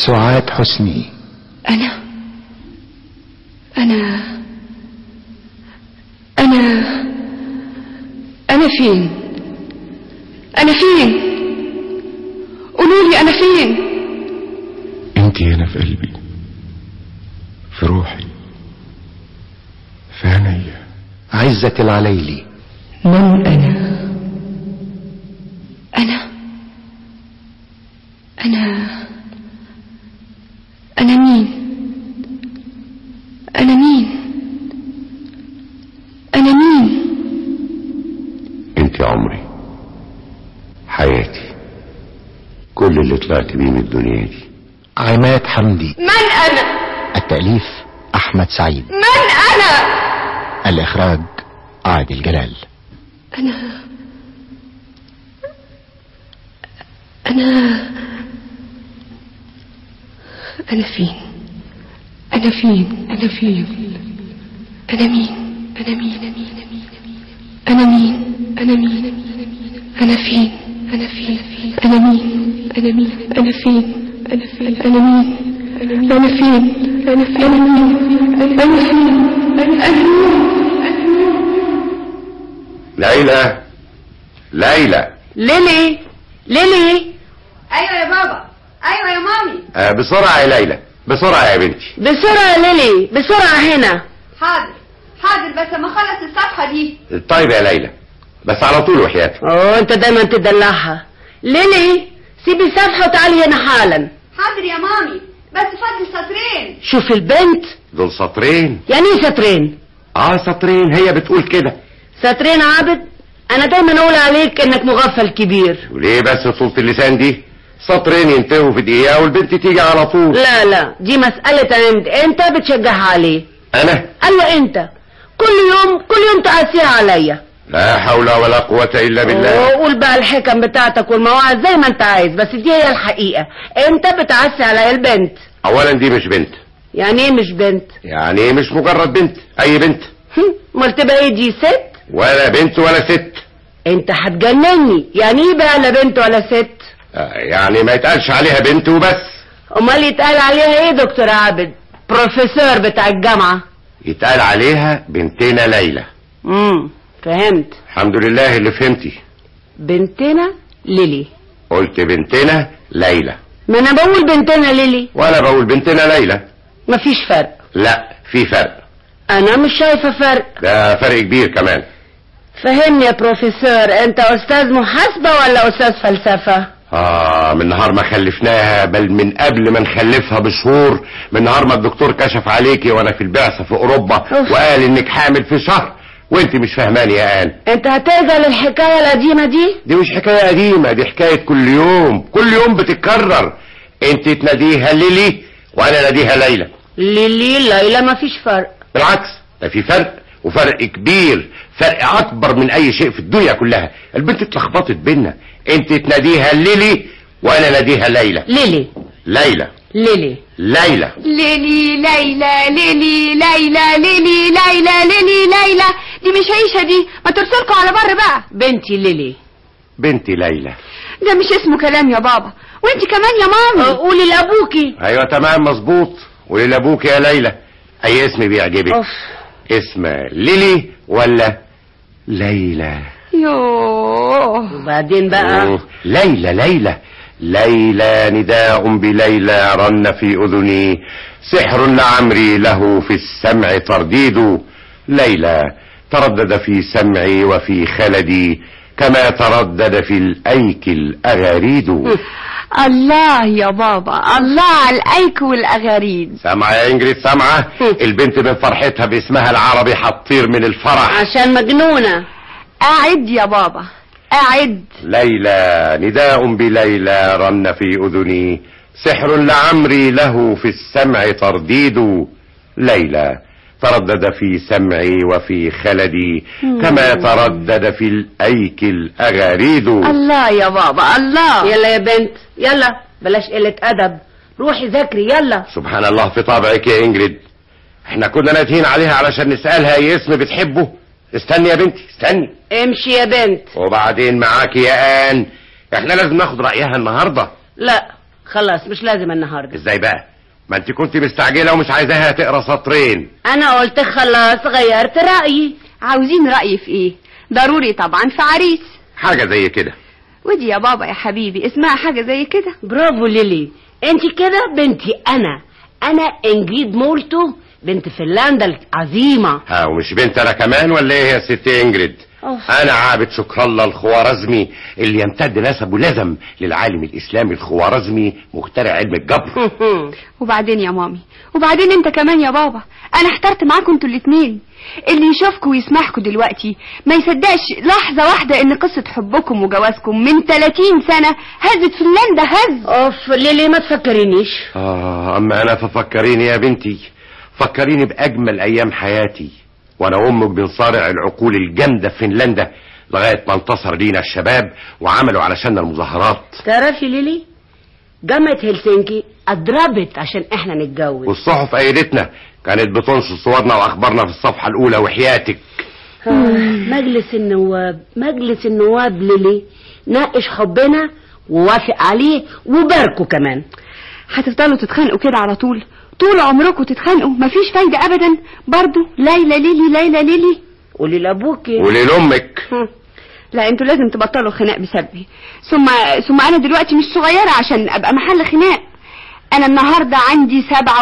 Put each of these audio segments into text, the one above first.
سعاد حسني أنا أنا أنا أنا فين أنا فين قولوا لي أنا فين انت هنا في قلبي في روحي في عينيا عزة العليلي من أنا أنا أنا أنا مين أنا مين أنا مين انت عمري حياتي كل اللي طلعت بيه من الدنيا دي عماد حمدي من أنا التأليف أحمد سعيد من أنا الإخراج عادل جلال أنا أنا أنا فين أنا فين أنا فين أنا مين أنا مين أنا مين أنا مين أنا فين أنا فين أنا مين أنا مين أنا فين أنا فين أنا مين أنا فين أنا فين أنا مين أنا فين أنا مين ليلى ليلى ليلي ليلي ايوه يا بابا ايوه يا مامي آه بسرعة يا ليلى بسرعة يا بنتي بسرعة يا ليلي بسرعة هنا حاضر حاضر بس اما اخلص الصفحه دي طيب يا ليلى بس على طول وحياتك اه انت دايما تدلعها ليلي سيبي الصفحة وتعالي هنا حالا حاضر يا مامي بس فاضل سطرين شوف البنت دول سطرين يعني ايه سطرين اه سطرين هي بتقول كده سطرين عابد انا دايما اقول عليك انك مغفل كبير وليه بس طولة اللسان دي سطرين ينتهوا في دقيقة والبنت تيجي على طول لا لا دي مسألة انت انت بتشجعها عليه انا ايوه انت كل يوم كل يوم تقاسيها عليا لا حول ولا قوة الا بالله أوه، قول بقى الحكم بتاعتك والمواعظ زي ما انت عايز بس دي هي الحقيقة انت بتعسي عليا البنت اولا دي مش بنت يعني ايه مش بنت يعني ايه مش مجرد بنت اي بنت هم، امال تبقى ايه دي ست ولا بنت ولا ست انت هتجنني يعني ايه بقى لا بنت ولا ست آه، يعني ما يتقالش عليها بنت وبس امال يتقال عليها ايه دكتور عابد بروفيسور بتاع الجامعة يتقال عليها بنتنا ليلى امم فهمت الحمد لله اللي فهمتي بنتنا ليلي قلت بنتنا ليلى ما انا بقول بنتنا ليلي وانا بقول بنتنا ليلى مفيش فرق لا في فرق انا مش شايفة فرق ده فرق كبير كمان فهمني يا بروفيسور انت استاذ محاسبة ولا استاذ فلسفة آه من نهار ما خلفناها بل من قبل ما نخلفها بشهور من نهار ما الدكتور كشف عليكي وانا في البعثة في اوروبا أوف. وقال انك حامل في شهر وانت مش فاهماني يا آن انت هترجع للحكاية القديمة دي دي مش حكاية قديمة دي حكاية كل يوم كل يوم بتتكرر انت تناديها ليلي وانا ناديها ليلى ليلي ليلى مفيش فرق بالعكس ده في فرق وفرق كبير فرق اكبر من اي شيء في الدنيا كلها البنت اتلخبطت بينا انت تناديها ليلي وانا ناديها ليلى ليلي ليلى ليلي ليلى ليلي ليلى ليلي ليلى ليلي ليلى ليلي ليلى دي مش عيشه دي ما ترسلكوا على بر بقى بنتي ليلي بنتي ليلى ده مش اسمه كلام يا بابا وانت كمان يا مامي قولي لابوكي ايوه تمام مظبوط ولابوك يا ليلى اي اسم بيعجبك اوف اسم ليلي ولا ليلى يوه وبعدين بقى مم. ليلى ليلى ليلى نداء بليلى رن في اذني سحر لعمري له في السمع ترديد ليلى تردد في سمعي وفي خلدي كما تردد في الايك الاغاريد الله يا بابا الله على الايك والاغاريد سامعة يا انجريد سامعة البنت من فرحتها باسمها العربي هتطير من الفرح عشان مجنونة اعد يا بابا اعد ليلى نداء بليلى رن في اذني سحر لعمري له في السمع ترديد ليلى تردد في سمعي وفي خلدي كما تردد في الايك الاغاريد الله يا بابا الله يلا يا بنت يلا بلاش قلة ادب روحي ذاكري يلا سبحان الله في طبعك يا انجريد احنا كنا نادهين عليها علشان نسألها اي اسم بتحبه استني يا بنتي استني امشي يا بنت وبعدين معاكي يا آن احنا لازم ناخد رأيها النهاردة لا خلاص مش لازم النهارده ازاي بقى ما انت كنت مستعجله ومش عايزاها تقرا سطرين انا قلت خلاص غيرت رايي عاوزين رأيي في ايه ضروري طبعا في عريس حاجه زي كده ودي يا بابا يا حبيبي اسمها حاجة زي كده برافو ليلي انت كده بنتي انا انا انجريد مولتو بنت فنلندا العظيمه ها ومش بنت انا كمان ولا ايه يا ست انجريد أوف. انا عابد شكر الله الخوارزمي اللي يمتد نسبه لزم للعالم الاسلامي الخوارزمي مخترع علم الجبر وبعدين يا مامي وبعدين انت كمان يا بابا انا احترت معاكم انتوا الاتنين اللي يشوفكم ويسمعكم دلوقتي ما يصدقش لحظة واحدة ان قصة حبكم وجوازكم من 30 سنة هزت فنلندا هز اوف ليلي ما تفكرينيش اه اما انا ففكريني يا بنتي فكريني باجمل ايام حياتي وانا وامك بنصارع العقول الجامده في فنلندا لغايه ما انتصر لينا الشباب وعملوا علشان المظاهرات تعرفي ليلي جامعة هلسنكي اضربت عشان احنا نتجوز والصحف ايدتنا كانت بتنشر صورنا واخبارنا في الصفحه الاولى وحياتك آه، مجلس النواب مجلس النواب ليلي ناقش حبنا ووافق عليه وباركوا كمان هتفضلوا تتخانقوا كده على طول طول عمركم تتخانقوا مفيش فايدة ابدا برضو ليلى ليلي ليلى ليلي قولي لابوكي ولامك لا انتوا لازم تبطلوا خناق بسببي ثم ثم انا دلوقتي مش صغيرة عشان ابقى محل خناق انا النهاردة عندي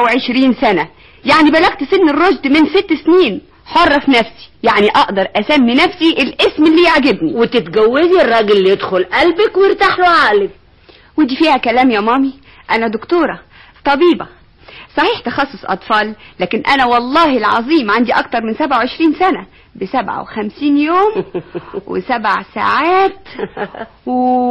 27 سنة يعني بلغت سن الرشد من ست سنين حرة في نفسي يعني اقدر اسمي نفسي الاسم اللي يعجبني وتتجوزي الراجل اللي يدخل قلبك ويرتاح له عقلك ودي فيها كلام يا مامي انا دكتورة طبيبة صحيح تخصص اطفال لكن انا والله العظيم عندي اكتر من 27 سنة ب 57 يوم وسبع ساعات و...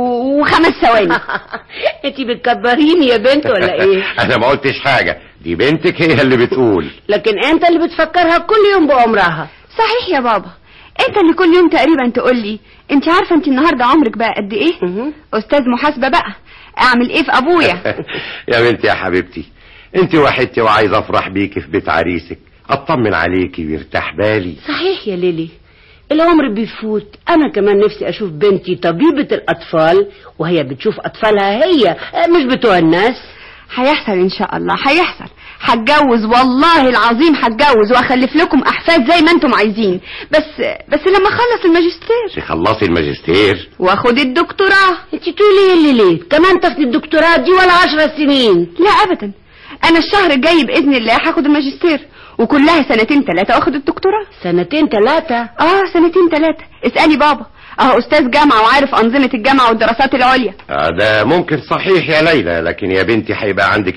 وخمس ثواني انت بتكبريني يا بنت ولا ايه انا ما قلتش حاجه دي بنتك هي اللي بتقول لكن انت اللي بتفكرها كل يوم بعمرها صحيح يا بابا انت اللي كل يوم تقريبا تقول لي انت عارفه انت النهارده عمرك بقى قد ايه مهم. استاذ محاسبه بقى اعمل ايه في ابويا يا بنتي يا حبيبتي انت وحدتي وعايز افرح بيكي في بيت عريسك اطمن عليكي ويرتاح بالي صحيح يا ليلي العمر بيفوت انا كمان نفسي اشوف بنتي طبيبة الاطفال وهي بتشوف اطفالها هي مش بتوع الناس هيحصل ان شاء الله هيحصل هتجوز والله العظيم هتجوز واخلف لكم احفاد زي ما انتم عايزين بس بس لما اخلص الماجستير تخلصي الماجستير واخد الدكتوراه انت تقولي ايه اللي ليه كمان تاخدي الدكتوراه دي ولا عشر سنين لا ابدا انا الشهر الجاي باذن الله هاخد الماجستير وكلها سنتين ثلاثه واخد الدكتوراه سنتين ثلاثة اه سنتين ثلاثه اسالي بابا اهو استاذ جامعه وعارف انظمه الجامعه والدراسات العليا آه ده ممكن صحيح يا ليلى لكن يا بنتي هيبقى عندك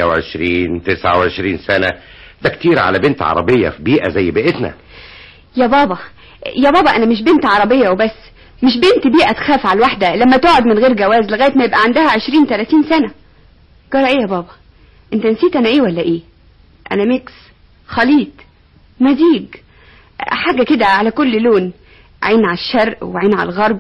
28 29 سنة ده كتير على بنت عربية في بيئة زي بيئتنا يا بابا يا بابا انا مش بنت عربيه وبس مش بنت بيئه تخاف على الواحده لما تقعد من غير جواز لغايه ما يبقى عندها 20 30 سنه جرى ايه يا بابا انت نسيت انا ايه ولا ايه انا ميكس خليط مزيج حاجه كده على كل لون عين على الشرق وعين على الغرب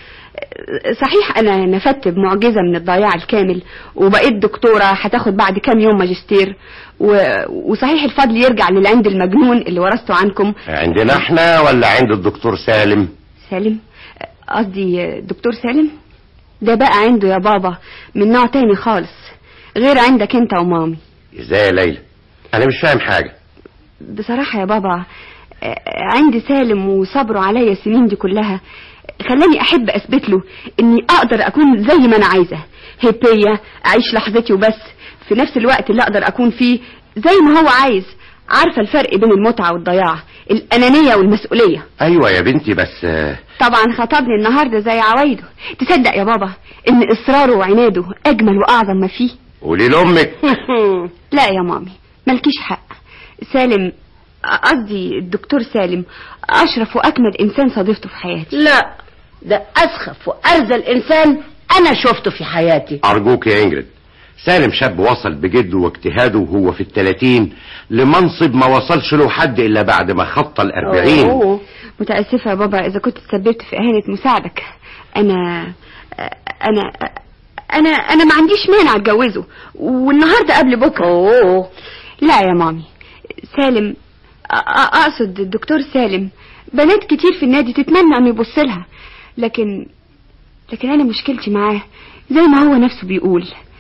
صحيح انا نفدت بمعجزه من الضياع الكامل وبقيت دكتوره هتاخد بعد كام يوم ماجستير و... وصحيح الفضل يرجع للعند المجنون اللي ورثته عنكم عندنا احنا ولا عند الدكتور سالم سالم قصدي دكتور سالم ده بقى عنده يا بابا من نوع تاني خالص غير عندك انت ومامي ازاي يا ليلى انا مش فاهم حاجة بصراحة يا بابا آه، عند سالم وصبره عليا السنين دي كلها خلاني احب اثبت له اني اقدر اكون زي ما انا عايزة هيبية اعيش لحظتي وبس في نفس الوقت اللي اقدر اكون فيه زي ما هو عايز عارفة الفرق بين المتعة والضياع الانانية والمسؤولية ايوه يا بنتي بس آه، طبعا خطبني النهاردة زي عوايده تصدق يا بابا ان اصراره وعناده اجمل واعظم ما فيه قولي لامك لا يا مامي مالكيش حق سالم قصدي الدكتور سالم اشرف واجمل انسان صادفته في حياتي لا ده اسخف وارذل انسان انا شفته في حياتي ارجوك يا انجريد سالم شاب وصل بجده واجتهاده وهو في الثلاثين لمنصب ما وصلش له حد الا بعد ما خط الاربعين أوه. متاسفه يا بابا اذا كنت تسببت في اهانه مساعدك انا انا انا انا ما عنديش مانع اتجوزه والنهارده قبل بكره اوه لا يا مامي سالم أ- أ- اقصد الدكتور سالم بنات كتير في النادي تتمنى انه يبص لها لكن لكن انا مشكلتي معاه زي ما هو نفسه بيقول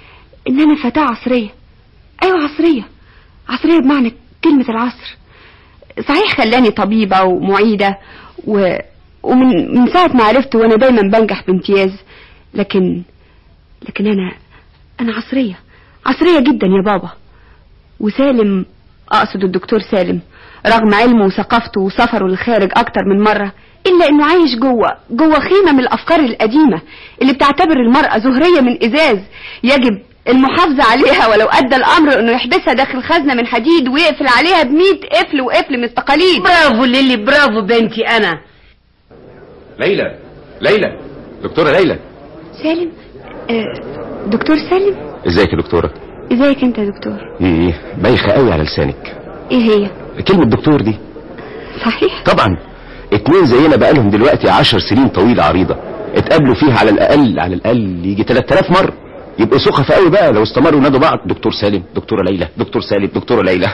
ان انا فتاة عصرية ايوه عصرية عصرية بمعنى كلمة العصر صحيح خلاني طبيبة ومعيدة و... ومن من ساعة ما عرفت وانا دايما بنجح بامتياز لكن لكن انا انا عصرية عصرية جدا يا بابا وسالم اقصد الدكتور سالم رغم علمه وثقافته وسفره للخارج اكتر من مرة الا انه عايش جوه جوه خيمة من الافكار القديمة اللي بتعتبر المرأة زهرية من ازاز يجب المحافظة عليها ولو ادى الامر انه يحبسها داخل خزنة من حديد ويقفل عليها بمية قفل وقفل من التقاليد برافو ليلي برافو بنتي انا ليلى ليلى دكتورة ليلى سالم آه دكتور سالم ازيك يا دكتورة ازيك انت يا دكتور ايه بايخة قوي على لسانك ايه هي كلمة دكتور دي صحيح طبعا اتنين زينا بقالهم دلوقتي عشر سنين طويلة عريضة اتقابلوا فيها على الاقل على الاقل يجي 3000 مرة يبقوا سخفة قوي بقى لو استمروا ينادوا بعض دكتور سالم دكتورة ليلى دكتور سالم دكتورة ليلى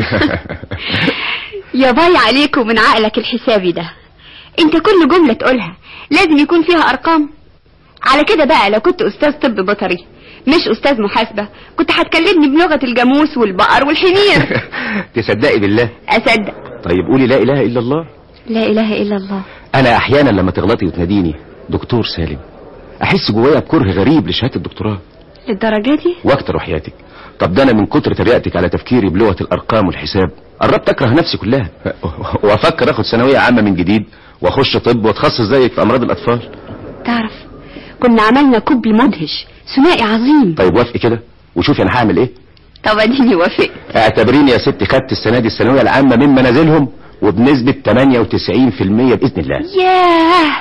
يا باي عليك ومن عقلك الحسابي ده انت كل جملة تقولها لازم يكون فيها ارقام على كده بقى لو كنت استاذ طب بيطري مش استاذ محاسبة كنت هتكلمني بلغة الجاموس والبقر والحمير تصدقي بالله اصدق طيب قولي لا اله الا الله لا اله الا الله انا احيانا لما تغلطي وتناديني دكتور سالم احس جوايا بكره غريب لشهاده الدكتوراه للدرجة دي واكتر وحياتك طب ده انا من كتر تريقتك على تفكيري بلغه الارقام والحساب قربت اكره نفسي كلها وافكر اخد ثانويه عامه من جديد واخش طب واتخصص زيك في امراض الاطفال تعرف كنا عملنا كوبي مدهش ثنائي عظيم طيب وافقي كده وشوفي انا هعمل ايه طب اديني وافقت اعتبريني يا ستي خدت السنه دي الثانويه العامه من منازلهم وبنسبه 98% باذن الله ياه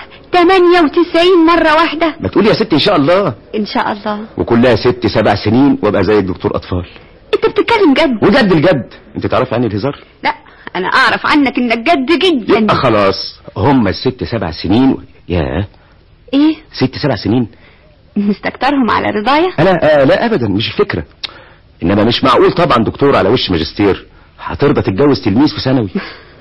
98 مرة واحدة ما تقولي يا ستي ان شاء الله ان شاء الله وكلها ست سبع سنين وابقى زي الدكتور اطفال انت بتتكلم جد وجد الجد انت تعرفي عني الهزار لا انا اعرف عنك انك جد جدا يبقى خلاص هم الست سبع سنين و... ياه ايه ست سبع سنين مستكترهم على رضايا انا آه لا ابدا مش الفكره انما مش معقول طبعا دكتور على وش ماجستير هترضى تتجوز تلميذ في ثانوي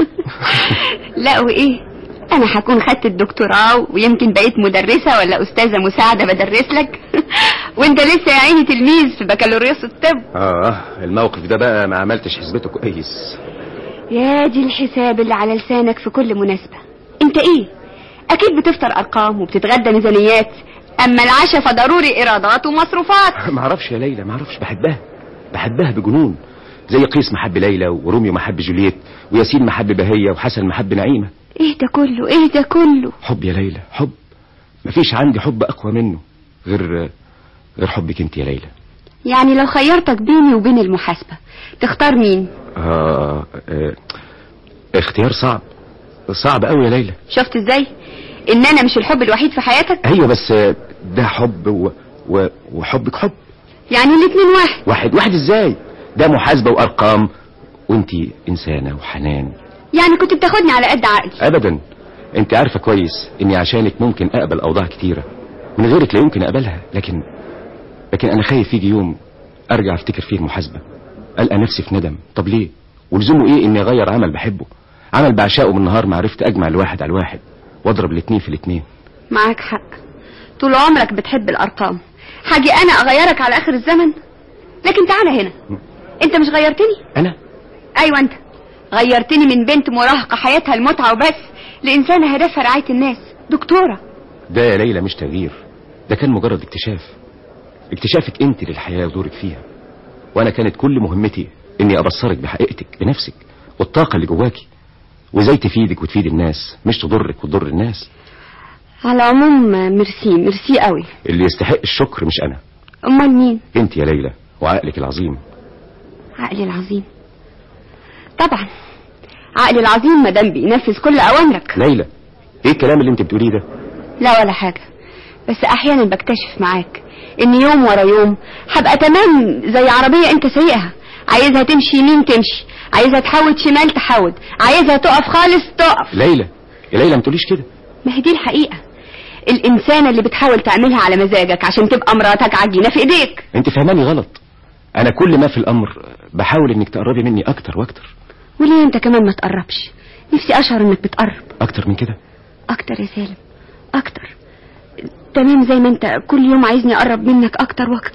لا وايه انا هكون خدت الدكتوراه ويمكن بقيت مدرسة ولا استاذة مساعدة بدرس لك وانت لسه يا عيني تلميذ في بكالوريوس الطب اه الموقف ده بقى ما عملتش حسبته كويس يا دي الحساب اللي على لسانك في كل مناسبة انت ايه اكيد بتفطر ارقام وبتتغدى ميزانيات اما العشاء فضروري ايرادات ومصروفات ما اعرفش يا ليلى ما اعرفش بحبها بحبها بجنون زي قيس محب ليلى وروميو محب جولييت وياسين محب بهية وحسن محب نعيمة ايه ده كله ايه ده كله حب يا ليلى حب مفيش عندي حب اقوى منه غير غير حبك انت يا ليلى يعني لو خيرتك بيني وبين المحاسبة تختار مين آه آه اختيار صعب صعب قوي يا ليلى شفت ازاي ان انا مش الحب الوحيد في حياتك ايوه بس ده حب و... و... وحبك حب يعني الاتنين واحد واحد واحد ازاي ده محاسبة وارقام وانت انسانة وحنان يعني كنت بتاخدني على قد عقلي ابدا انت عارفة كويس اني عشانك ممكن اقبل اوضاع كتيرة من غيرك لا يمكن اقبلها لكن لكن انا خايف يجي يوم ارجع افتكر فيه المحاسبة القى نفسي في ندم طب ليه ولزومه ايه اني اغير عمل بحبه عمل بعشقه من نهار ما عرفت اجمع الواحد على الواحد واضرب الاتنين في الاتنين معاك حق طول عمرك بتحب الارقام حاجي انا اغيرك على اخر الزمن لكن تعالى هنا انت مش غيرتني انا ايوه انت غيرتني من بنت مراهقة حياتها المتعة وبس لإنسانة هدفها رعاية الناس دكتورة ده يا ليلى مش تغيير ده كان مجرد اكتشاف اكتشافك انت للحياة ودورك فيها وانا كانت كل مهمتي اني ابصرك بحقيقتك بنفسك والطاقة اللي جواكي وازاي تفيدك وتفيد الناس مش تضرك وتضر الناس على العموم ميرسي ميرسي قوي اللي يستحق الشكر مش انا امال مين انت يا ليلى وعقلك العظيم عقلي العظيم طبعا عقلي العظيم مادام بينفذ كل اوامرك ليلى ايه الكلام اللي انت بتقوليه ده لا ولا حاجة بس احيانا بكتشف معاك ان يوم ورا يوم هبقى تمام زي عربية انت سايقها عايزها تمشي يمين تمشي عايزها تحود شمال تحود عايزها تقف خالص تقف ليلى يا ليلى ما تقوليش كده ما هي دي الحقيقة الإنسانة اللي بتحاول تعملها على مزاجك عشان تبقى مراتك عجينة في إيديك انت فهماني غلط انا كل ما في الامر بحاول انك تقربي مني اكتر واكتر وليه أنت كمان ما تقربش نفسي أشعر إنك بتقرب اكتر من كده أكتر يا سالم أكتر تمام زي ما أنت كل يوم عايزني أقرب منك أكتر وأكتر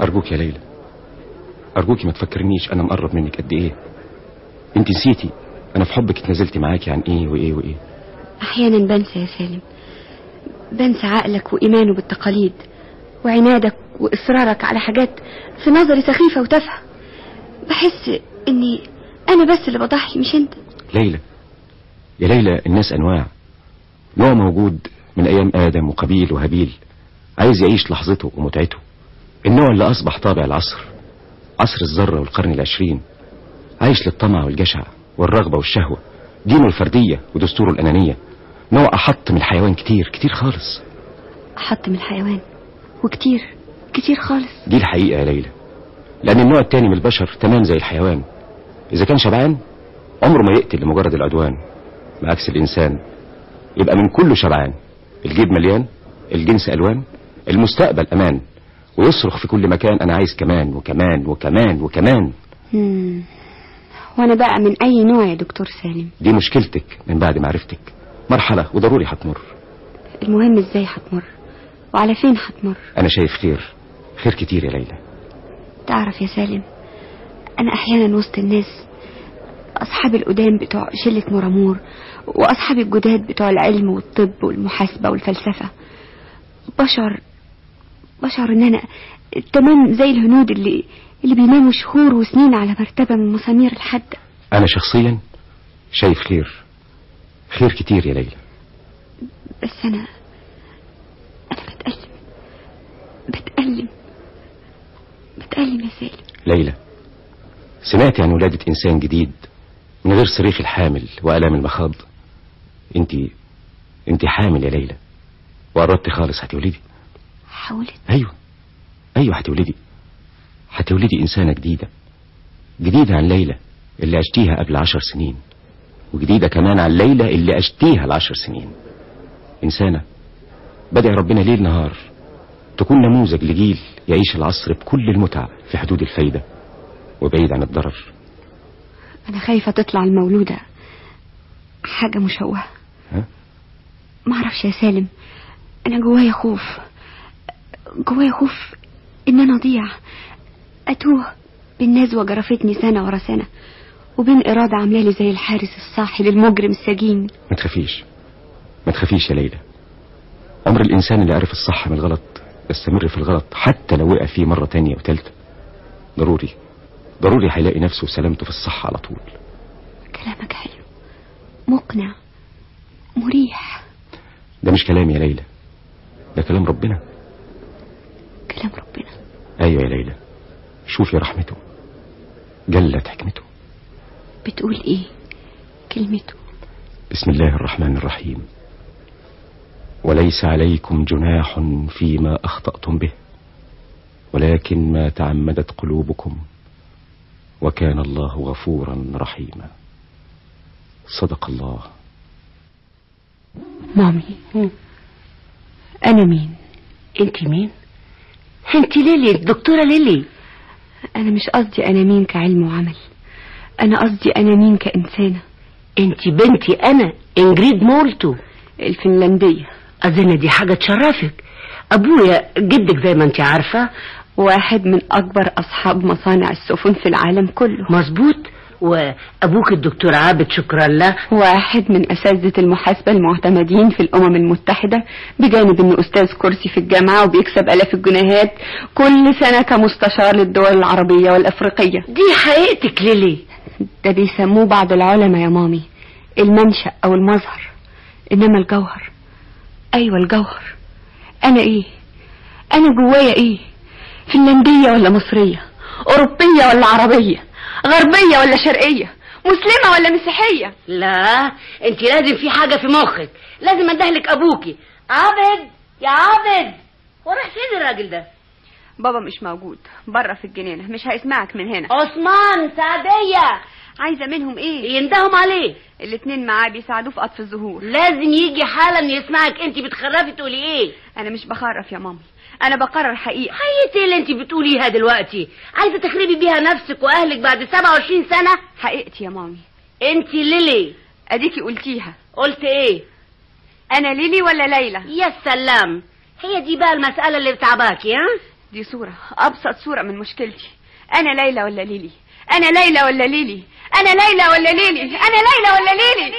ارجوك يا ليلى ارجوكي ما تفكرنيش انا مقرب منك قد ايه انت نسيتي انا في حبك اتنازلت معاكي عن ايه وايه وايه أحيانا بنسى يا سالم بنسى عقلك وإيمانه بالتقاليد وعنادك وإصرارك على حاجات في نظري سخيفة وتافهة بحس إني أنا بس اللي بضحي مش أنت ليلى يا ليلى الناس انواع نوع موجود من ايام ادم وقبيل وهابيل عايز يعيش لحظته ومتعته النوع اللي اصبح طابع العصر عصر الذره والقرن العشرين عايش للطمع والجشع والرغبه والشهوه دينه الفرديه ودستوره الانانيه نوع احط من الحيوان كتير كتير خالص أحط من الحيوان وكتير كتير خالص دي الحقيقه يا ليلى لان النوع التاني من البشر تمام زي الحيوان اذا كان شبعان عمره ما يقتل لمجرد العدوان بعكس الانسان يبقى من كله شبعان الجيب مليان الجنس الوان المستقبل امان ويصرخ في كل مكان انا عايز كمان وكمان وكمان وكمان مم. وأنا بقى من أي نوع يا دكتور سالم دي مشكلتك من بعد معرفتك مرحلة وضروري هتمر المهم إزاي هتمر وعلى فين هتمر انا شايف خير خير كتير يا ليلى تعرف يا سالم أنا أحيانا وسط الناس أصحاب القدام بتوع شلة مرامور وأصحاب الجداد بتوع العلم والطب والمحاسبة والفلسفة بشر بشر إن أنا تمام زي الهنود اللي اللي بيناموا شهور وسنين على مرتبة من مسامير الحد انا شخصيا شايف خير خير كتير يا ليلى بس أنا أنا بتألم بتألم بتألم يا سالم ليلى سمعتي عن ولادة إنسان جديد من غير صريخ الحامل وآلام المخاض انت انت حامل يا ليلى وقربتي خالص هتولدي حاولت ايوه ايوه هتولدي هتولدي إنسانة جديدة جديدة عن ليلى اللي عشتيها قبل عشر سنين وجديدة كمان عن ليلى اللي عشتيها العشر سنين إنسانة بدأ ربنا ليل نهار تكون نموذج لجيل يعيش العصر بكل المتع في حدود الفايدة وبعيد عن الضرر أنا خايفة تطلع المولودة حاجة مشوهة ها؟ معرفش يا سالم أنا جوايا خوف جوايا خوف إن أنا أضيع أتوه بين نزوة جرفتني سنة ورا سنة وبين إرادة عاملالي زي الحارس الصاحي للمجرم السجين ما تخافيش ما تخافيش يا ليلى عمر الإنسان اللي عرف الصح من الغلط يستمر في الغلط حتى لو وقع فيه مرة تانية وتالتة ضروري ضروري هيلاقي نفسه وسلامته في الصح على طول كلامك حلو مقنع مريح ده مش كلام يا ليلى ده كلام ربنا كلام ربنا أيوة يا ليلى شوفي رحمته جلت حكمته بتقول إيه كلمته بسم الله الرحمن الرحيم وليس عليكم جناح فيما أخطأتم به ولكن ما تعمدت قلوبكم وكان الله غفورا رحيما صدق الله مامي أنا مين انت مين انت ليلي الدكتورة ليلي أنا مش قصدي أنا مين كعلم وعمل أنا قصدي أنا مين كإنسانة انت بنتي انا انجريد مولتو الفنلندية اظن دي حاجة تشرفك ابويا جدك زي ما انت عارفة واحد من أكبر أصحاب مصانع السفن في العالم كله مظبوط وابوك الدكتور عابد شكرا له واحد من أساتذة المحاسبة المعتمدين في الأمم المتحدة بجانب إنه أستاذ كرسي في الجامعة وبيكسب آلاف الجنيهات كل سنة كمستشار للدول العربية والأفريقية دي حقيقتك ليلي ده بيسموه بعض العلماء يا مامي المنشأ أو المظهر إنما الجوهر أيوة الجوهر أنا إيه أنا جوايا إيه فنلندية ولا مصرية أوروبية ولا عربية غربية ولا شرقية مسلمة ولا مسيحية لا انت لازم في حاجة في مخك لازم اندهلك ابوكي عابد يا عابد وراح فين الراجل ده بابا مش موجود بره في الجنينة مش هيسمعك من هنا عثمان سعدية عايزة منهم ايه يندههم عليه الاتنين معاه بيساعدوه في قطف الزهور لازم يجي حالا يسمعك انت بتخرفي تقولي ايه انا مش بخرف يا مامي انا بقرر حقيقة حقيقة ايه اللي انت بتقوليها دلوقتي عايزة تخربي بيها نفسك واهلك بعد 27 سنة حقيقتي يا مامي انت ليلي اديكي قلتيها قلت ايه انا ليلي ولا ليلى يا سلام هي دي بقى المسألة اللي بتعباكي ها دي صورة أبسط صورة من مشكلتي أنا ليلى ولا ليلي أنا ليلى ولا ليلي أنا ليلى ولا ليلي أنا ليلى ولا ليلي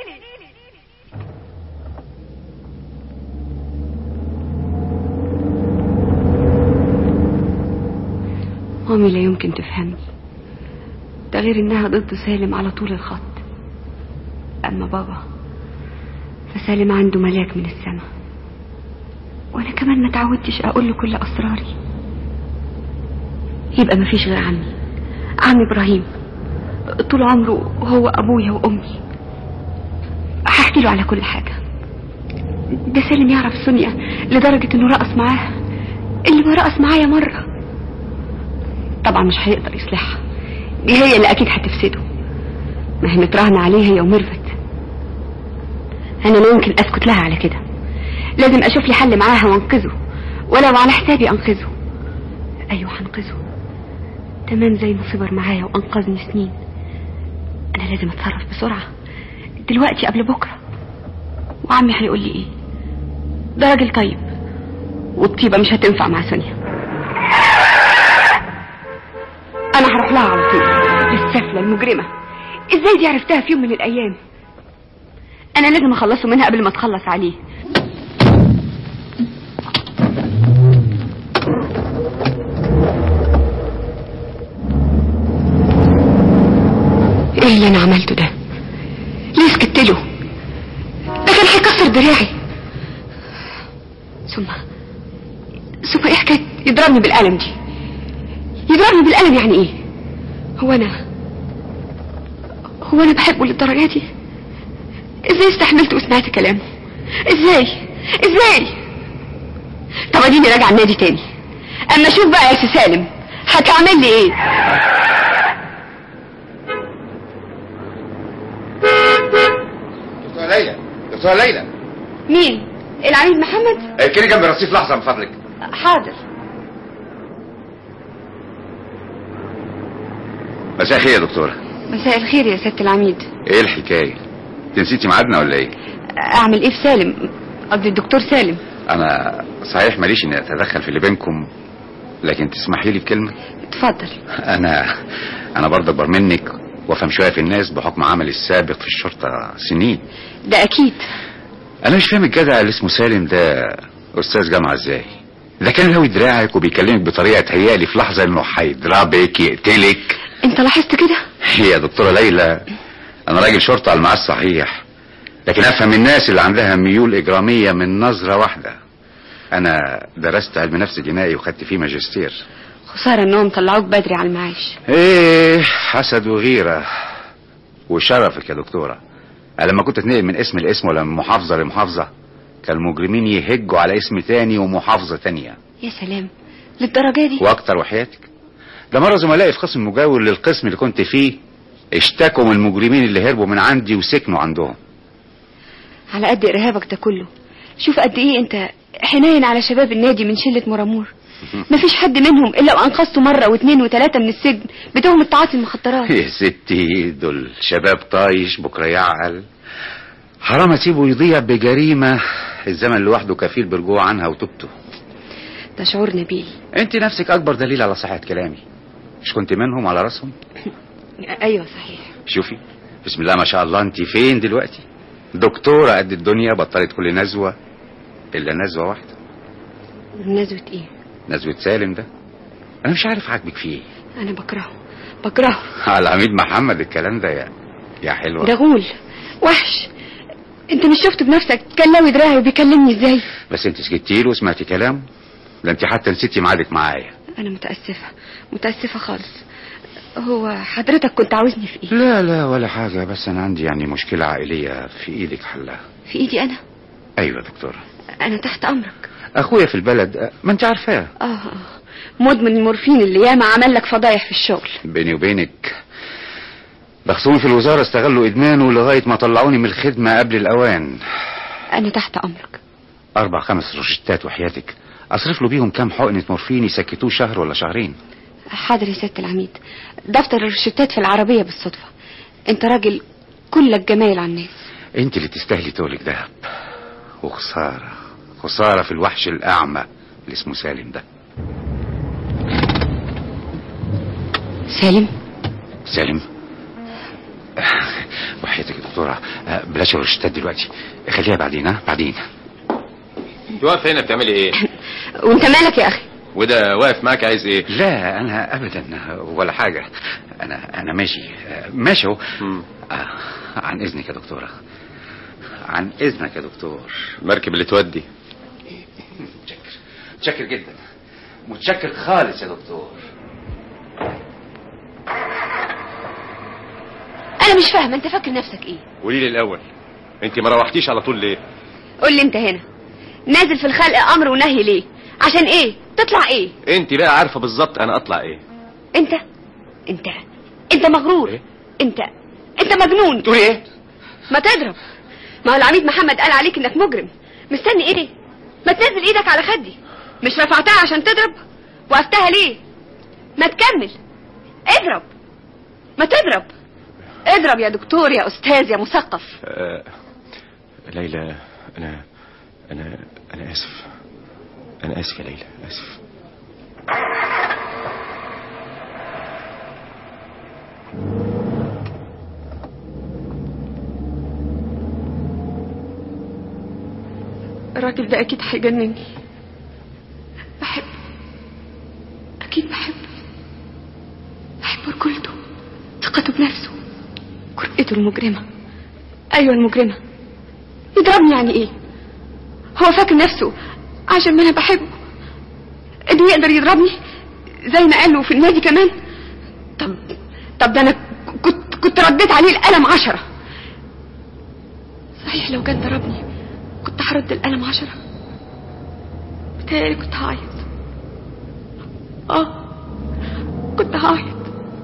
مامي لا يمكن تفهمني ده غير انها ضد سالم على طول الخط اما بابا فسالم عنده ملاك من السماء وانا كمان ما تعودتش اقول له كل اسراري يبقى مفيش غير عمي عمي ابراهيم طول عمره هو ابويا وامي هحكي له على كل حاجه ده سالم يعرف سونيا لدرجه انه رقص معاها اللي ما رقص معايا مره طبعا مش هيقدر يصلحها دي هي اللي اكيد هتفسده ما هي متراهنة عليه هي وميرفت انا لا يمكن اسكت لها على كده لازم اشوف لي حل معاها وانقذه ولو على حسابي انقذه ايوه هنقذه تمام زي ما صبر معايا وانقذني سنين انا لازم اتصرف بسرعة دلوقتي قبل بكرة وعمي هيقول لي ايه ده راجل طيب والطيبة مش هتنفع مع سونيا انا هروح لها على طول السفلة المجرمة ازاي دي عرفتها في يوم من الايام انا لازم اخلصه منها قبل ما اتخلص عليه ايه اللي انا عملته ده ليه سكت له ده كان هيكسر دراعي ثم ثم ايه حكايه يضربني بالقلم دي يضربني بالقلم يعني ايه هو انا هو انا بحبه للدرجه دي ازاي استحملت وسمعت كلامه ازاي ازاي طب اديني راجعه النادي تاني اما اشوف بقى يا سي سالم هتعمل لي ايه دكتورة ليلى دكتورة ليلى مين العميد محمد اركني جنب الرصيف لحظة من فضلك حاضر مساء الخير يا دكتورة مساء الخير يا سياده العميد ايه الحكاية انت نسيتي ميعادنا ولا ايه اعمل ايه في سالم قصدي الدكتور سالم انا صحيح ماليش اني اتدخل في اللي بينكم لكن تسمحي لي بكلمة اتفضل انا انا برضه اكبر منك وافهم شوية في الناس بحكم عملي السابق في الشرطة سنين ده اكيد انا مش فاهم الجدع اللي اسمه سالم ده استاذ جامعة ازاي ده كان هاوي دراعك وبيكلمك بطريقة تهيألي في لحظة انه هيضربك يقتلك انت لاحظت كده يا دكتورة ليلى انا راجل شرطة على المعاد صحيح لكن افهم الناس اللي عندها ميول اجرامية من نظرة واحدة انا درست علم نفس جنائي وخدت فيه ماجستير خساره انهم طلعوك بدري على المعاش ايه حسد وغيرة وشرفك يا دكتورة أنا لما كنت اتنقل من اسم لاسم ولا من محافظة لمحافظة كان المجرمين يهجوا على اسم تاني ومحافظة تانية يا سلام للدرجه دي واكتر وحياتك ده مرة زملائي في قسم مجاور للقسم اللي كنت فيه اشتكوا من المجرمين اللي هربوا من عندي وسكنوا عندهم على قد ارهابك ده كله شوف قد ايه انت حنين على شباب النادي من شله مرامور مفيش حد منهم الا وانقذته مره واثنين وثلاثه من السجن بتهمه تعاطي المخدرات يا ستي دول شباب طايش بكرة يعقل حرام اسيبه يضيع بجريمة الزمن لوحده كفيل بالرجوع عنها وتوبته ده شعور نبيل انت نفسك اكبر دليل على صحة كلامي مش كنت منهم على راسهم ايوه صحيح شوفي بسم الله ما شاء الله انت فين دلوقتي دكتورة قد الدنيا بطلت كل نزوة الا نزوة واحدة نزوة ايه نزوة سالم ده انا مش عارف عاجبك فيه ايه انا بكرهه بكرهه على العميد محمد الكلام ده يا يا حلوة ده غول وحش انت مش شفت بنفسك كان لاوي دراعي وبيكلمني ازاي بس انت سكتي له وسمعتي كلامه ده انت حتى نسيتي ميعادك معايا انا متاسفه متاسفه خالص هو حضرتك كنت عاوزني في ايه لا لا ولا حاجة بس انا عندي يعني مشكلة عائلية في ايدك حلها في ايدي انا ايوه يا دكتورة انا تحت امرك اخويا في البلد ما انت عارفاه اه اه مدمن المورفين اللي ياما عمل لك فضايح في الشغل بيني وبينك بخصومي في الوزارة استغلوا ادمانه لغاية ما طلعوني من الخدمة قبل الاوان انا تحت امرك اربع خمس روشتات وحياتك اصرف له بيهم كام حقنة مورفين يسكتوه شهر ولا شهرين حاضر يا سياده العميد دفتر الروشتات في العربيه بالصدفه انت راجل كلك جمايل على الناس انت اللي تستاهلي تقولك دهب وخسارة خسارة في الوحش الاعمى اللي اسمه سالم ده سالم سالم وحياتك يا دكتورة آه، بلاش الروشتات دلوقتي خليها بعدين ها بعدين انت واقف هنا بتعملي ايه وانت مالك يا اخي وده واقف معاك عايز ايه لا انا ابدا ولا حاجة انا انا ماشي آه، ماشي اهو مم. آه، عن اذنك يا دكتورة عن اذنك يا دكتور المركب اللي تودي متشكر متشكر جدا متشكر خالص يا دكتور انا مش فاهمه انت فاكر نفسك ايه قولي لي الاول انت ما روحتيش على طول ليه قول لي انت هنا نازل في الخلق امر ونهي ليه عشان ايه تطلع ايه انت بقى عارفه بالظبط انا اطلع ايه انت انت انت مغرور إيه؟ انت انت مجنون تقولي ايه ما تضرب ما هو العميد محمد قال عليك انك مجرم مستني ايه ما تنزل ايدك على خدي مش رفعتها عشان تضرب وقفتها ليه ما تكمل اضرب ما تضرب اضرب يا دكتور يا استاذ يا مثقف آه ليلى انا انا انا اسف انا اسف يا ليلى اسف الراجل ده اكيد هيجنني بحبه اكيد بحبه بحب رجولته ثقته بنفسه جرأته المجرمة ايوه المجرمة يضربني يعني ايه هو فاكر نفسه عشان ما انا بحبه انه يقدر يضربني زي ما قالوا في النادي كمان طب طب ده انا كنت كنت رديت عليه القلم عشرة صحيح لو كان ضربني كنت هرد القلم عشرة بتهيألي كنت هعيط اه كنت هعيط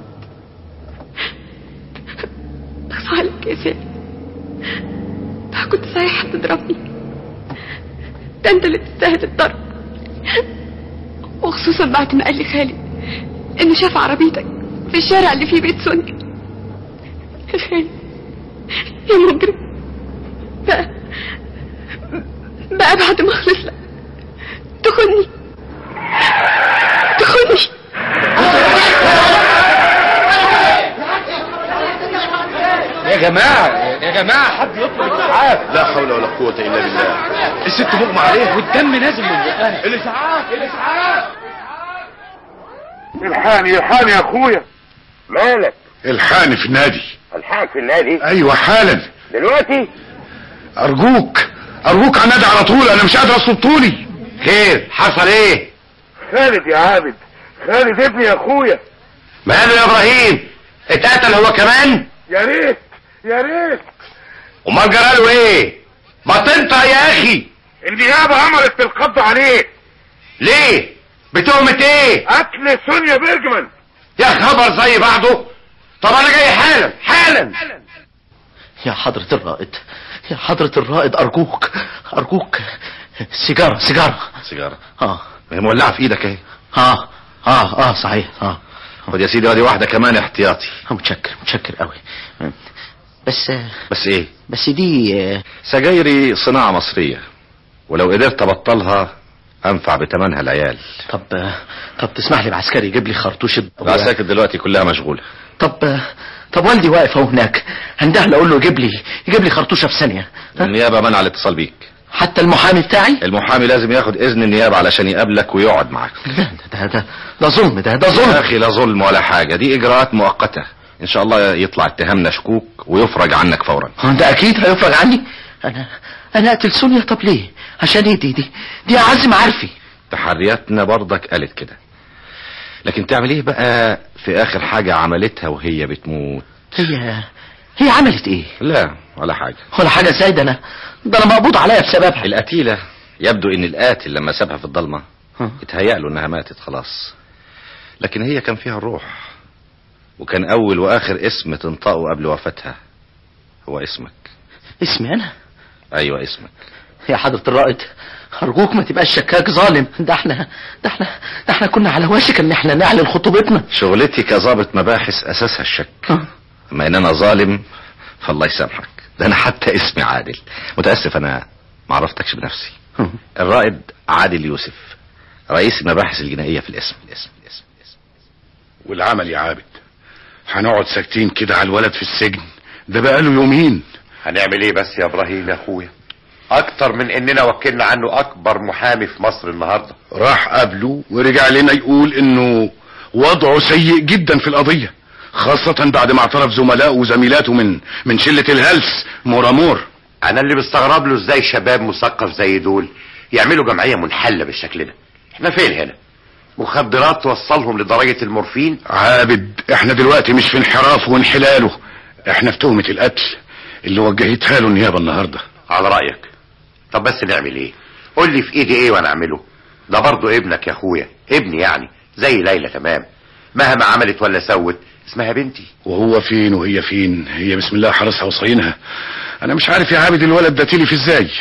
بس عليك يا سيدي ده كنت صحيح هتضربني ده انت اللي تستاهل الضرب وخصوصا بعد ما قال لي خالد انه شاف عربيتك في الشارع اللي فيه بيت سوني يا خالد يا مجرم بقى بقى بعد ما اخلص لك تخني تخني يا جماعة يا جماعة حد يطلب الإسعاف لا حول ولا قوة إلا بالله الست مغمى عليها والدم نازل من بقها الإسعاف الإسعاف الحاني الحاني يا أخويا مالك الحاني في النادي الحقك في النادي أيوة حالا دلوقتي أرجوك أرجوك على النادي على طول أنا مش قادر أصل طولي خير حصل ايه خالد يا عابد خالد ابني يا أخويا ماله يا ابراهيم اتقتل هو كمان يا ريت يا ريت امال جراله ايه ما تنطق يا اخي النيابة أمرت بالقبض عليه ليه بتهمة ايه قتل سونيا بيرجمان يا خبر زي بعضه طب انا جاي حالا حالا يا حضرة الرائد يا حضرة الرائد أرجوك أرجوك سيجارة سيجارة سيجارة اه هي مولعة في ايدك اهي اه اه اه صحيح اه خد يا سيدي ودي واحدة كمان احتياطي متشكر متشكر قوي بس بس ايه بس دي آه، سجايري صناعة مصرية ولو قدرت ابطلها انفع بتمنها العيال طب آه، طب تسمح لي بعسكري يجيب لي خرطوش العساكر دلوقتي كلها مشغولة طب آه، طب والدي واقف اهو هناك هندهله اقول له يجيب لي يجيب لي خرطوشه في ثانيه ها؟ النيابة منع الاتصال بيك حتى المحامي بتاعي المحامي لازم ياخد اذن النيابة علشان يقابلك ويقعد معاك لا ده ده ده, ده ظلم ده ده يا ظلم اخي لا ظلم ولا حاجة دي اجراءات مؤقتة ان شاء الله يطلع اتهامنا شكوك ويفرج عنك فورا هو ده اكيد هيفرج عني انا انا اقتل سونيا طب ليه عشان ايه دي دي دي اعز معارفي تحرياتنا برضك قالت كده لكن تعمل ايه بقى في اخر حاجة عملتها وهي بتموت هي هي عملت ايه لا ولا حاجة ولا حاجه ازاي ده انا ده انا مقبوض عليا بسببها القتيلة يبدو ان القاتل لما سابها في الضلمة ها. اتهيأ له انها ماتت خلاص لكن هي كان فيها الروح وكان اول واخر اسم تنطقه قبل وفاتها هو اسمك اسمي انا ايوه اسمك يا حضرة الرائد أرجوك ما تبقاش شكاك ظالم ده احنا ده احنا ده احنا كنا على وشك ان احنا نعلن خطوبتنا شغلتي كظابط مباحث اساسها الشك ها. اما ان انا ظالم فالله يسامحك ده انا حتى اسمي عادل متاسف انا ما عرفتكش بنفسي ها. الرائد عادل يوسف رئيس المباحث الجنائيه في الاسم الاسم الاسم, الاسم. والعمل يا عابد هنقعد ساكتين كده على الولد في السجن ده بقاله يومين هنعمل ايه بس يا ابراهيم يا اخويا اكتر من اننا وكلنا عنه اكبر محامي في مصر النهارده راح قبله ورجع لنا يقول انه وضعه سيء جدا في القضية خاصة بعد ما اعترف زملائه وزميلاته من من شلة الهلس مورامور انا اللي بستغرب له ازاي شباب مثقف زي دول يعملوا جمعيه منحله بالشكل ده احنا فين هنا مخدرات توصلهم لدرجه المورفين عابد احنا دلوقتي مش في انحراف وانحلاله احنا في تهمة القتل اللي وجهتها له النيابة النهاردة على رايك طب بس نعمل ايه قول لي في ايدي ايه وانا اعمله ده برضه ابنك يا اخويا ابني يعني زي ليلى تمام مهما عملت ولا سوت اسمها بنتي وهو فين وهي فين هي بسم الله حرسها وصينها انا مش عارف يا عابد الولد ده تلف ازاي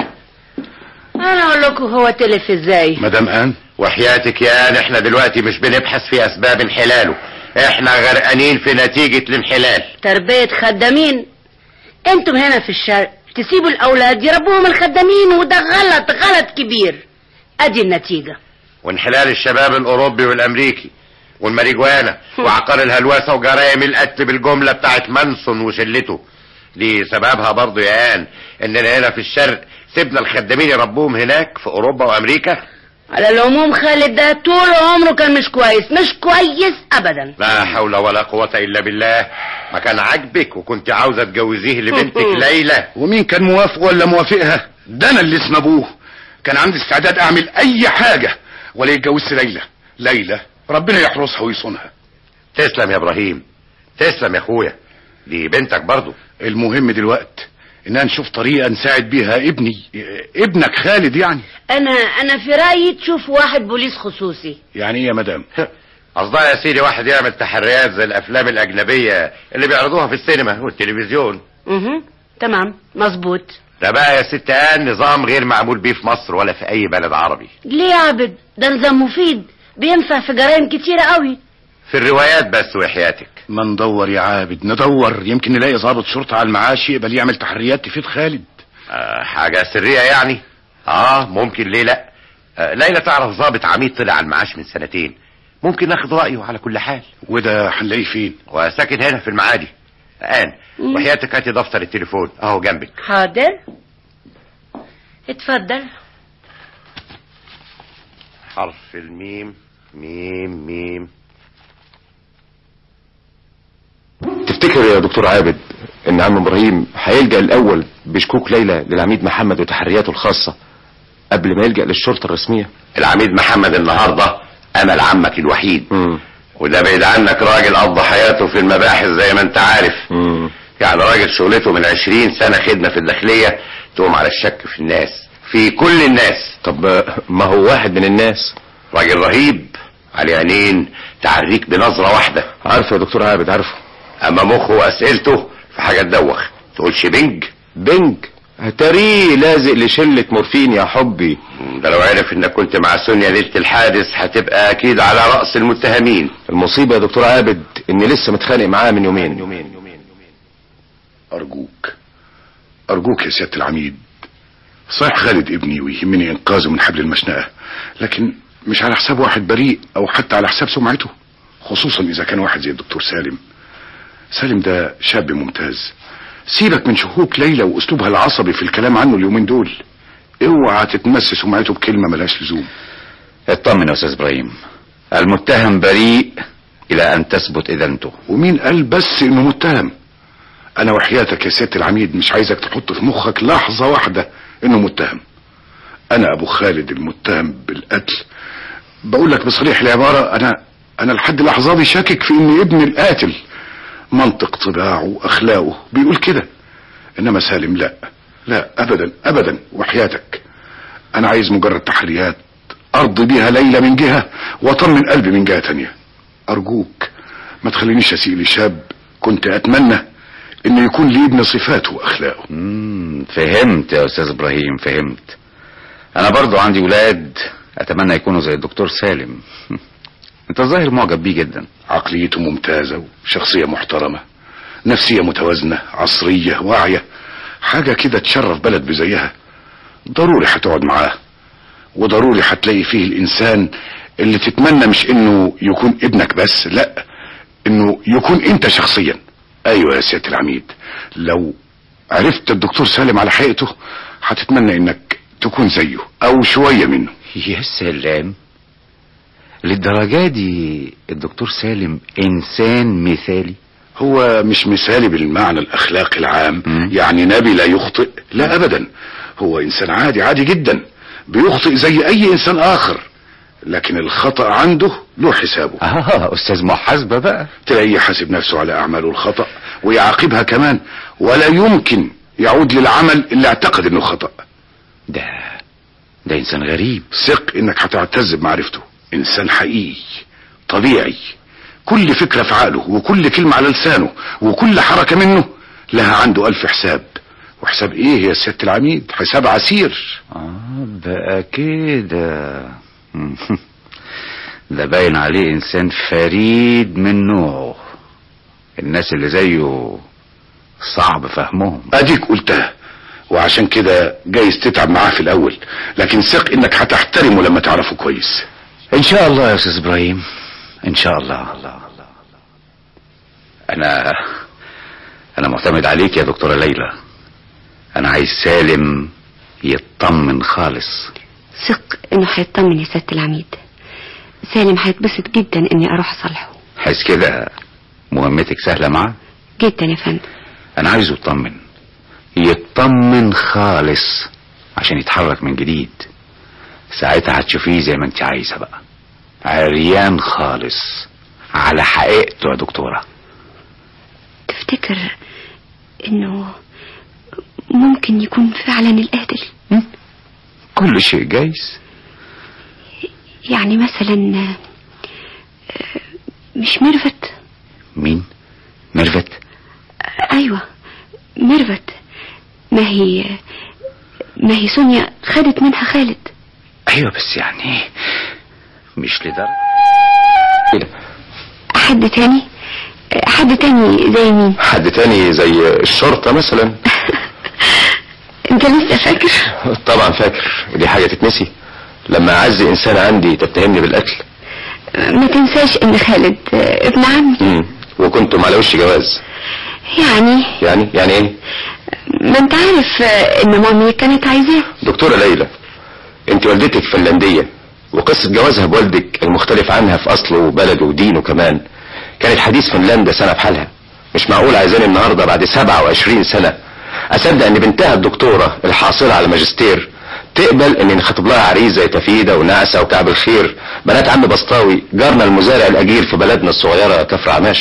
انا اقول لكم هو تلف ازاي مدام ان وحياتك يا ان احنا دلوقتي مش بنبحث في اسباب انحلاله احنا غرقانين في نتيجة الانحلال تربية خدامين انتم هنا في الشرق تسيبوا الاولاد يربوهم الخدامين وده غلط غلط كبير ادي النتيجة وانحلال الشباب الاوروبي والامريكي والماريجوانا وعقار الهلوسة وجرائم القتل بالجملة بتاعت مانسون وشلته دي سببها برضو يا ان اننا هنا في الشرق سيبنا الخدامين يربوهم هناك في اوروبا وامريكا على العموم خالد ده طول عمره كان مش كويس مش كويس ابدا لا حول ولا قوة الا بالله ما كان عاجبك وكنت عاوزة تجوزيه لبنتك ليلى ومين كان موافق ولا موافقها ده انا اللي اسم ابوه كان عندي استعداد اعمل اي حاجة ولا يتجوزش ليلى ليلى ربنا يحرسها ويصونها تسلم يا ابراهيم تسلم يا اخويا دي بنتك برضو المهم دلوقتي اننا نشوف طريقة نساعد بيها ابني ابنك خالد يعني انا انا في رايي تشوف واحد بوليس خصوصي يعني ايه يا مدام قصدها يا سيدي واحد يعمل تحريات زي الافلام الاجنبية اللي بيعرضوها في السينما والتلفزيون اها تمام مظبوط ده بقى يا ست آن نظام غير معمول بيه في مصر ولا في اي بلد عربي ليه يا عبد ده نظام مفيد بينفع في جرائم كتيرة قوي في الروايات بس وحياتك ما ندور يا عابد ندور يمكن نلاقي ضابط شرطة على المعاش يقبل يعمل تحريات تفيد خالد آه حاجة سرية يعني اه ممكن ليه لا آه ليلى تعرف ضابط عميد طلع على المعاش من سنتين ممكن ناخد رأيه على كل حال وده هنلاقيه فين وساكن هنا في المعادي الآن وحياتك هاتي دفتر التليفون اهو جنبك حاضر اتفضل حرف الميم ميم ميم تفتكر يا دكتور عابد ان عم ابراهيم هيلجأ الاول بشكوك ليلى للعميد محمد وتحرياته الخاصة قبل ما يلجأ للشرطة الرسمية العميد محمد النهاردة امل عمك الوحيد مم. وده بعيد عنك راجل قضى حياته في المباحث زي ما انت عارف مم. يعني راجل شغلته من عشرين سنة خدمة في الداخلية تقوم على الشك في الناس في كل الناس طب آه، ما هو واحد من الناس راجل رهيب على عينين تعريك بنظرة واحدة عارفه يا دكتور عابد عارفه اما مخه واسئلته في حاجة تدوخ تقولش بنج بنج تريه لازق لشلة مورفين يا حبي ده لو عرف انك كنت مع سونيا ليلة الحادث هتبقى اكيد على رأس المتهمين المصيبة يا دكتور عابد اني لسه متخانق معاه من يومين ارجوك ارجوك يا سيادة العميد صحيح خالد ابني ويهمني انقاذه من حبل المشنقة لكن مش على حساب واحد بريء او حتى على حساب سمعته خصوصا اذا كان واحد زي الدكتور سالم سالم ده شاب ممتاز سيبك من شهوك ليلى واسلوبها العصبي في الكلام عنه اليومين دول اوعى تتمس سمعته بكلمة ملهاش لزوم اطمن يا استاذ ابراهيم المتهم بريء الى ان تثبت ادانته ومين قال بس انه متهم انا وحياتك يا سيادة العميد مش عايزك تحط في مخك لحظة واحدة انه متهم انا ابو خالد المتهم بالقتل بقول لك بصريح العبارة انا انا لحد اللحظة دي شاكك في ان ابن القاتل منطق طباعه واخلاقه بيقول كده انما سالم لا لا ابدا ابدا وحياتك انا عايز مجرد تحريات ارضي بيها ليلى من جهة واطمن قلبي من جهة تانية ارجوك ما تخلينيش اسيء لشاب كنت اتمنى انه يكون لي ابن صفاته واخلاقه مم، فهمت يا استاذ ابراهيم فهمت انا برضو عندي ولاد اتمنى يكونوا زي الدكتور سالم انت الظاهر معجب بيه جدا عقليته ممتازة وشخصية محترمة نفسية متوازنة عصرية واعية حاجة كده تشرف بلد بزيها ضروري هتقعد معاه وضروري هتلاقي فيه الانسان اللي تتمنى مش انه يكون ابنك بس لا انه يكون انت شخصيا ايوه يا سيادة العميد لو عرفت الدكتور سالم على حقيقته هتتمنى انك تكون زيه او شوية منه يا سلام للدرجة دي الدكتور سالم إنسان مثالي هو مش مثالي بالمعنى الاخلاقي العام مم. يعني نبي لا يخطئ لا ابدا هو انسان عادي عادي جدا بيخطئ زي اي انسان اخر لكن الخطأ عنده له حسابه آه أستاذ محاسبة بقى تلاقيه يحاسب نفسه على اعماله الخطأ ويعاقبها كمان ولا يمكن يعود للعمل اللي اعتقد انه خطأ ده ده إنسان غريب ثق انك هتعتز بمعرفته انسان حقيقي طبيعي كل فكرة في عقله وكل كلمة على لسانه وكل حركة منه لها عنده الف حساب وحساب ايه يا سيادة العميد حساب عسير آه بقى كده مم. ده باين عليه إنسان فريد من نوعه الناس اللي زيه صعب فهمهم اديك قلتها وعشان كده جايز تتعب معاه في الاول لكن ثق انك هتحترمه لما تعرفه كويس ان شاء الله يا استاذ ابراهيم ان شاء الله انا انا معتمد عليك يا دكتوره ليلى انا عايز سالم يطمن خالص ثق انه هيطمن يا سيادة العميد سالم هيتبسط جدا اني اروح اصالحه حيث كده مهمتك سهله معاه جدا يا فندم انا عايزه يطمن يطمن خالص عشان يتحرك من جديد ساعتها هتشوفيه زي ما انت عايزه بقى عريان خالص على حقيقته يا دكتوره تفتكر انه ممكن يكون فعلا القاتل كل شيء جايز يعني مثلا آه، مش ميرفت مين ميرفت ايوه ميرفت ما هي ما هي سونيا خدت منها خالد ايوه بس يعني مش لدرجه حد تاني حد تاني زي مين حد تاني زي الشرطة مثلا انت لسه فاكر طبعا فاكر ودي حاجة تتنسي لما اعز انسان عندي تتهمني بالقتل ما تنساش ان خالد آه، ابن عمي مم. وكنتم على وش جواز يعني يعني يعني ايه ما انت عارف آه، ان مامي كانت عايزاه دكتورة ليلى انت والدتك فنلندية وقصة جوازها بوالدك المختلف عنها في اصله وبلده ودينه كمان كانت حديث فنلندا سنة بحالها مش معقول عايزاني النهاردة بعد 27 سنة اصدق ان بنتها الدكتورة الحاصلة على ماجستير تقبل ان نخطب لها عريس زي تفيدة ونعسة وكعب الخير بنات عم بسطاوي جارنا المزارع الاجير في بلدنا الصغيرة كفر عماشة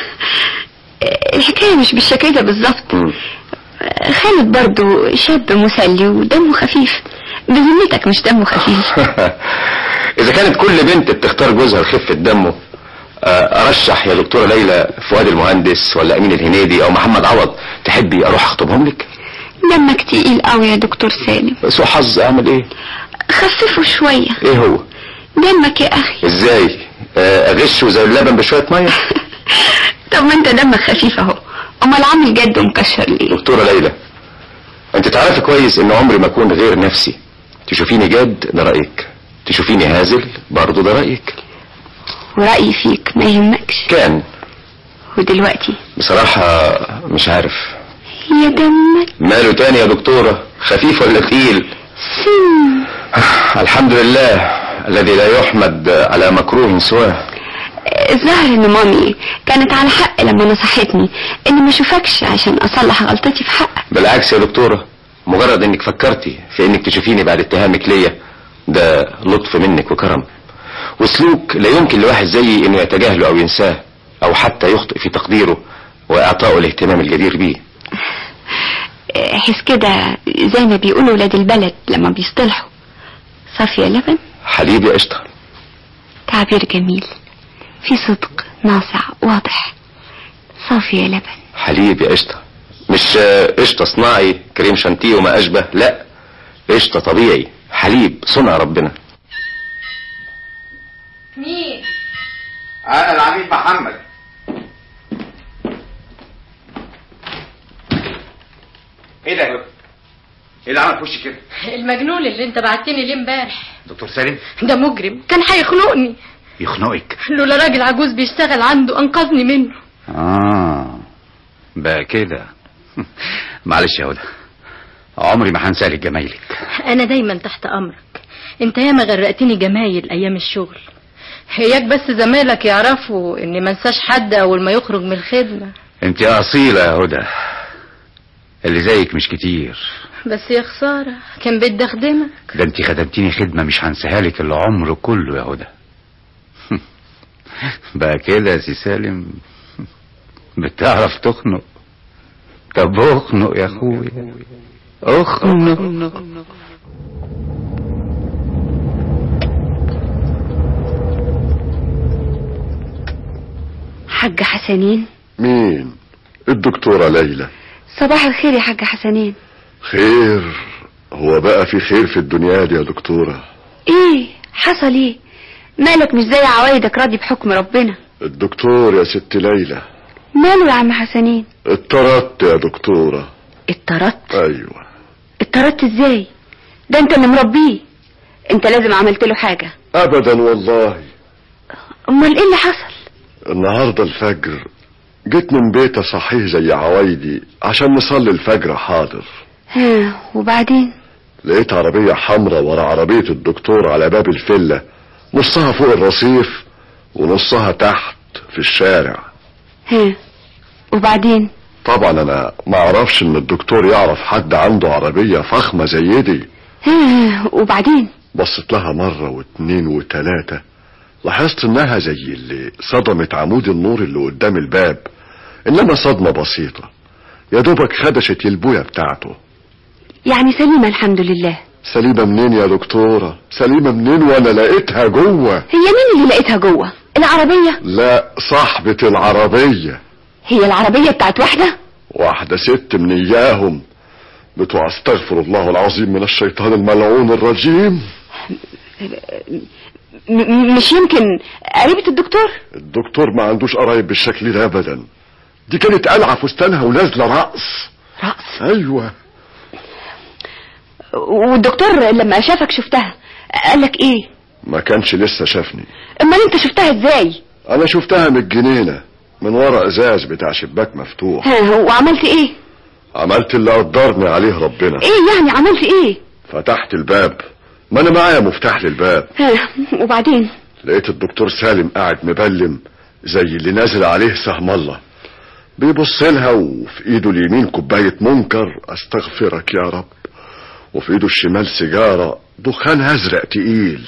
آه، الحكاية مش بالشكل ده بالظبط مم. آه، خالد برضو شاب مسلي ودمه خفيف بذمتك مش دمه خفيف اذا كانت كل بنت بتختار جوزها لخفة دمه آه، ارشح يا دكتورة ليلى فؤاد المهندس ولا امين الهنيدي او محمد عوض تحبي اروح اخطبهم لك دمك تقيل قوي يا دكتور سالم سوء حظ اعمل ايه خففه شوية ايه هو دمك يا اخي ازاي آه، اغشه زي اللبن بشوية مية طب ما انت دمك خفيف اهو امال عامل جد ومكشر ليه دكتورة ليلى انت تعرفي كويس ان عمري ما اكون غير نفسي تشوفيني جاد ده رأيك تشوفيني هازل برضه ده رأيك ورأيي فيك ما يهمكش كان ودلوقتي بصراحة مش عارف يا دمك ماله تاني يا دكتورة خفيف ولا تقيل سن الحمد لله الذي لا يحمد على مكروه سواه الظاهر ان مامي كانت على حق لما نصحتني اني ما اشوفكش عشان اصلح غلطتي في حقك بالعكس يا دكتورة مجرد انك فكرتي في انك تشوفيني بعد اتهامك ليا ده لطف منك وكرم وسلوك لا يمكن لواحد زيي انه يتجاهله او ينساه او حتى يخطئ في تقديره واعطائه الاهتمام الجدير بيه حس كده زي ما بيقولوا ولاد البلد لما بيصطلحوا صافية لبن حبيبي قشطة تعبير جميل في صدق ناصع واضح صافية لبن حليب يا قشطة مش آه، قشطة صناعي كريم شانتيه وما أشبه لا قشطة طبيعي حليب صنع ربنا مين انا العميد محمد ايه ده يا دكتور؟ ايه اللي عمل في وشي كده؟ المجنون اللي انت بعتني ليه امبارح دكتور سالم ده مجرم كان هيخنقني يخنقك لولا راجل عجوز بيشتغل عنده انقذني منه اه بقى كده معلش يا هدى عمري ما هنسى لك جمايلك انا دايما تحت امرك انت ياما غرقتني جمايل ايام الشغل هياك بس زمايلك يعرفوا اني ما انساش حد اول ما يخرج من الخدمه انت اصيلة يا هدى اللي زيك مش كتير بس يا خساره كان بدي اخدمك ده انت خدمتيني خدمة مش هنساها لك العمر كله يا هدى بقى كده يا سي سالم بتعرف تخنق طب اخنق يا اخويا اخنق حاج حسنين مين الدكتورة ليلى صباح الخير يا حاج حسنين خير هو بقى في خير في الدنيا دي يا دكتورة ايه حصل ايه مالك مش زي عوايدك راضي بحكم ربنا الدكتور يا ست ليلى ماله يا عم حسنين اتطردت يا دكتورة اتطردت ايوه اتطردت ازاي ده انت اللي مربيه انت لازم عملت له حاجه ابدا والله امال ايه اللي حصل النهاردة الفجر جيت من بيتي صحيح زي عوايدي عشان نصلي الفجر حاضر ها وبعدين لقيت عربية حمراء ورا عربية الدكتور على باب الفيلا نصها فوق الرصيف ونصها تحت في الشارع ها وبعدين طبعا انا ما اعرفش ان الدكتور يعرف حد عنده عربية فخمة زي دي ها وبعدين بصيت لها مرة واتنين وتلاتة لاحظت انها زي اللي صدمت عمود النور اللي قدام الباب انما صدمة بسيطة يا دوبك خدشت البوية بتاعته يعني سليمة الحمد لله سليمة منين يا دكتورة سليمة منين وانا لقيتها جوه هي مين اللي لقيتها جوه العربية لا صاحبة العربية هي العربية بتاعت واحدة واحدة ست من اياهم بتوع استغفر الله العظيم من الشيطان الملعون الرجيم م- م- مش يمكن قريبة الدكتور الدكتور ما عندوش قرايب بالشكل ده ابدا دي كانت قلعة فستانها ونازلة رقص رقص ايوه والدكتور لما شافك شفتها قالك ايه ما كانش لسه شافني امال انت شفتها ازاي انا شفتها من الجنينة من ورا ازاز بتاع شباك مفتوح ها وعملت ايه عملت اللي قدرني عليه ربنا ايه يعني عملت ايه فتحت الباب ما انا معايا مفتاح للباب ها وبعدين لقيت الدكتور سالم قاعد مبلم زي اللي نازل عليه سهم الله بيبص لها وفي ايده اليمين كوباية منكر استغفرك يا رب وفي ايده الشمال سيجارة دخان ازرق تقيل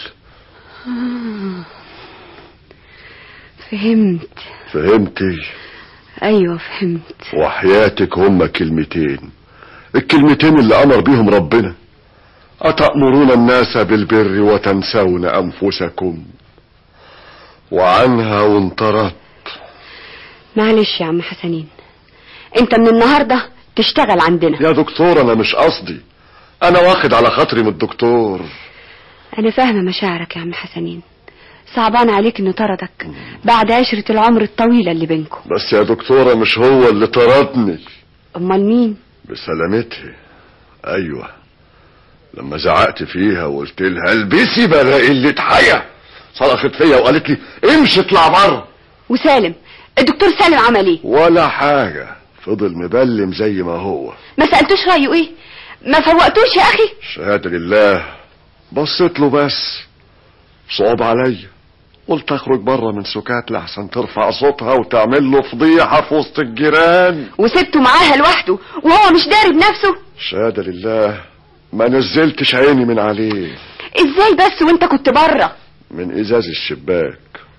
فهمت فهمتي ايوه فهمت وحياتك هما كلمتين الكلمتين اللي امر بيهم ربنا اتأمرون الناس بالبر وتنسون انفسكم وعنها وانطرت معلش يا عم حسنين انت من النهاردة تشتغل عندنا يا دكتور انا مش قصدي انا واخد على خاطري من الدكتور انا فاهمة مشاعرك يا عم حسنين صعبان عليك انه طردك بعد عشرة العمر الطويلة اللي بينكم بس يا دكتورة مش هو اللي طردني امال مين بسلامتها ايوه لما زعقت فيها وقلت لها البسي بلا قلة حياة صرخت فيا وقالت لي امشي اطلع بره وسالم الدكتور سالم عمل ايه ولا حاجة فضل مبلم زي ما هو ما سألتوش رأيه ايه ما فوقتوش يا اخي شهادة لله بصيت له بس صعب عليا قلت اخرج بره من سكات لحسن ترفع صوتها وتعمل له فضيحة في وسط الجيران وسبته معاها لوحده وهو مش داري بنفسه شهادة لله ما نزلتش عيني من عليه ازاي بس وانت كنت بره من ازاز الشباك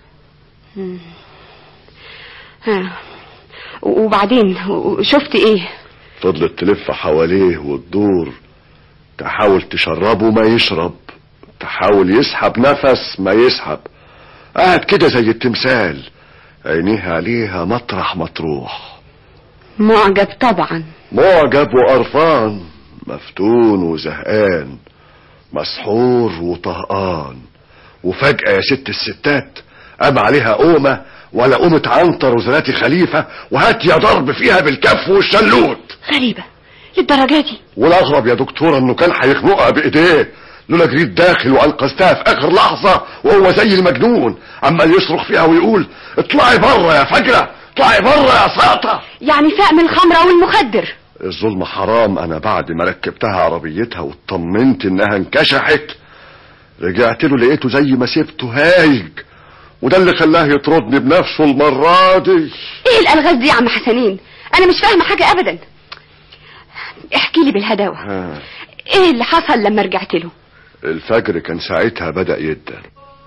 ها وبعدين شفت ايه فضلت تلف حواليه وتدور تحاول تشربه ما يشرب تحاول يسحب نفس ما يسحب قاعد كده زي التمثال عينيها عليها مطرح مطروح معجب طبعا معجب وقرفان مفتون وزهقان مسحور وطهقان وفجأة يا ست الستات قام عليها قومة ولا قومة عنتر وزناتي خليفة وهات يا ضرب فيها بالكف والشلوت غريبة للدرجة دي والاغرب يا دكتورة انه كان هيخنقها بايديه لولا جريت داخل وانقذتها في اخر لحظة وهو زي المجنون عمال يصرخ فيها ويقول اطلعي بره يا فجرة اطلعي بره يا ساقطة يعني فاق من الخمرة والمخدر الظلم حرام انا بعد ما ركبتها عربيتها واطمنت انها انكشحت رجعت له لقيته زي ما سبته هايج وده اللي خلاه يطردني بنفسه المرة دي ايه الالغاز دي يا عم حسنين انا مش فاهمة حاجة ابدا احكي لي بالهداوة ها، ايه اللي حصل لما رجعت له الفجر كان ساعتها بدأ يدن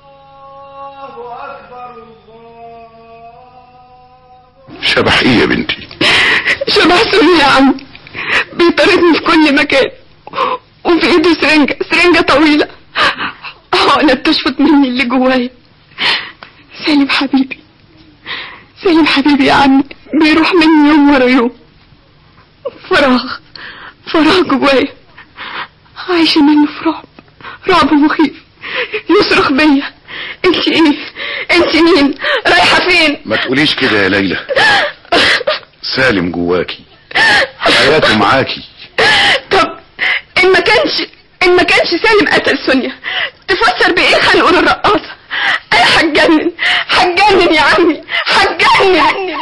شبح ايه يا بنتي شبه سوري يا عم بيطاردني في كل مكان وفي ايده سرنجة سرنجة طويلة حقنة بتشفط مني اللي جوايا سالم حبيبي سالم حبيبي يا عمي بيروح مني يوم ورا يوم فراغ فراغ جوايا عايشة منه في رعب رعب مخيف يصرخ بيا انت ايه انت مين رايحة فين ما تقوليش كده يا ليلى سالم جواكي حياته معاكي طب ان ما كانش ان ما كانش سالم قتل سونيا تفسر بايه خلقون الرقاصه انا هتجنن هتجنن يا عمي هتجنن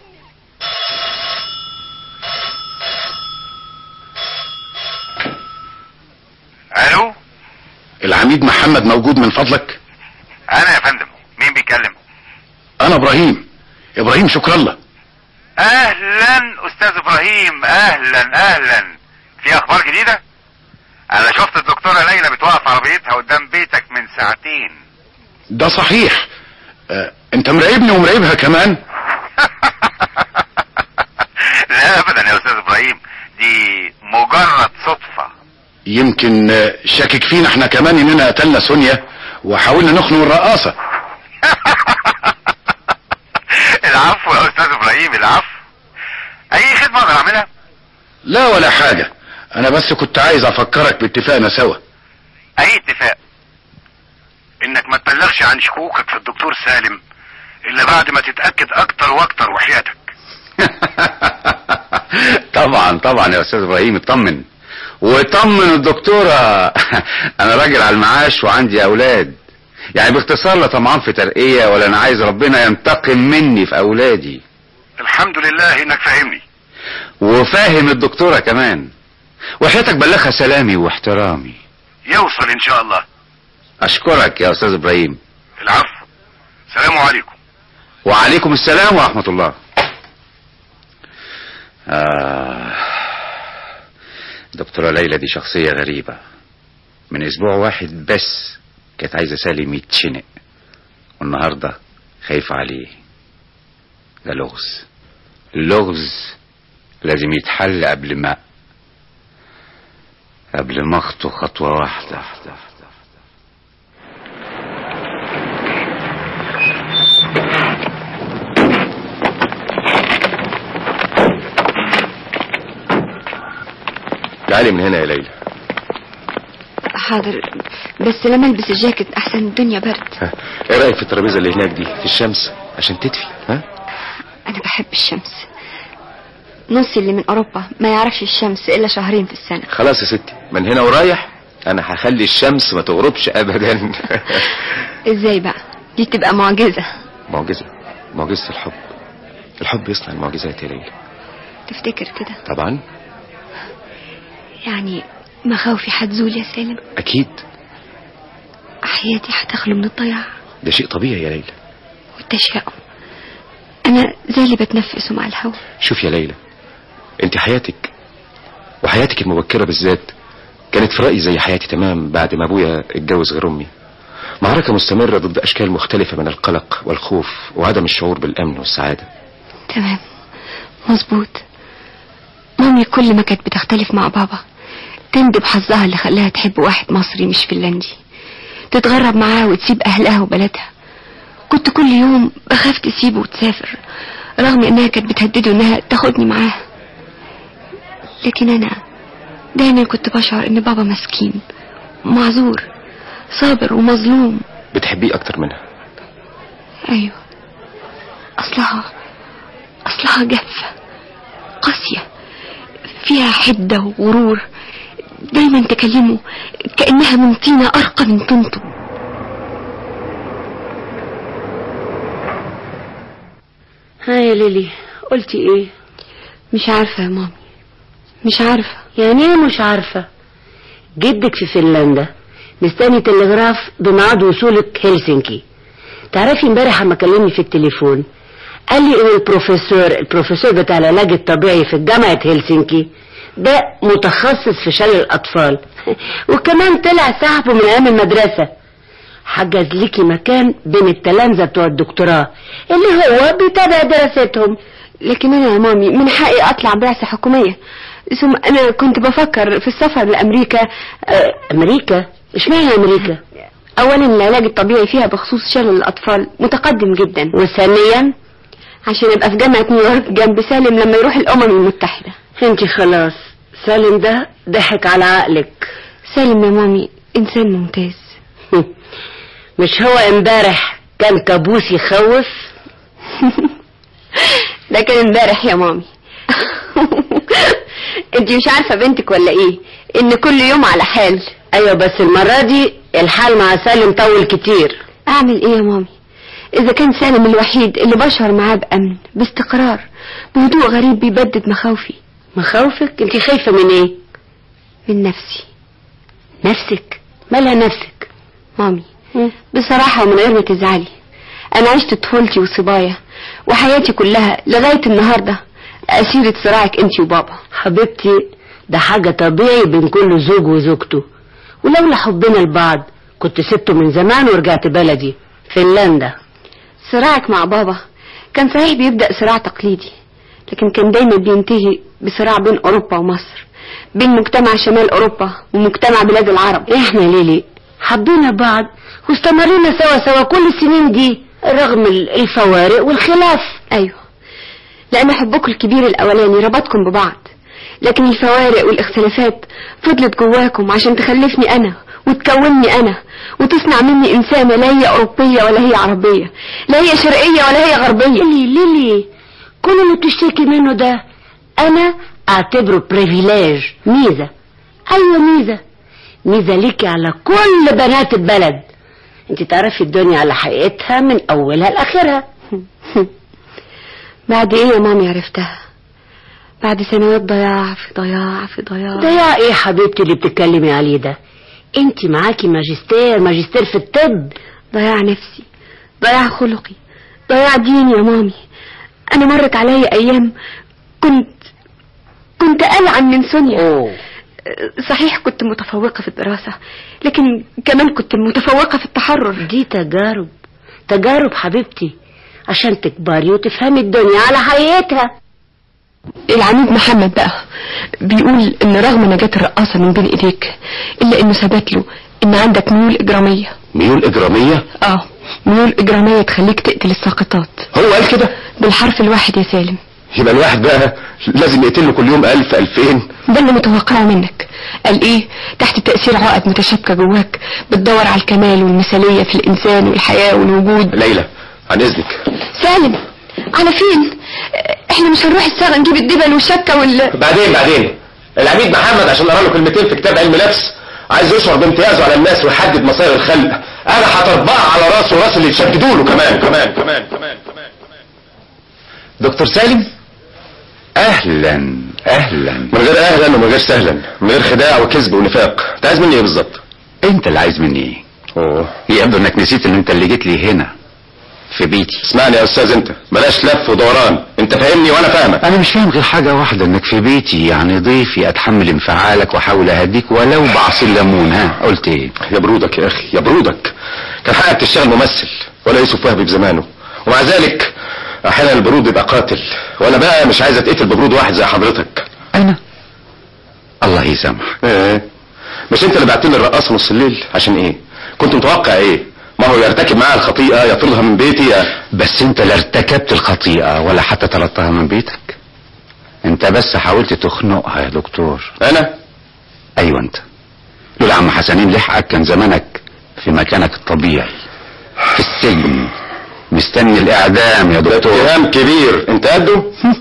الو العميد محمد موجود من فضلك انا يا فندم مين بيتكلم انا ابراهيم ابراهيم شكر الله اهلا استاذ ابراهيم اهلا اهلا في اخبار جديدة انا شفت الدكتورة ليلى بتوقف عربيتها قدام بيتك من ساعتين ده صحيح آه، انت مراقبني ومراقبها كمان لا ابدا يا استاذ ابراهيم دي مجرد صدفة يمكن آه، شاكك فينا احنا كمان اننا قتلنا سونيا وحاولنا نخنق الرقاصة العفو يا استاذ ابراهيم العفو اي خدمة اقدر اعملها لا ولا حاجة انا بس كنت عايز افكرك باتفاقنا سوا اي اتفاق انك ما تبلغش عن شكوكك في الدكتور سالم الا بعد ما تتأكد اكتر واكتر وحياتك طبعا طبعا يا استاذ ابراهيم اطمن وطمن الدكتورة انا راجل على المعاش وعندي اولاد يعني باختصار لا طمعان في ترقية ولا انا عايز ربنا ينتقم مني في اولادي الحمد لله انك فاهمني وفاهم الدكتورة كمان وحياتك بلغها سلامي واحترامي يوصل ان شاء الله اشكرك يا استاذ ابراهيم العفو سلام عليكم وعليكم السلام ورحمة الله آه. دكتورة ليلى دي شخصية غريبة من اسبوع واحد بس كانت عايزة سالم يتشنق والنهاردة خايفة عليه ده لغز اللغز لازم يتحل قبل ما قبل ما اخطو خطوة واحدة تعالي من هنا يا ليلى حاضر بس لما البس الجاكيت احسن الدنيا برد ها، ايه رايك في الترابيزه اللي هناك دي في الشمس عشان تدفي ها انا بحب الشمس نصي اللي من اوروبا ما يعرفش الشمس الا شهرين في السنة خلاص يا ستي من هنا ورايح انا هخلي الشمس ما تغربش ابدا ازاي بقى دي تبقى معجزة معجزه معجزه الحب الحب يصنع المعجزات يا ليلى تفتكر كده طبعا يعني مخاوفي هتزول يا سالم اكيد حياتي هتخلو من الضياع ده شيء طبيعي يا ليلى والتشاؤم انا زي اللي بتنفسه مع الهواء شوف يا ليلى انت حياتك وحياتك المبكرة بالذات كانت في رأيي زي حياتي تمام بعد ما ابويا اتجوز غير امي معركة مستمرة ضد اشكال مختلفة من القلق والخوف وعدم الشعور بالامن والسعادة تمام مظبوط مامي كل ما كانت بتختلف مع بابا تندب حظها اللي خلاها تحب واحد مصري مش فنلندي تتغرب معاه وتسيب اهلها وبلدها كنت كل يوم بخاف تسيبه وتسافر رغم انها كانت بتهدده انها تاخدني معاها لكن انا دايما كنت بشعر ان بابا مسكين معذور صابر ومظلوم بتحبيه اكتر منها ايوه اصلها اصلها جافة قاسية فيها حدة وغرور دايما دايما تكلمه كأنها من طينة أرقى من طينته ها يا ليلي قلتي ايه مش عارفة يا مامي مش عارفة يعني ايه مش عارفة جدك في فنلندا مستني تلغراف بميعاد وصولك هلسنكي تعرفي امبارح لما كلمني في التليفون قال لي ان البروفيسور البروفيسور بتاع العلاج الطبيعي في جامعة هلسنكي ده متخصص في شلل الاطفال وكمان طلع صاحبه من ايام المدرسة حجز ليكي مكان بين التلامذة بتوع الدكتوراه اللي هو بيتابع دراستهم لكن أنا يا مامي من حقي أطلع بعثة حكومية ثم أنا كنت بفكر في السفر لأمريكا آه، امريكا اشمعنى امريكا أولا العلاج الطبيعي فيها بخصوص شلل الأطفال متقدم جدا وثانيا عشان أبقى في جامعة نيويورك جنب سالم لما يروح الأمم المتحدة انت خلاص سالم ده ضحك على عقلك سالم يا مامي إنسان ممتاز مش هو امبارح كان كابوس يخوف ده كان امبارح يا مامي انت مش عارفة بنتك ولا ايه ان كل يوم على حال ايوه بس المرة دي الحال مع سالم طول كتير اعمل ايه يا مامي اذا كان سالم الوحيد اللي بشعر معاه بامن باستقرار بهدوء غريب بيبدد مخاوفي مخاوفك انت خايفة من ايه من نفسي نفسك مالها نفسك مامي بصراحة ومن غير ما تزعلي انا عشت طفولتي وصبايا وحياتي كلها لغاية النهاردة أسيرة صراعك انت وبابا حبيبتي ده حاجة طبيعي بين كل زوج وزوجته ولولا حبنا لبعض كنت سبته من زمان ورجعت بلدي فنلندا صراعك مع بابا كان صحيح بيبدأ صراع تقليدي لكن كان دايما بينتهي بصراع بين أوروبا ومصر بين مجتمع شمال أوروبا ومجتمع بلاد العرب احنا ليلي حبينا بعض واستمرينا سوا سوا كل السنين دي رغم ال- الفوارق والخلاف أيوه لأن حبكم الكبير الأولاني ربطكم ببعض لكن الفوارق والاختلافات فضلت جواكم عشان تخلفني أنا وتكونني أنا وتصنع مني إنسانة لا هي أوروبية ولا هي عربية لا هي شرقية ولا هي غربية ليلي ليلي كل اللي بتشتكي منه ده انا اعتبره بريفيليج ميزة ايوه ميزة ميزة ليكي على كل بنات البلد انت تعرفي الدنيا على حقيقتها من اولها لاخرها بعد إيه يا مامي عرفتها بعد سنوات ضياع في ضياع في ضياع ضياع ايه حبيبتي اللي بتتكلمي عليه ده انت معاكي ماجستير ماجستير في الطب ضياع نفسي ضياع خلقي ضياع ديني يا مامي أنا مرت عليا أيام كنت كنت ألعن من سونيا أوه. صحيح كنت متفوقة في الدراسة لكن كمان كنت متفوقة في التحرر دي تجارب تجارب حبيبتي عشان تكبري وتفهمي الدنيا على حقيقتها العميد محمد بقى بيقول ان رغم نجاة الرقاصة من بين ايديك الا انه ثبت له ان عندك ميول اجرامية ميول اجراميه اه ميول اجرامية تخليك تقتل الساقطات هو قال كده بالحرف الواحد يا سالم يبقى الواحد بقى لازم يقتله كل يوم ألف ألفين ده اللي متوقعه منك قال ايه تحت تأثير عقد متشابكة جواك بتدور على الكمال والمثالية في الانسان والحياة والوجود ليلى عن إذنك سالم على فين احنا مش هنروح الصاغة نجيب الدبل والشبكة وال بعدين بعدين العميد محمد عشان قرا له كلمتين في كتاب علم نفس عايز يشعر بامتيازه على الناس ويحدد مصير الخلق انا هطبقها على راسه وراس اللي يتشددوا له كمان كمان كمان كمان كمان دكتور سالم اهلا اهلا من غير اهلا ومن غير سهلا من غير خداع وكذب ونفاق انت عايز مني ايه بالظبط انت اللي عايز مني ايه اوه يبدو انك نسيت ان انت اللي جيت لي هنا في بيتي اسمعني يا استاذ انت بلاش لف ودوران انت فاهمني وانا فاهمك انا مش فاهم غير حاجة واحدة انك في بيتي يعني ضيفي اتحمل انفعالك واحاول اهديك ولو بعصير ليمون ها قلت ايه يا برودك يا اخي يا برودك كان حقك تشتغل ممثل ولا يوسف وهبي بزمانه ومع ذلك احيانا البرود بيبقى قاتل وانا بقى مش عايز اتقتل ببرود واحد زي حضرتك انا الله يسامحك ايه مش انت اللي بعت لي الرقاصه نص الليل عشان ايه كنت متوقع ايه ما هو يرتكب معاها الخطيئه يطردها من بيتي يا بس انت لا ارتكبت الخطيئة ولا حتى طردتها من بيتك انت بس حاولت تخنقها يا دكتور انا ايوه انت لولا عم حسنين لحقك كان زمانك في مكانك الطبيعي في السجن مستني الاعدام يا ده دكتور اتهام كبير انت قده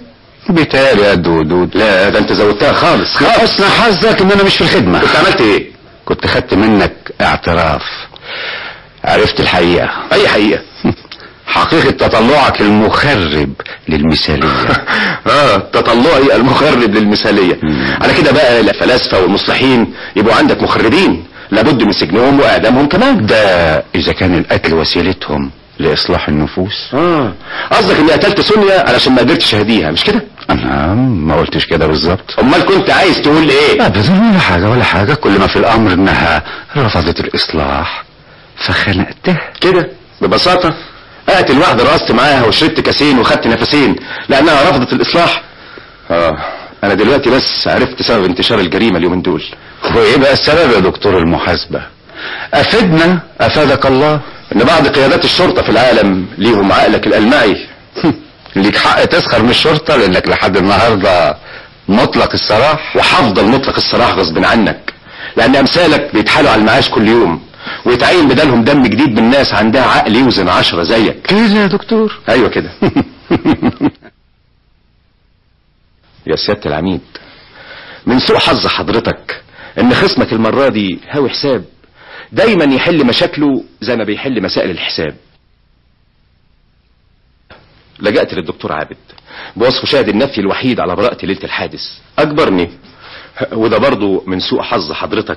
بيتهيألي يا دودود لا ده انت زودتها خالص حسن حظك ان انا مش في الخدمة كنت عملت ايه كنت خدت منك اعتراف عرفت الحقيقة اي حقيقة حقيقة تطلعك المخرب للمثالية اه تطلعي المخرب للمثالية على كده بقى الفلاسفة والمصلحين يبقوا عندك مخربين لابد من سجنهم واعدامهم كمان ده اذا كان القتل وسيلتهم لاصلاح النفوس اه قصدك اني قتلت سونيا علشان ما قدرتش اهديها مش كده انا ما قلتش كده بالظبط امال كنت عايز تقول ايه ابدا ولا حاجة ولا حاجة كل ما في الامر انها رفضت الاصلاح فخنقتها كده ببساطة اقتل واحدة رقصت معاها وشربت كاسين وخدت نفسين لانها رفضت الاصلاح اه انا دلوقتي بس عرفت سبب انتشار الجريمة اليومين دول وايه بقى السبب يا دكتور المحاسبة افدنا افادك الله ان بعض قيادات الشرطة في العالم ليهم عقلك الالمعي ليك حق تسخر من الشرطة لانك لحد النهاردة مطلق السراح وهفضل مطلق السراح غصب عنك لان امثالك بيتحالوا على المعاش كل يوم ويتعين بدالهم دم جديد من ناس عندها عقل يوزن عشرة زيك كده يا دكتور ايوه كده يا سيادة العميد من سوء حظ حضرتك ان خصمك المرة دي هاوي حساب دايما يحل مشاكله زي ما بيحل مسائل الحساب لجأت للدكتور عابد بوصف شاهد النفي الوحيد على براءتي ليلة الحادث اجبرني وده برضو من سوء حظ حضرتك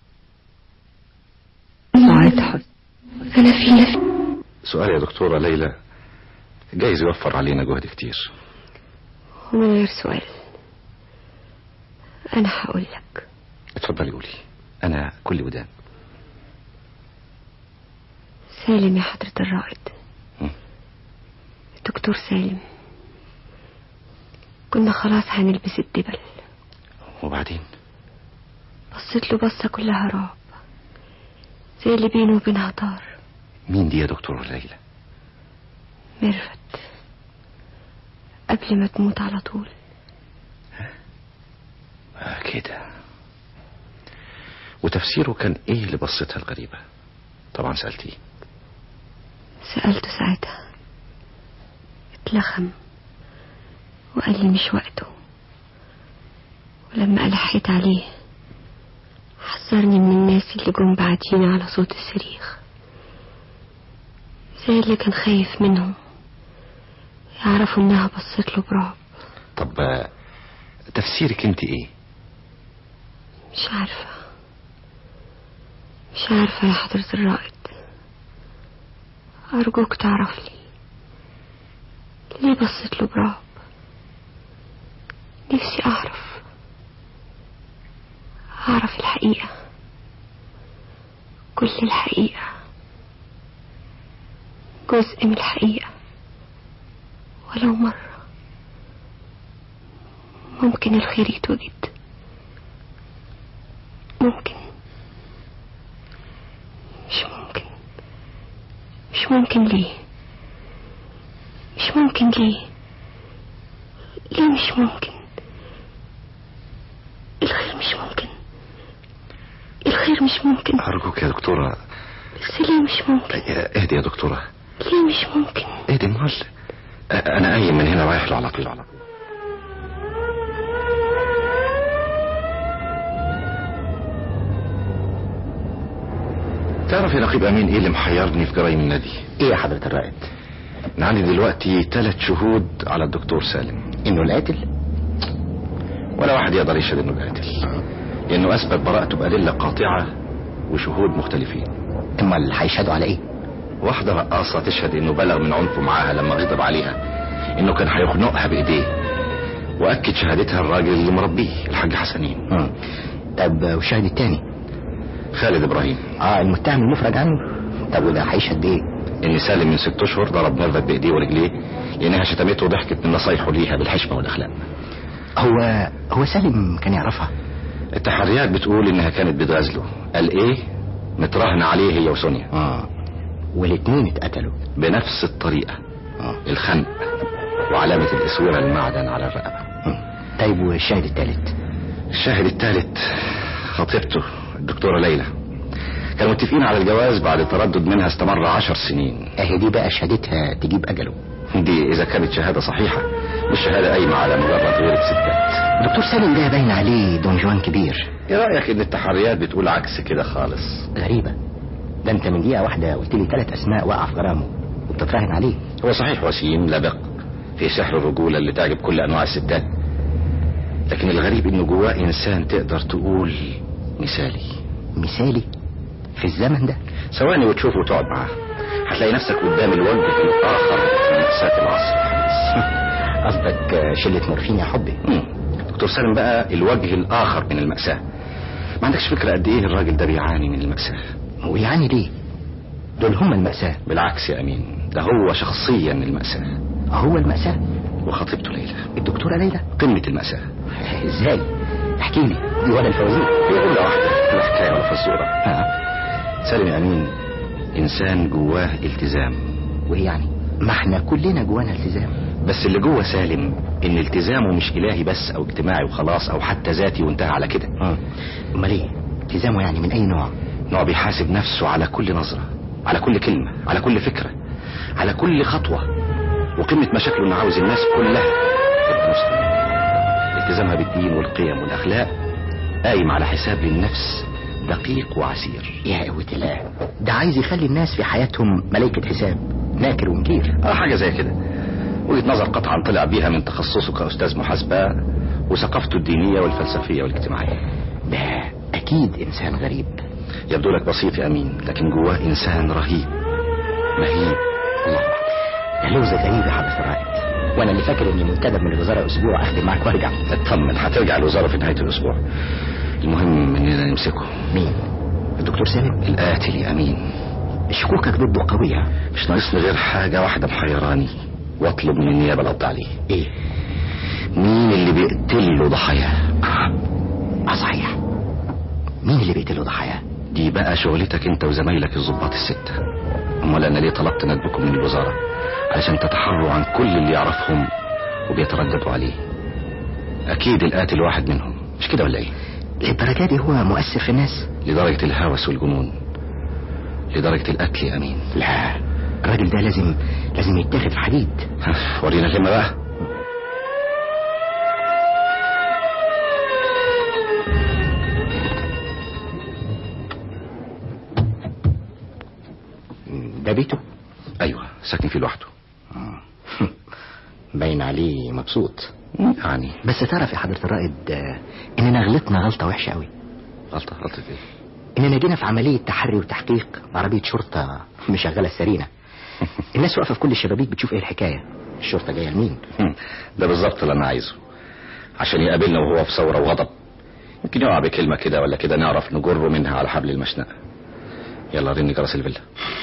سعاد حسن أنا في نفسي سؤال يا دكتورة ليلى جايز يوفر علينا جهد كتير ومن غير سؤال أنا هقول لك اتفضلي قولي انا كل ودان سالم يا حضرة الرائد مم. الدكتور سالم كنا خلاص هنلبس الدبل وبعدين بصيت له بصة كلها رعب زي اللي بينه وبينها طار مين دي يا دكتورة ليلى ميرفت قبل ما تموت على طول آه كده وتفسيره كان ايه لبصتها الغريبة طبعا سألتيه سألته ساعتها اتلخم وقال لي مش وقته ولما ألحيت عليه حذرني من الناس اللي جم بعدين على صوت الصريخ زي اللي كان خايف منهم يعرفوا انها بصت له برعب طب آه، تفسيرك انت ايه مش عارفة مش عارفة يا حضرة الرائد أرجوك تعرف لي ليه بصيت له برعب نفسي أعرف أعرف الحقيقة كل الحقيقة جزء من الحقيقة ولو مرة ممكن الخير يتوجد ممكن مش ممكن مش ممكن ليه مش ممكن ليه ليه مش ممكن الخير مش ممكن الخير مش ممكن ارجوك يا دكتورة بس ليه مش ممكن يا- اهدي يا دكتورة ليه مش ممكن اهدي امال آه، انا قايم من هنا رايح له على طول على طول تعرف يا نقيب امين ايه اللي محيرني في جرايم النادي ايه يا حضرة الرائد انا عندي دلوقتي ثلاث شهود على الدكتور سالم انه القاتل ولا واحد يقدر يشهد انه القاتل لانه اثبت براءته بادله قاطعه وشهود مختلفين امال هيشهدوا على ايه واحدة رقاصة تشهد انه بلغ من عنفه معاها لما غضب عليها انه كان هيخنقها بايديه واكد شهادتها الراجل اللي مربيه الحاج حسنين مم. طب والشاهد التاني خالد ابراهيم اه المتهم المفرج عنه طب وده هيشهد ايه ان سالم من ست اشهر ضرب ميرفت بايديه ورجليه لانها شتمته وضحكت من نصايحه ليها بالحشمه والاخلاق هو هو سالم كان يعرفها التحريات بتقول انها كانت بتغازله قال ايه متراهنة عليه هي وسونيا اه والاتنين اتقتلوا بنفس الطريقة اه الخنق وعلامة الاسورة المعدن على الرقبة مم. طيب والشاهد التالت الشاهد الثالث خطيبته الدكتورة ليلى كانوا متفقين على الجواز بعد تردد منها استمر عشر سنين اهي دي بقى شهادتها تجيب اجله دي اذا كانت شهادة صحيحة والشهادة قايمة على مجرد غير ستات دكتور سالم ده باين عليه دون جوان كبير ايه رأيك ان التحريات بتقول عكس كده خالص غريبة ده انت من دقيقة واحدة قلت لي ثلاث اسماء وقع في غرامه وبتتراهن عليه هو صحيح وسيم لبق في سحر الرجولة اللي تعجب كل انواع الستات لكن الغريب انه جواه انسان تقدر تقول مثالي مثالي في الزمن ده ثواني وتشوفه وتقعد معاه هتلاقي نفسك قدام الوجه الاخر من مأساة العصر الحديث قصدك آه، شلة مورفين يا حبي مم. دكتور سالم بقى الوجه الاخر من المأساة ما عندكش فكرة قد ايه الراجل ده بيعاني من المأساة ويعاني ليه دول هم المأساة بالعكس يا امين ده هو شخصيا المأساة هو المأساة وخطيبته ليلى الدكتورة ليلى قمة المأساة ازاي احكي لي دي ولا الفوازير هي جملة واحدة لا حكاية ولا فزورة ها سالم يا امين انسان جواه التزام وايه يعني ما احنا كلنا جوانا التزام بس اللي جوه سالم ان التزامه مش الهي بس او اجتماعي وخلاص او حتى ذاتي وانتهى على كده اه امال ايه التزامه يعني من اي نوع نوع بيحاسب نفسه على كل نظرة على كل كلمة على كل فكرة على كل خطوة وقمة مشاكله انه عاوز الناس كلها تبقى مسلمة التزامها بالدين والقيم والاخلاق قايم على حساب للنفس دقيق وعسير يا قوة الله ده عايز يخلي الناس في حياتهم ملائكة حساب ناكر ونكير اه حاجة زي كده وجهة نظر قطعا طلع بيها من تخصصه كأستاذ محاسبة وثقافته الدينية والفلسفية والاجتماعية ده اكيد انسان غريب يبدو لك بسيط يا أمين لكن جواه إنسان رهيب مهيب الله ده لوزة غريبة يا حضرة الرائد وانا اللي فاكر اني منتدب من الوزارة اسبوع اخدم معاك وارجع اطمن هترجع الوزارة في نهاية الأسبوع المهم إننا نمسكه مين الدكتور سالم القاتل يا أمين شكوكك ضده قوية مش ناقصني غير حاجة واحدة محيراني واطلب من النيابة القبض عليه ايه مين اللي بيقتل له ضحاياه اه صحيح مين اللي بيقتله ضحاياه دي بقى شغلتك انت وزمايلك الضباط الستة امال انا ليه طلبت ندبكم من الوزارة علشان تتحروا عن كل اللي يعرفهم وبيترددوا عليه اكيد القاتل واحد منهم مش كده ولا ايه للدرجة دي هو مؤثر في الناس لدرجة الهوس والجنون لدرجة القتل يا امين لا الراجل ده لازم لازم يتاخد في حديد ورينا الهمة بقى ده بيته ايوه ساكن فيه لوحده باين عليه مبسوط يعني بس تعرف يا حضرة الرائد آه، اننا غلطنا غلطة وحشة قوي غلطة غلطة ايه اننا جينا في عملية تحري وتحقيق بعربية شرطة مشغلة السرينة الناس واقفة في كل الشبابيك بتشوف ايه الحكاية الشرطة جاية لمين ده بالظبط اللي انا عايزه عشان يقابلنا وهو في ثورة وغضب يمكن يقع بكلمة كده ولا كده نعرف نجره منها على حبل المشنقة يلا رن جرس الفيلا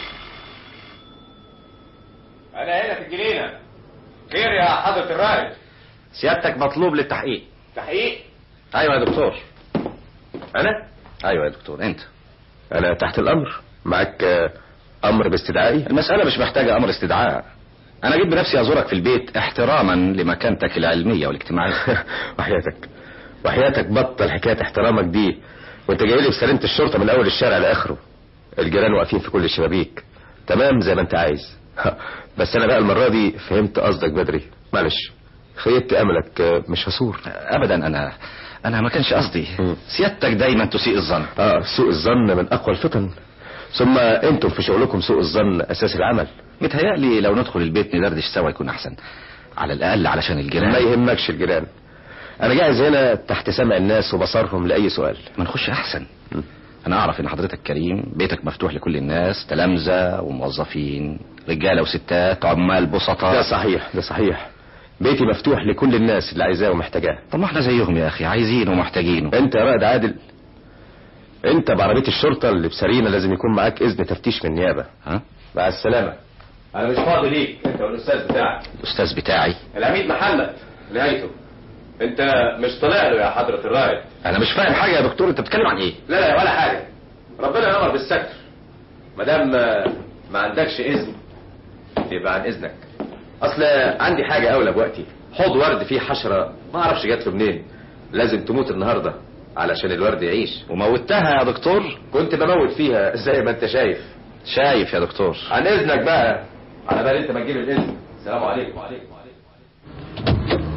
انا هنا في الجنينه خير يا حضرة الرائد سيادتك مطلوب للتحقيق تحقيق ايوه يا دكتور انا ايوه يا دكتور انت انا تحت الامر معاك آه، امر باستدعائي المسألة مش محتاجة امر استدعاء انا جيت بنفسي ازورك في البيت احتراما لمكانتك العلمية والاجتماعية وحياتك وحياتك بطل حكايه احترامك دي وانت جاي لي بسلامه الشرطه من اول الشارع لاخره الجيران واقفين في كل الشبابيك تمام زي ما انت عايز بس انا بقى المره دي فهمت قصدك بدري معلش خيبت املك آه، مش هصور ابدا انا انا ما كانش قصدي مم. سيادتك دايما تسيء الظن اه سوء الظن من اقوى الفتن ثم انتم في شغلكم سوء الظن اساس العمل متهيألي لو ندخل البيت ندردش سوا يكون احسن على الاقل علشان ما الجيران يهمكش الجيران انا جاهز هنا تحت سمع الناس وبصرهم لاي سؤال ما نخش احسن م. انا اعرف ان حضرتك كريم بيتك مفتوح لكل الناس تلامذة وموظفين رجالة وستات عمال بسطاء ده صحيح ده صحيح بيتي مفتوح لكل الناس اللي عايزاه ومحتاجاه طب ما احنا زيهم يا اخي عايزين ومحتاجين انت يا رائد عادل انت بعربيه الشرطه اللي بسرينا لازم يكون معاك اذن تفتيش من النيابه ها مع السلامه انا مش فاضي ليك انت والاستاذ بتاعك الاستاذ بتاعي العميد محمد نهايته انت مش طالع له يا حضره الرائد انا مش فاهم حاجة يا دكتور انت بتتكلم عن ايه لا لا ولا حاجه ربنا ينور بالستر ما دام ما عندكش اذن يبقى عن اذنك اصل عندي حاجه اولى بوقتي حوض ورد فيه حشره ما اعرفش جات له منين لازم تموت النهارده علشان الورد يعيش وموتها يا دكتور كنت بموت فيها زي ما انت شايف شايف يا دكتور عن اذنك بقى على بال انت ما تجيب الاذن السلام عليكم وعليكم وعليكم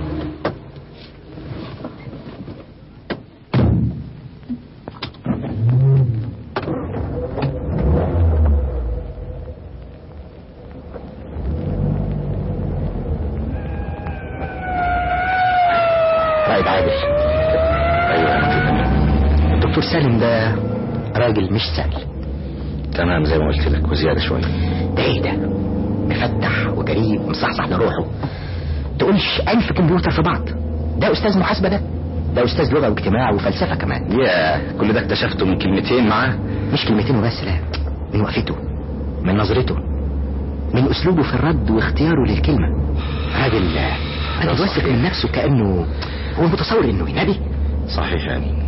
سالم ده راجل مش سهل تمام زي ما قلت لك وزيادة شوية ده ايه ده مفتح وجريء مصحصح لروحه تقولش ألف كمبيوتر في بعض ده أستاذ محاسبة ده ده أستاذ لغة واجتماع وفلسفة كمان يا كل ده اكتشفته من كلمتين معاه مش كلمتين وبس لا من وقفته من نظرته من أسلوبه في الرد واختياره للكلمة راجل راجل واثق من نفسه كأنه هو متصور إنه نبي صحيح يا أمين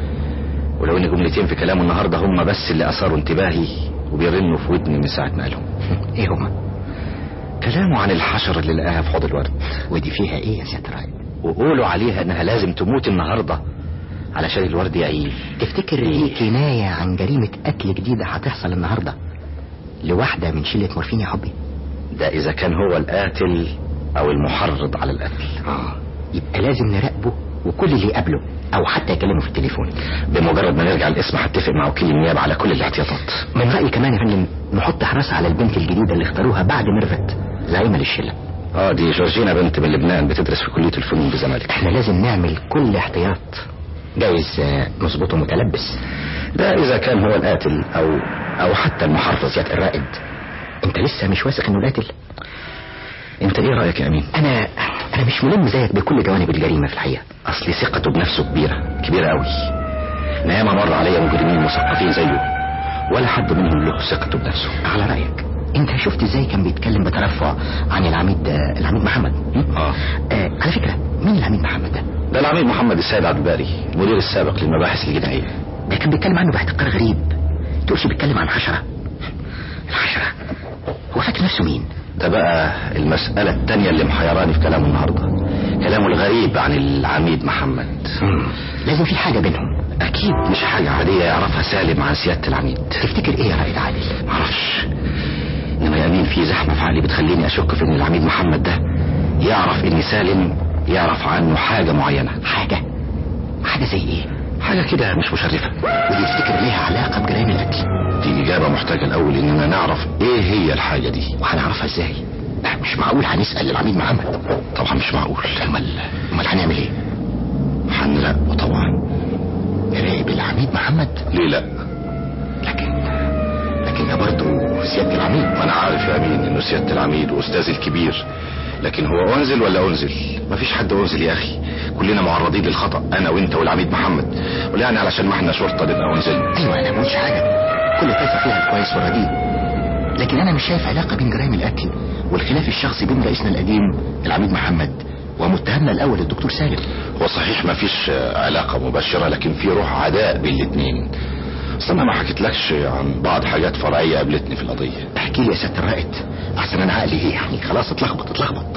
ولو ان جملتين في كلامه النهارده هم بس اللي اثاروا انتباهي وبيرنوا في ودني من ساعه ما قالهم ايه هما كلامه عن الحشره اللي لقاها في حوض الورد ودي فيها ايه يا سيادة رائد وقولوا عليها انها لازم تموت النهارده علشان الورد يعيش تفتكر دي كناية عن جريمة قتل جديدة هتحصل النهاردة لواحدة من شلة مورفين يا حبي ده اذا كان هو القاتل او المحرض على القتل اه يبقى لازم نراقبه وكل اللي يقابله او حتى يكلمه في التليفون بمجرد ما نرجع الاسم هتفق مع وكيل النيابه على كل الاحتياطات من رأيي كمان يا فندم نحط حراسة على البنت الجديدة اللي اختاروها بعد ميرفت زعيمة للشلة اه دي جورجينا بنت من لبنان بتدرس في كليه الفنون بزمالك احنا لازم نعمل كل احتياط جايز آه، نظبطه متلبس ده اذا كان هو القاتل او او حتى المحرض سيادة الرائد انت لسه مش واثق انه القاتل انت ايه رايك يا امين انا انا مش ملم زيك بكل جوانب الجريمة في الحقيقة اصل ثقته بنفسه كبيره كبيره قوي انا ياما مر عليا مجرمين مثقفين زيه ولا حد منهم له ثقته بنفسه على رأيك انت شفت ازاي كان بيتكلم بترفع عن العميد آه، العميد محمد اه آه على فكرة مين العميد محمد ده ده العميد محمد السيد عبد الباري المدير السابق للمباحث الجنائيه ده كان بيتكلم عنه باحتقار غريب تقولش بيتكلم عن حشرة الحشرة هو فاكر نفسه مين ده بقى المسألة التانية اللي محيراني في كلامه النهاردة كلامه الغريب عن العميد محمد لازم في حاجة بينهم أكيد مش حاجة عادية يعرفها سالم عن سيادة العميد تفتكر ايه يا رائد عادل معرفش إنما يا أمين في زحمة في عقلي بتخليني أشك في إن العميد محمد ده يعرف إن سالم يعرف عنه حاجة معينة حاجة حاجة زي ايه حاجة كده مش مشرفة ودي تفتكر ليها علاقة بجرائم القتل دي إجابة محتاجة الأول إننا نعرف إيه هي الحاجة دي وهنعرفها ازاي لا مش معقول هنسأل العميد محمد طبعا مش معقول امال امال هنعمل ايه هنراقبه طبعا نراقب العميد محمد ليه لا لكن لكن ده برضه سيادة العميد ما انا عارف يا امين انه سيادة العميد واستاذ الكبير لكن هو انزل ولا انزل مفيش حد انزل يا اخي كلنا معرضين للخطأ انا وانت والعميد محمد ولا يعني علشان ما احنا شرطة نبقى انزلنا ايوه انا ما قلتش حاجة كل طائفة فيها الكويس والرديء لكن انا مش شايف علاقة بين جرائم القتل والخلاف الشخصي بين رئيسنا القديم العميد محمد ومتهمنا الاول الدكتور سالم هو صحيح مفيش آه، علاقة مباشرة لكن في روح عداء بين الاتنين اصل انا ما حكيتلكش عن بعض حاجات فرعية قابلتني في القضية احكي لي يا سيادة الرائد احسن انا عقلي ايه يعني خلاص اتلخبط اتلخبط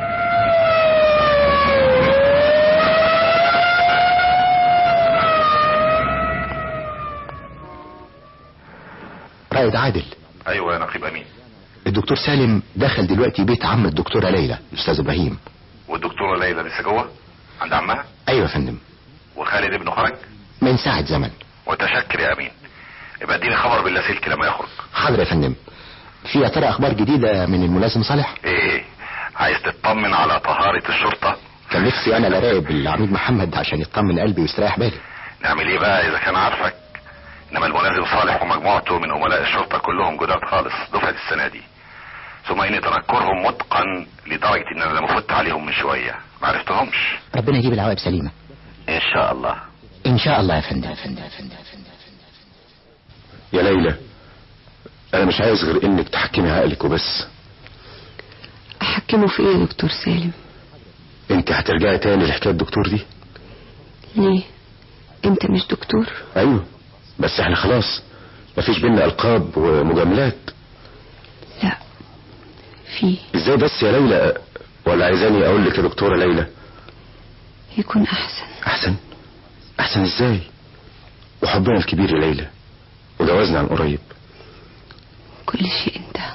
رائد عادل ايوه يا نقيب امين الدكتور سالم دخل دلوقتي بيت عم الدكتورة ليلى الاستاذ ابراهيم والدكتوره ليلى لسه جوه عند عمها ايوه يا فندم وخالد ابنه خرج من ساعة زمن متشكر يا امين يبقى اديني خبر باللاسلكي لما يخرج حاضر يا فندم في يا ترى اخبار جديدة من الملازم صالح ايه عايز تطمن على طهارة الشرطة كان نفسي انا لراقب العميد محمد عشان يطمن قلبي ويستريح بالي نعمل ايه بقى اذا كان عارفك انما الملازم صالح ومجموعته من املاء الشرطة كلهم جداد خالص دفعة السنة دي ثم ان تنكرهم متقن لدرجة ان انا لما فت عليهم من شوية ما عرفتهمش ربنا يجيب العواقب سليمة ان شاء الله ان شاء الله يا فندم يا فندم يا فندم يا فندم يا ليلى انا مش عايز غير انك تحكمي عقلك وبس احكمه في ايه يا دكتور سالم انت هترجعي تاني لحكاية الدكتور دي ليه انت مش دكتور ايوه بس احنا خلاص مفيش بينا القاب ومجاملات لا في ازاي بس يا ليلى ولا عايزاني اقول لك يا دكتورة ليلى يكون احسن احسن احسن ازاي وحبنا الكبير يا ليلى وجوازنا عن قريب كل شيء انتهى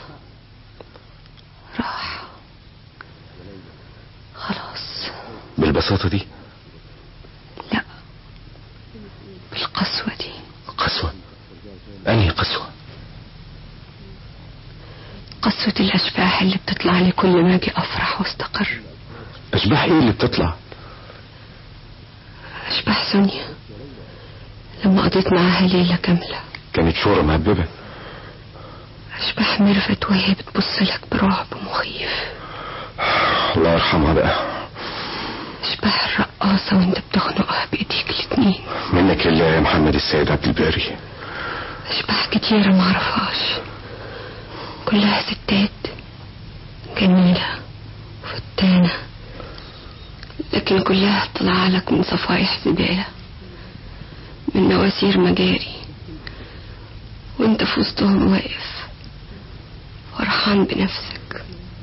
راح خلاص بالبساطة دي لا بالقسوة دي قسوة انهي قسوة قسوة الأشباح اللي بتطلع لي كل ما أجي أفرح واستقر اشباح ايه اللي بتطلع أشباح سونيا لما قضيت معاها ليلة كاملة كانت شورى مهببة أشبح ميرفت وهي بتبص لك برعب مخيف الله يرحمها بقى أشبح الرقاصة وانت بتخنقها بإيديك الاتنين منك لله يا محمد السيد عبد الباري أشباح كتيرة معرفهاش كلها ستات جميلة وفتانة لكن كلها طلع لك من صفايح زبالة من نواسير مجاري وانت في وسطهم واقف فرحان بنفسك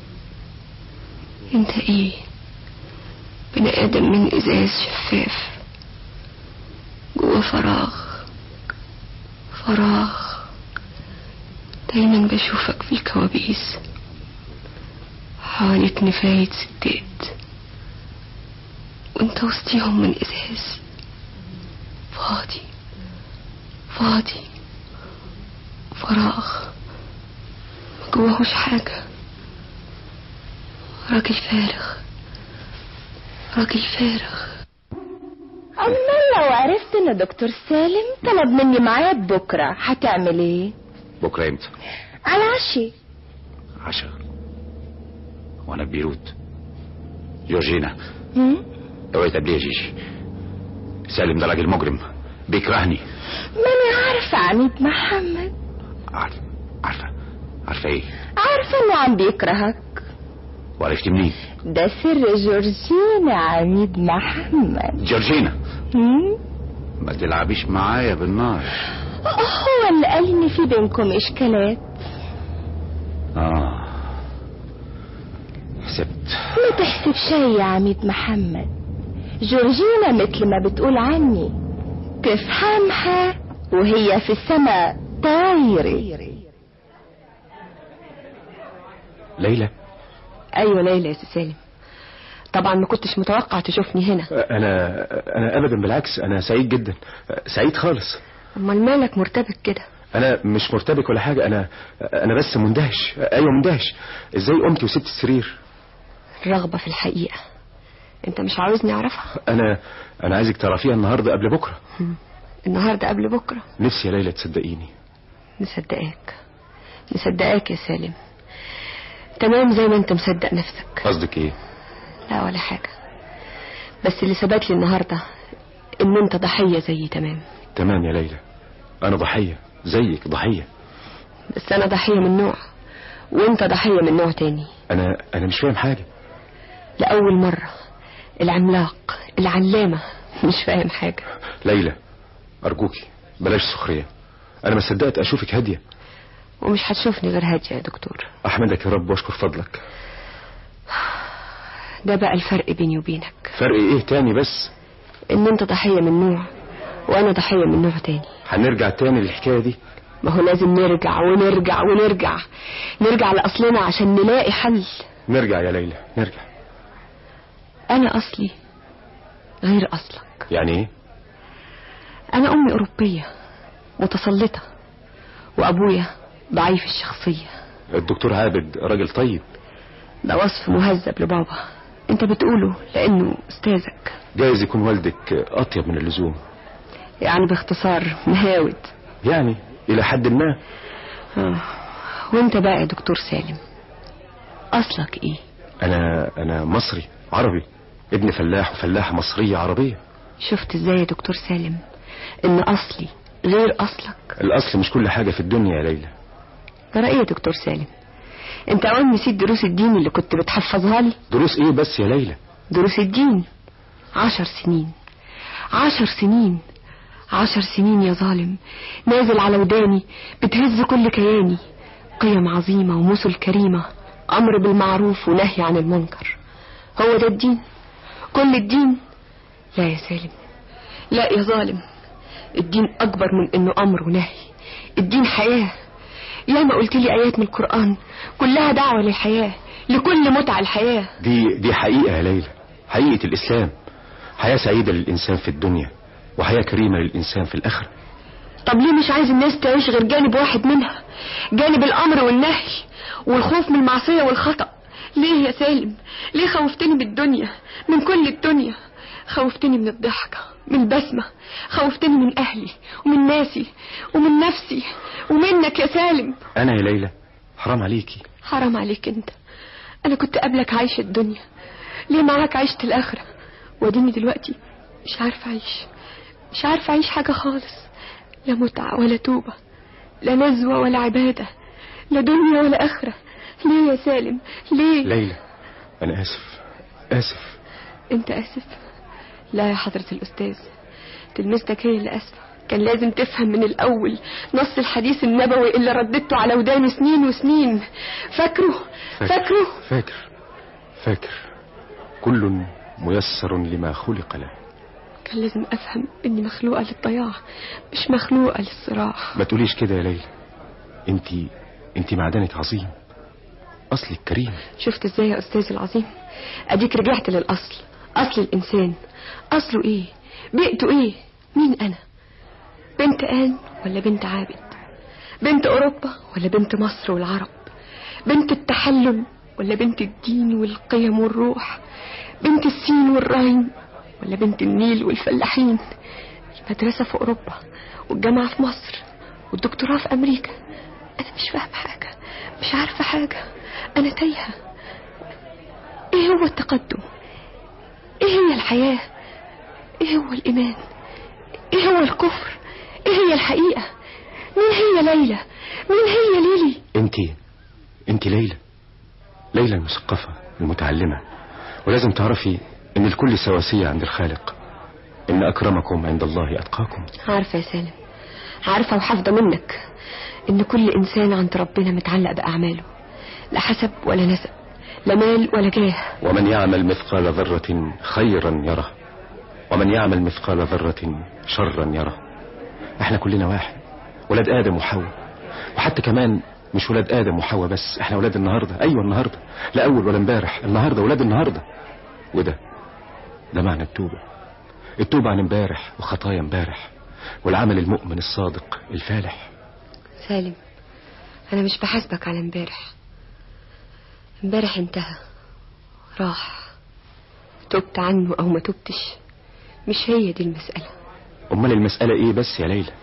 انت ايه بني ادم من ازاز شفاف جوه فراغ فراغ دايما بشوفك في الكوابيس حواليك نفاية ستات وانت وسطيهم من ازاز فاضي فاضي فراغ ما جواهوش حاجة راجل فارغ راجل فارغ أما لو عرفت إن دكتور سالم طلب مني ميعاد بكرة هتعمل إيه؟ بكرة امتى على عشي عشاء وانا في بيروت جورجينا هم؟ اوعي تقابليه يا جيجي سالم ده راجل مجرم بيكرهني ماني عارفة عميد محمد عارفه عارفه عارفه ايه عارفة إنه عم بيكرهك وعرفتي منين ده سر جورجينا عميد محمد جورجينا هم؟ ما تلعبيش معايا بالنار هو اللي قال إن في بينكم إشكالات اه حسبت ما تحسب شي يا عميد محمد جورجينا مثل ما بتقول عني تفهمها وهي في السماء طايرة ليلى ايوه ليلى يا سي سالم طبعا ما كنتش متوقع تشوفني هنا انا انا ابدا بالعكس انا سعيد جدا سعيد خالص امال مالك مرتبك كده انا مش مرتبك ولا حاجه انا انا بس مندهش ايوه مندهش ازاي قمت وسبت السرير رغبة في الحقيقة انت مش عاوزني اعرفها انا انا عايزك تعرفيها النهارده قبل بكره النهاردة قبل بكرة نفسي يا ليلى تصدقيني مصدقاك مصدقاك يا سالم تمام زي ما انت مصدق نفسك قصدك ايه لا ولا حاجة بس اللي ثبت لي النهاردة ان انت ضحية زيي تمام تمام يا ليلى انا ضحيه زيك ضحيه بس انا ضحية من نوع وانت ضحية من نوع تاني انا انا مش فاهم حاجه لأول مرة العملاق العلامة مش فاهم حاجة ليلى ارجوكي بلاش سخريه انا ما صدقت اشوفك هاديه ومش هتشوفني غير هادية يا دكتور احمدك يا رب واشكر فضلك ده بقى الفرق بيني وبينك فرق ايه تاني بس ان انت ضحية من نوع وانا ضحية من نوع تاني هنرجع تاني للحكايه دي ما هو لازم نرجع ونرجع ونرجع نرجع لأصلنا عشان نلاقي حل نرجع يا ليلى نرجع أنا أصلي غير أصلك يعني ايه أنا أمي أوروبية متسلطة وأبويا ضعيف الشخصية الدكتور عابد راجل طيب ده وصف مهذب لبابا أنت بتقوله لأنه أستاذك جايز يكون والدك اطيب من اللزوم يعني باختصار مهاود يعني الى حد ما آه. وانت بقى يا دكتور سالم أصلك إيه انا انا مصري عربي ابن فلاح وفلاحه مصريه عربيه شفت إزاي يا دكتور سالم إن أصلي غير أصلك الاصل مش كل حاجه في الدنيا يا ليلى ترى إيه يا دكتور سالم أنت أول نسيت دروس الدين اللي كنت بتحفظها لي دروس ايه بس يا ليلى دروس الدين عشر سنين عشر سنين عشر سنين يا ظالم نازل على وداني بتهز كل كياني قيم عظيمة ومثل كريمة أمر بالمعروف ونهي عن المنكر هو ده الدين كل الدين لا يا سالم لا يا ظالم الدين أكبر من إنه أمر ونهي الدين حياة ياما قلت لي آيات من القرآن كلها دعوة للحياة لكل متع الحياة دي دي حقيقه يا ليلى حقيقه الاسلام حياه سعيده للانسان في الدنيا وحياه كريمه للانسان في الاخره طب ليه مش عايز الناس تعيش غير جانب واحد منها جانب الأمر والنهي والخوف من المعصية والخطأ ليه يا سالم ليه خوفتني بالدنيا من كل الدنيا خوفتني من الضحكة من البسمة خوفتني من أهلي ومن ناسي ومن نفسي ومنك يا سالم انا يا ليلى حرام عليكي حرام عليك انت انا كنت قبلك عايشة الدنيا ليه معاك عيشة الاخرة واديني دلوقتي مش عارفة اعيش مش عارفة اعيش حاجة خالص لا متعة ولا توبة لا نزوة ولا عبادة لا دنيا ولا اخرة ليه يا سالم ليه ليلى انا اسف اسف انت اسف لا يا حضرة الاستاذ تلمستك هي اللي اسفة كان لازم تفهم من الاول نص الحديث النبوي اللي رددته على وداني سنين وسنين فاكره فاكره فاكر فاكر كل ميسر لما خلق له كان لازم افهم اني مخلوقة للضياع مش مخلوقة للصراع ما تقوليش كده يا ليلى انت انت معدنك عظيم اصلك كريم شفت ازاي يا استاذ العظيم اديك رجعت للاصل اصل الانسان اصله ايه بيئته ايه مين انا بنت آن ولا بنت عابد بنت أوروبا ولا بنت مصر والعرب بنت التحلل ولا بنت الدين والقيم والروح بنت السين والراين ولا بنت النيل والفلاحين المدرسة في أوروبا والجامعة في مصر والدكتوراه في أمريكا أنا مش فاهمة حاجة مش عارفة حاجة أنا تايهة إيه هو التقدم إيه هي الحياة إيه هو الإيمان إيه هو الكفر إيه هي الحقيقة مين هي ليلى مين هي ليلي انت انت ليلى ليلى المثقفة المتعلمة ولازم تعرفي ان الكل سواسية عند الخالق ان اكرمكم عند الله اتقاكم عارفة يا سالم عارفة وحافظة منك إن كل إنسان عند ربنا متعلق بأعماله لا حسب ولا نسب لا مال ولا جاه ومن يعمل مثقال ذرة خيرا يره ومن يعمل مثقال ذرة شرا يره احنا كلنا واحد ولاد ادم وحواء وحتى كمان مش ولاد ادم وحواء بس احنا ولاد النهارده ايوه النهارده لا اول ولا امبارح النهارده ولاد النهارده وده ده معنى التوبه التوبه عن امبارح وخطايا امبارح والعمل المؤمن الصادق الفالح سالم أنا مش بحاسبك على امبارح امبارح انتهى راح تبت عنه أو ما تبتش مش هي دي المسألة امال المساله ايه بس يا ليلى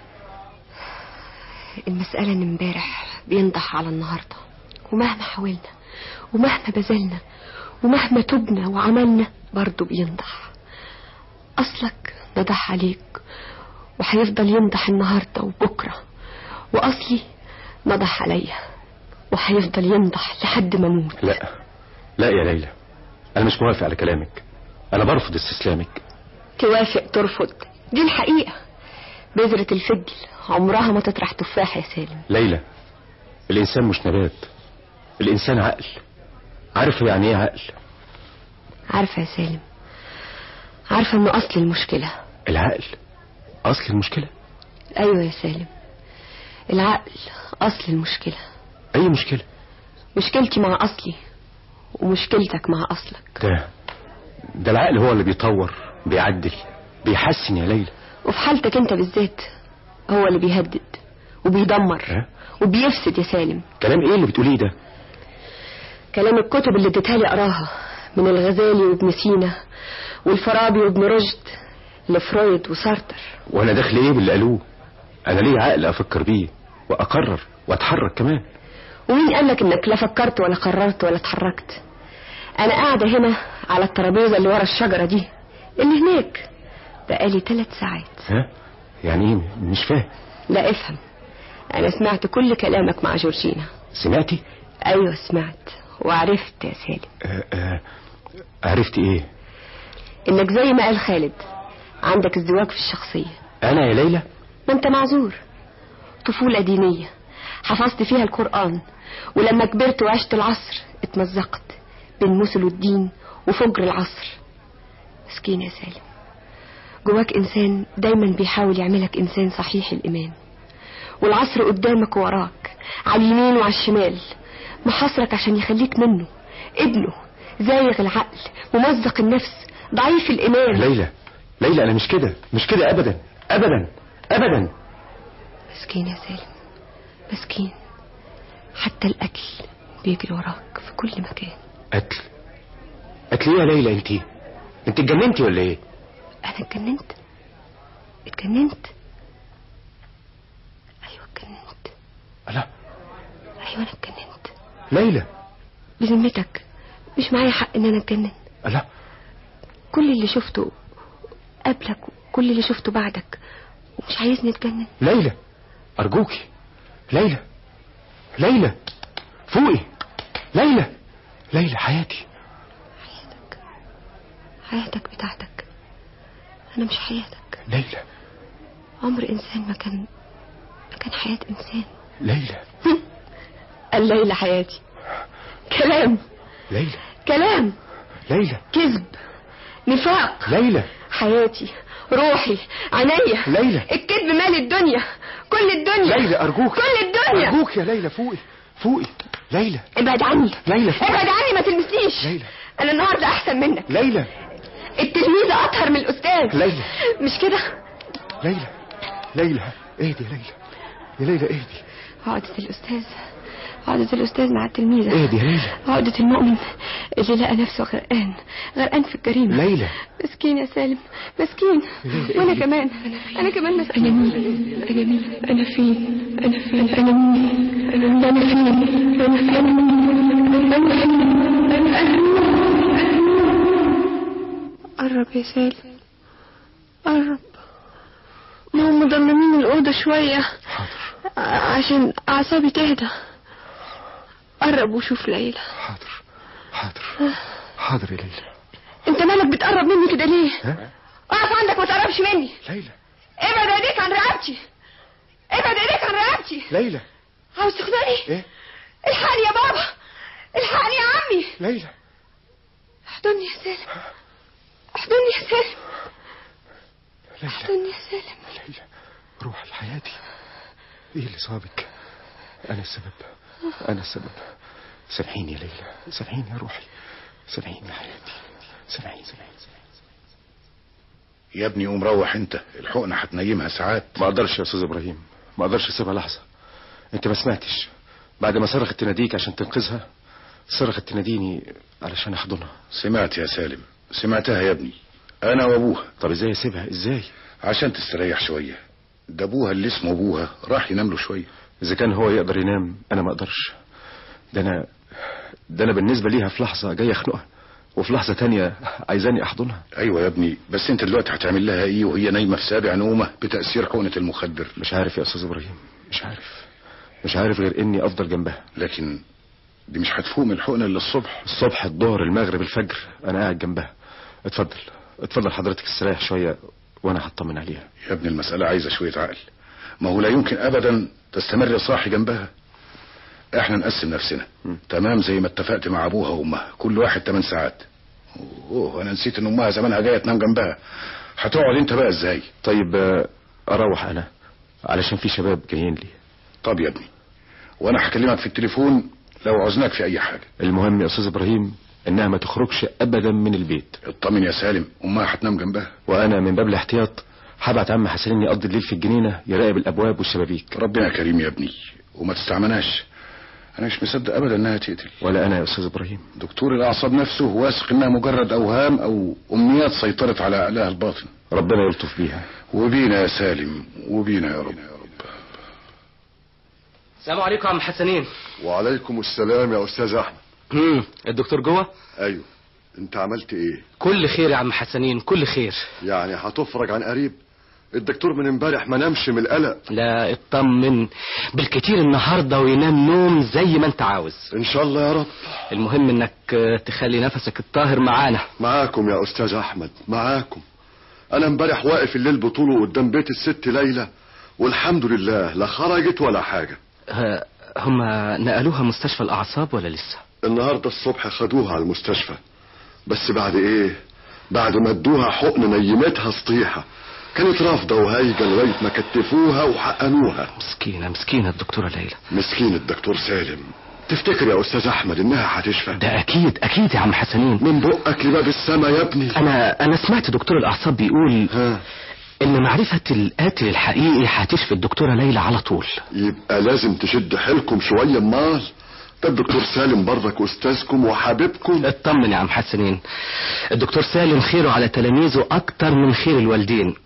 المسألة إن امبارح بينضح على النهاردة ومهما حاولنا ومهما بذلنا ومهما تبنا وعملنا برضه بينضح أصلك نضح عليك وهيفضل ينضح النهاردة وبكرة وأصلي نضح عليا وهيفضل ينضح لحد ما اموت لا لا يا ليلى انا مش موافق على كلامك انا برفض استسلامك توافق ترفض دي الحقيقة بذرة الفجل عمرها ما تطرح تفاح يا سالم ليلى الانسان مش نبات الانسان عقل عارف يعني ايه عقل عارفة يا سالم عارفة انه اصل المشكلة العقل اصل المشكله ايوه يا سالم العقل اصل المشكلة اي مشكله مشكلتي مع اصلي ومشكلتك مع اصلك ده ده العقل هو اللي بيطور بيعدل بيحسن يا ليلى وفي حالتك انت بالذات هو اللي بيهدد وبيدمر ها؟ وبيفسد يا سالم كلام ايه اللي بتقوليه ده كلام الكتب اللي اديتها لي اقراها من الغزالي وابن سينا والفارابي وابن رشد لفرويد وسارتر وانا داخل ايه باللي قالوه انا ليه عقل افكر بيه واقرر واتحرك كمان ومين قالك انك لا فكرت ولا قررت ولا اتحركت انا قاعدة هنا على الترابيزة اللي ورا الشجرة دي اللي هناك بقالي ثلاث ساعات ها يعني ايه مش فاهم لا افهم انا سمعت كل كلامك مع جورجينا سمعتي ايوه سمعت وعرفت يا سالم آه آه عرفت ايه انك زي ما قال خالد عندك ازدواج في الشخصية انا يا ليلى ما انت معذور طفولة دينية حفظت فيها القرآن ولما كبرت وعشت العصر اتمزقت بين مثل الدين وفجر العصر مسكين يا سالم جواك انسان دايما بيحاول يعملك انسان صحيح الايمان والعصر قدامك ووراك على اليمين وعلى الشمال محاصرك عشان يخليك منه ابنه زايغ العقل ممزق النفس ضعيف الايمان ليلى ليلى انا مش كده مش كده ابدا ابدا ابدا مسكين يا سالم مسكين حتى الأكل بيجري وراك في كل مكان قتل قتل ايه يا ليلى انت انت اتجننتي ولا ايه أنا اتجننت اتجننت ايوه اتجننت لا ايوه انا اتجننت ليلى بذمتك مش معايا حق ان انا اتجنن لا كل اللي شفته قبلك وكل اللي شفته بعدك ومش عايزني اتجنن ليلى أرجوكي ليلى ليلى فوقي ليلى ليلى حياتي حياتك بتاعتك انا مش حياتك ليلى عمر انسان ما كان ما كان حياة انسان ليلى الليلة حياتي كلام ليلى كلام ليلى كذب نفاق ليلى حياتي روحي عينيا ليلى الكذب مال الدنيا كل الدنيا ليلى أرجوك كل الدنيا أرجوك يا ليلى فوقي فوقي ليلى ابعد عني ليلى فوقي ابعد عني ما تلمسنيش ليلى انا النهارده احسن منك ليلى التلميذة اطهر من الاستاذ ليلى مش كده ليلى ليلى اهدي يا ليلى يا ليلى اهدي عقدة الاستاذ عقدة الاستاذ مع التلميذة اهدي يا ليلى عقدة المؤمن اللي لقى نفسه غرقان غرقان في الجريمة ليلى مسكين يا سالم مسكين وانا كمان انا كمان مسكين انا مين انا مين انا فين انا فين انا مين انا مين انا فين انا فين انا فين انا قرب يا سالم قرب ما هم مضممين الأوضة شوية عشان أعصابي تهدى قرب وشوف ليلى حاضر حاضر حاضر يا ليلى انت مالك بتقرب مني كده ليه ها اقف عندك ما تقربش مني ليلى ابعد ايديك عن رقبتي ابعد ايديك عن رقبتي ليلى عاوز تخنقني ايه الحقني يا بابا الحقني يا عمي ليلى احضني يا سالم احضني يا سالم ليلى احضني يا سالم ليلى روحي حياتي ايه اللي صابك انا السبب انا السبب سامحيني يا ليلى سامحيني يا روحي سامحيني يا حياتي سامحيني سامحيني يا ابني قوم روح انت الحقنة هتنيمها ساعات ما اقدرش يا استاذ ابراهيم ما اقدرش اسيبها لحظه انت ما سمعتش بعد ما صرخت تناديك عشان تنقذها صرخت تناديني علشان احضنها سمعت يا سالم سمعتها يا ابني انا وابوها طب ازاي اسيبها ازاي عشان تستريح شوية ده ابوها اللي اسمه ابوها راح ينام له شوية اذا كان هو يقدر ينام انا ما اقدرش ده انا ده انا بالنسبه ليها في لحظه جاي اخنقها وفي لحظه تانية عايزاني احضنها ايوه يا ابني بس انت دلوقتي هتعمل لها ايه وهي نايمة في سابع نومة بتأثير حقنة المخدر مش عارف يا استاذ ابراهيم مش عارف مش عارف غير اني افضل جنبها لكن دي مش هتفوق من الحقنة الا الصبح الصبح الظهر المغرب الفجر انا قاعد جنبها اتفضل اتفضل حضرتك استريح شويه وانا هطمن عليها يا ابني المسألة عايزة شوية عقل ما هو لا يمكن ابدا تستمر صاحي جنبها احنا نقسم نفسنا تمام زي ما اتفقت مع ابوها وامها كل واحد 8 ساعات اوه انا نسيت ان امها زمانها جايه تنام جنبها هتقعد انت بقى ازاي طيب آه، اروح انا علشان في شباب جايين لي طب يا ابني وانا هكلمك في التليفون لو عوزناك في اي حاجه المهم يا استاذ ابراهيم انها ما تخرجش ابدا من البيت اطمن يا سالم امها هتنام جنبها وانا من باب الاحتياط هبعت عم حسنين يقضي الليل في الجنينه يراقب الابواب والشبابيك ربنا كريم يا ابني وما تستعمناش انا مش مصدق ابدا انها تقتل ولا انا يا استاذ ابراهيم دكتور الاعصاب نفسه واثق انها مجرد اوهام او امنيات سيطرت على عقلها الباطن ربنا يلطف بيها وبينا يا سالم وبينا يا رب السلام عليكم يا عم حسنين وعليكم السلام يا استاذ احمد امم الدكتور جوه ايوه انت عملت ايه كل خير يا عم حسنين كل خير يعني هتفرج عن قريب الدكتور من امبارح ما نامش من القلق لا اطمن بالكتير النهارده وينام نوم زي ما انت عاوز ان شاء الله يا رب المهم انك آه، تخلي نفسك الطاهر معانا معاكم يا استاذ احمد معاكم انا امبارح واقف الليل بطوله قدام بيت الست ليلى والحمد لله لا خرجت ولا حاجه ها، هما نقلوها مستشفى الاعصاب ولا لسه النهارده الصبح خدوها على المستشفى بس بعد ايه بعد ما ادوها حقن نيمتها سطيحه كانت رافضه وهايجه لغايه ما كتفوها وحقنوها مسكينه مسكينه الدكتوره ليلى مسكين الدكتور سالم تفتكر يا استاذ احمد انها هتشفى ده اكيد اكيد يا عم حسنين من بقك لباب السما يا ابني انا انا سمعت دكتور الاعصاب بيقول ها ان معرفه القاتل الحقيقي هتشفي الدكتوره ليلى على طول يبقى لازم تشد حيلكم شويه امال ده الدكتور سالم برضك استاذكم وحبيبكم اطمن يا عم حسنين الدكتور سالم خيره على تلاميذه اكتر من خير الوالدين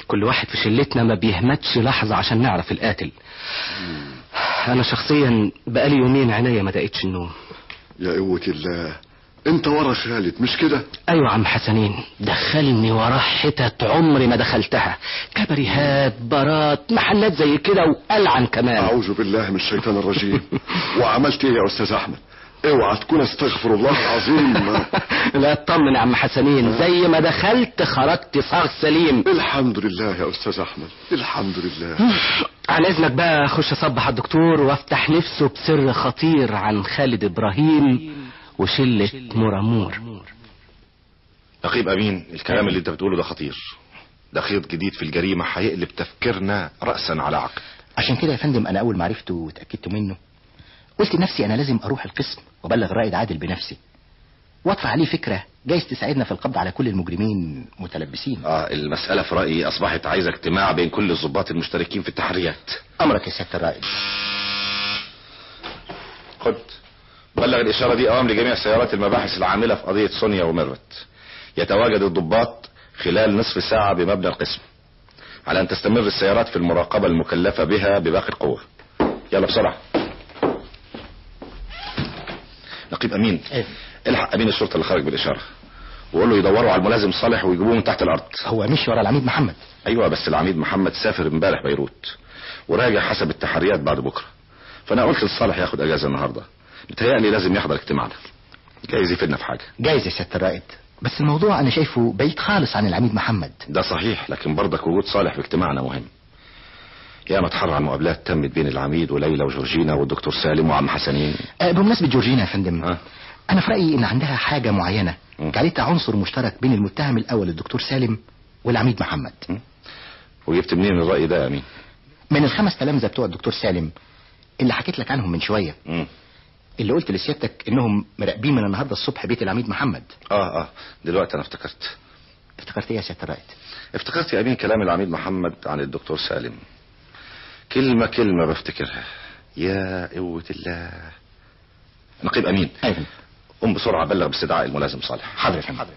كل واحد في شلتنا ما بيهمتش لحظة عشان نعرف القاتل انا شخصيا بقالي يومين عينيا ما دقتش النوم يا قوة الله انت ورا خالد مش كده ايوه عم حسنين دخلني وراه حتت عمري ما دخلتها كبريهات بارات محلات زي كده وقلعن كمان اعوذ بالله من الشيطان الرجيم وعملت ايه يا استاذ احمد اوعى تكون استغفر الله العظيم لا اطمن يا عم حسنين زي ما دخلت خرجت صاغ سليم الحمد لله يا استاذ احمد الحمد لله على اذنك بقى اخش اصبح على الدكتور وافتح نفسه بسر خطير عن خالد ابراهيم وشلة مرامور نقيب امين الكلام اللي انت بتقوله ده خطير ده خيط جديد في الجريمة هيقلب تفكيرنا رأسا على عقب عشان كده يا فندم انا اول ما عرفته وتاكدت منه قلت لنفسي انا لازم اروح القسم وابلغ رائد عادل بنفسي وادفع عليه فكره جايز تساعدنا في القبض على كل المجرمين متلبسين اه المسألة في رأيي اصبحت عايزة اجتماع بين كل الضباط المشتركين في التحريات امرك يا سياده الرائد خد بلغ الإشارة دي أوام لجميع سيارات المباحث العاملة في قضية سونيا وميرفت يتواجد الضباط خلال نصف ساعة بمبنى القسم على أن تستمر السيارات في المراقبة المكلفة بها بباقي القوة يلا بسرعة نقيب أمين الحق أمين الشرطة اللي خرج بالإشارة وقول له يدوروا على الملازم صالح ويجيبوه من تحت الأرض هو مشي ورا العميد محمد أيوة بس العميد محمد سافر امبارح بيروت وراجع حسب التحريات بعد بكرة فأنا قلت لصالح ياخد أجازة النهاردة متهيألي لازم يحضر اجتماعنا جايز يفيدنا في حاجة جايز يا سياده الرائد بس الموضوع انا شايفه بعيد خالص عن العميد محمد ده صحيح لكن برضك وجود صالح في اجتماعنا مهم يا ما تحرر مقابلات تمت بين العميد وليلى وجورجينا والدكتور سالم وعم حسنين أه بمناسبه جورجينا يا فندم أه؟ انا في رايي ان عندها حاجه معينه جعلتها عنصر مشترك بين المتهم الاول الدكتور سالم والعميد محمد م? وجبت منين الراي ده يا امين من الخمس تلامذه بتوع الدكتور سالم اللي حكيت لك عنهم من شويه م. اللي قلت لسيادتك انهم مراقبين من النهارده الصبح بيت العميد محمد اه اه دلوقتي انا افتكرت افتكرت ايه يا سياده الرائد افتكرت يا امين كلام العميد محمد عن الدكتور سالم كلمة كلمة بفتكرها يا قوة الله نقيب امين ايوه قم بسرعة بلغ باستدعاء الملازم صالح حاضر يا فندم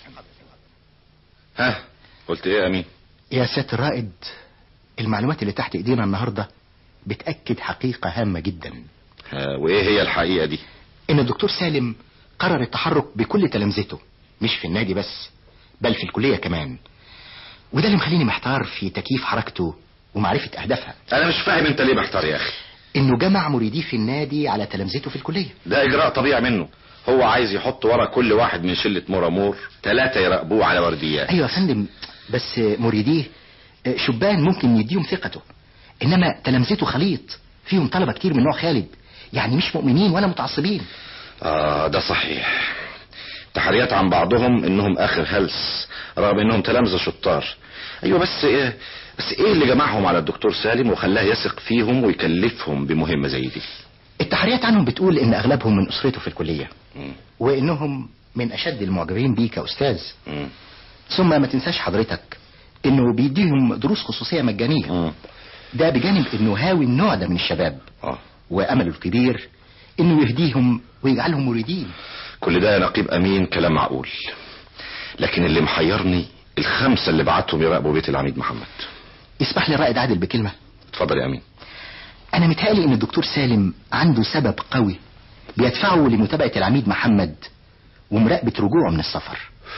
ها قلت ايه يا امين يا سياده الرائد المعلومات اللي تحت ايدينا النهارده بتاكد حقيقه هامه جدا ها وايه هي الحقيقة دي ان الدكتور سالم قرر التحرك بكل تلامذته مش في النادي بس بل في الكليه كمان وده اللي مخليني محتار في تكييف حركته ومعرفه اهدافها انا مش فاهم انت ليه محتار يا اخي انه جمع مريديه في النادي على تلامذته في الكليه ده اجراء طبيعي منه هو عايز يحط ورا كل واحد من شلة مرامور ثلاثة يراقبوه على ورديات ايوه يا فندم بس مريديه شبان ممكن يديهم ثقته انما تلامذته خليط فيهم طلبة كتير من نوع خالد يعني مش مؤمنين ولا متعصبين اه ده صحيح تحريات عن بعضهم انهم اخر هلس رغم انهم تلامذة شطار ايوه بس ايه بس ايه اللي جمعهم على الدكتور سالم وخلاه يثق فيهم ويكلفهم بمهمة زي دي التحريات عنهم بتقول ان اغلبهم من اسرته في الكلية مم. وانهم من اشد المعجبين بيه كاستاذ مم. ثم ما تنساش حضرتك انه بيديهم دروس خصوصية مجانية مم. ده بجانب انه هاوي النوع ده من الشباب اه وامله الكبير انه يهديهم ويجعلهم مريدين كل ده يا نقيب امين كلام معقول لكن اللي محيرني الخمسة اللي بعتهم يراقبوا بيت العميد محمد اسمح لي رائد عادل بكلمة اتفضل يا امين انا متهيألي ان الدكتور سالم عنده سبب قوي بيدفعه لمتابعة العميد محمد ومراقبة رجوعه من السفر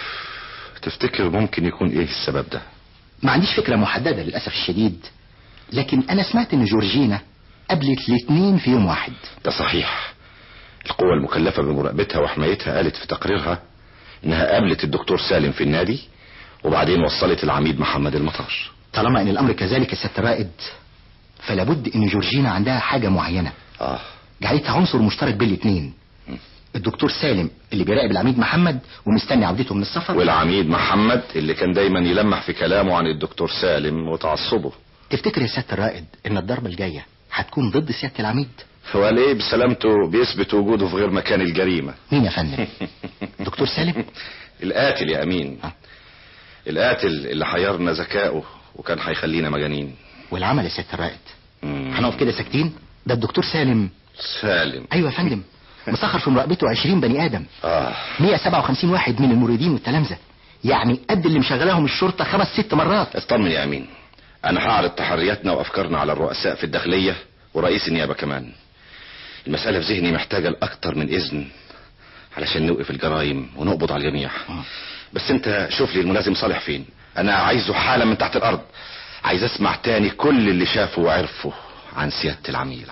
تفتكر ممكن يكون ايه السبب ده ما عنديش فكرة محددة للأسف الشديد لكن انا سمعت ان جورجينا قابلت الاتنين في يوم واحد ده صحيح القوة المكلفة بمراقبتها وحمايتها قالت في تقريرها انها قابلت الدكتور سالم في النادي وبعدين وصلت العميد محمد المطار طالما ان الامر كذلك يا سيادة الرائد فلابد ان جورجينا عندها حاجة معينة اه جعلتها عنصر مشترك بين الاتنين الدكتور سالم اللي بيراقب العميد محمد ومستني عودته من السفر والعميد محمد اللي كان دايما يلمح في كلامه عن الدكتور سالم وتعصبه تفتكر يا سيادة الرائد ان الضربة الجاية هتكون ضد سيادة العميد هو ليه بسلامته بيثبت وجوده في غير مكان الجريمة مين يا فندم دكتور سالم القاتل يا امين القاتل اللي حيرنا ذكائه وكان هيخلينا مجانين والعمل يا سيادة الرائد مم. هنقف كده ساكتين ده الدكتور سالم سالم ايوه يا فندم مسخر في مراقبته 20 بني ادم اه 157 واحد من المريدين والتلامذة يعني قد اللي مشغلاهم الشرطة خمس ست مرات اطمن يا امين انا هعرض تحرياتنا وافكارنا على الرؤساء في الداخلية ورئيس النيابة كمان المسألة في ذهني محتاجة لأكتر من إذن علشان نوقف الجرائم ونقبض على الجميع بس انت شوف لي الملازم صالح فين انا عايزه حالا من تحت الارض عايز اسمع تاني كل اللي شافه وعرفه عن سيادة العميل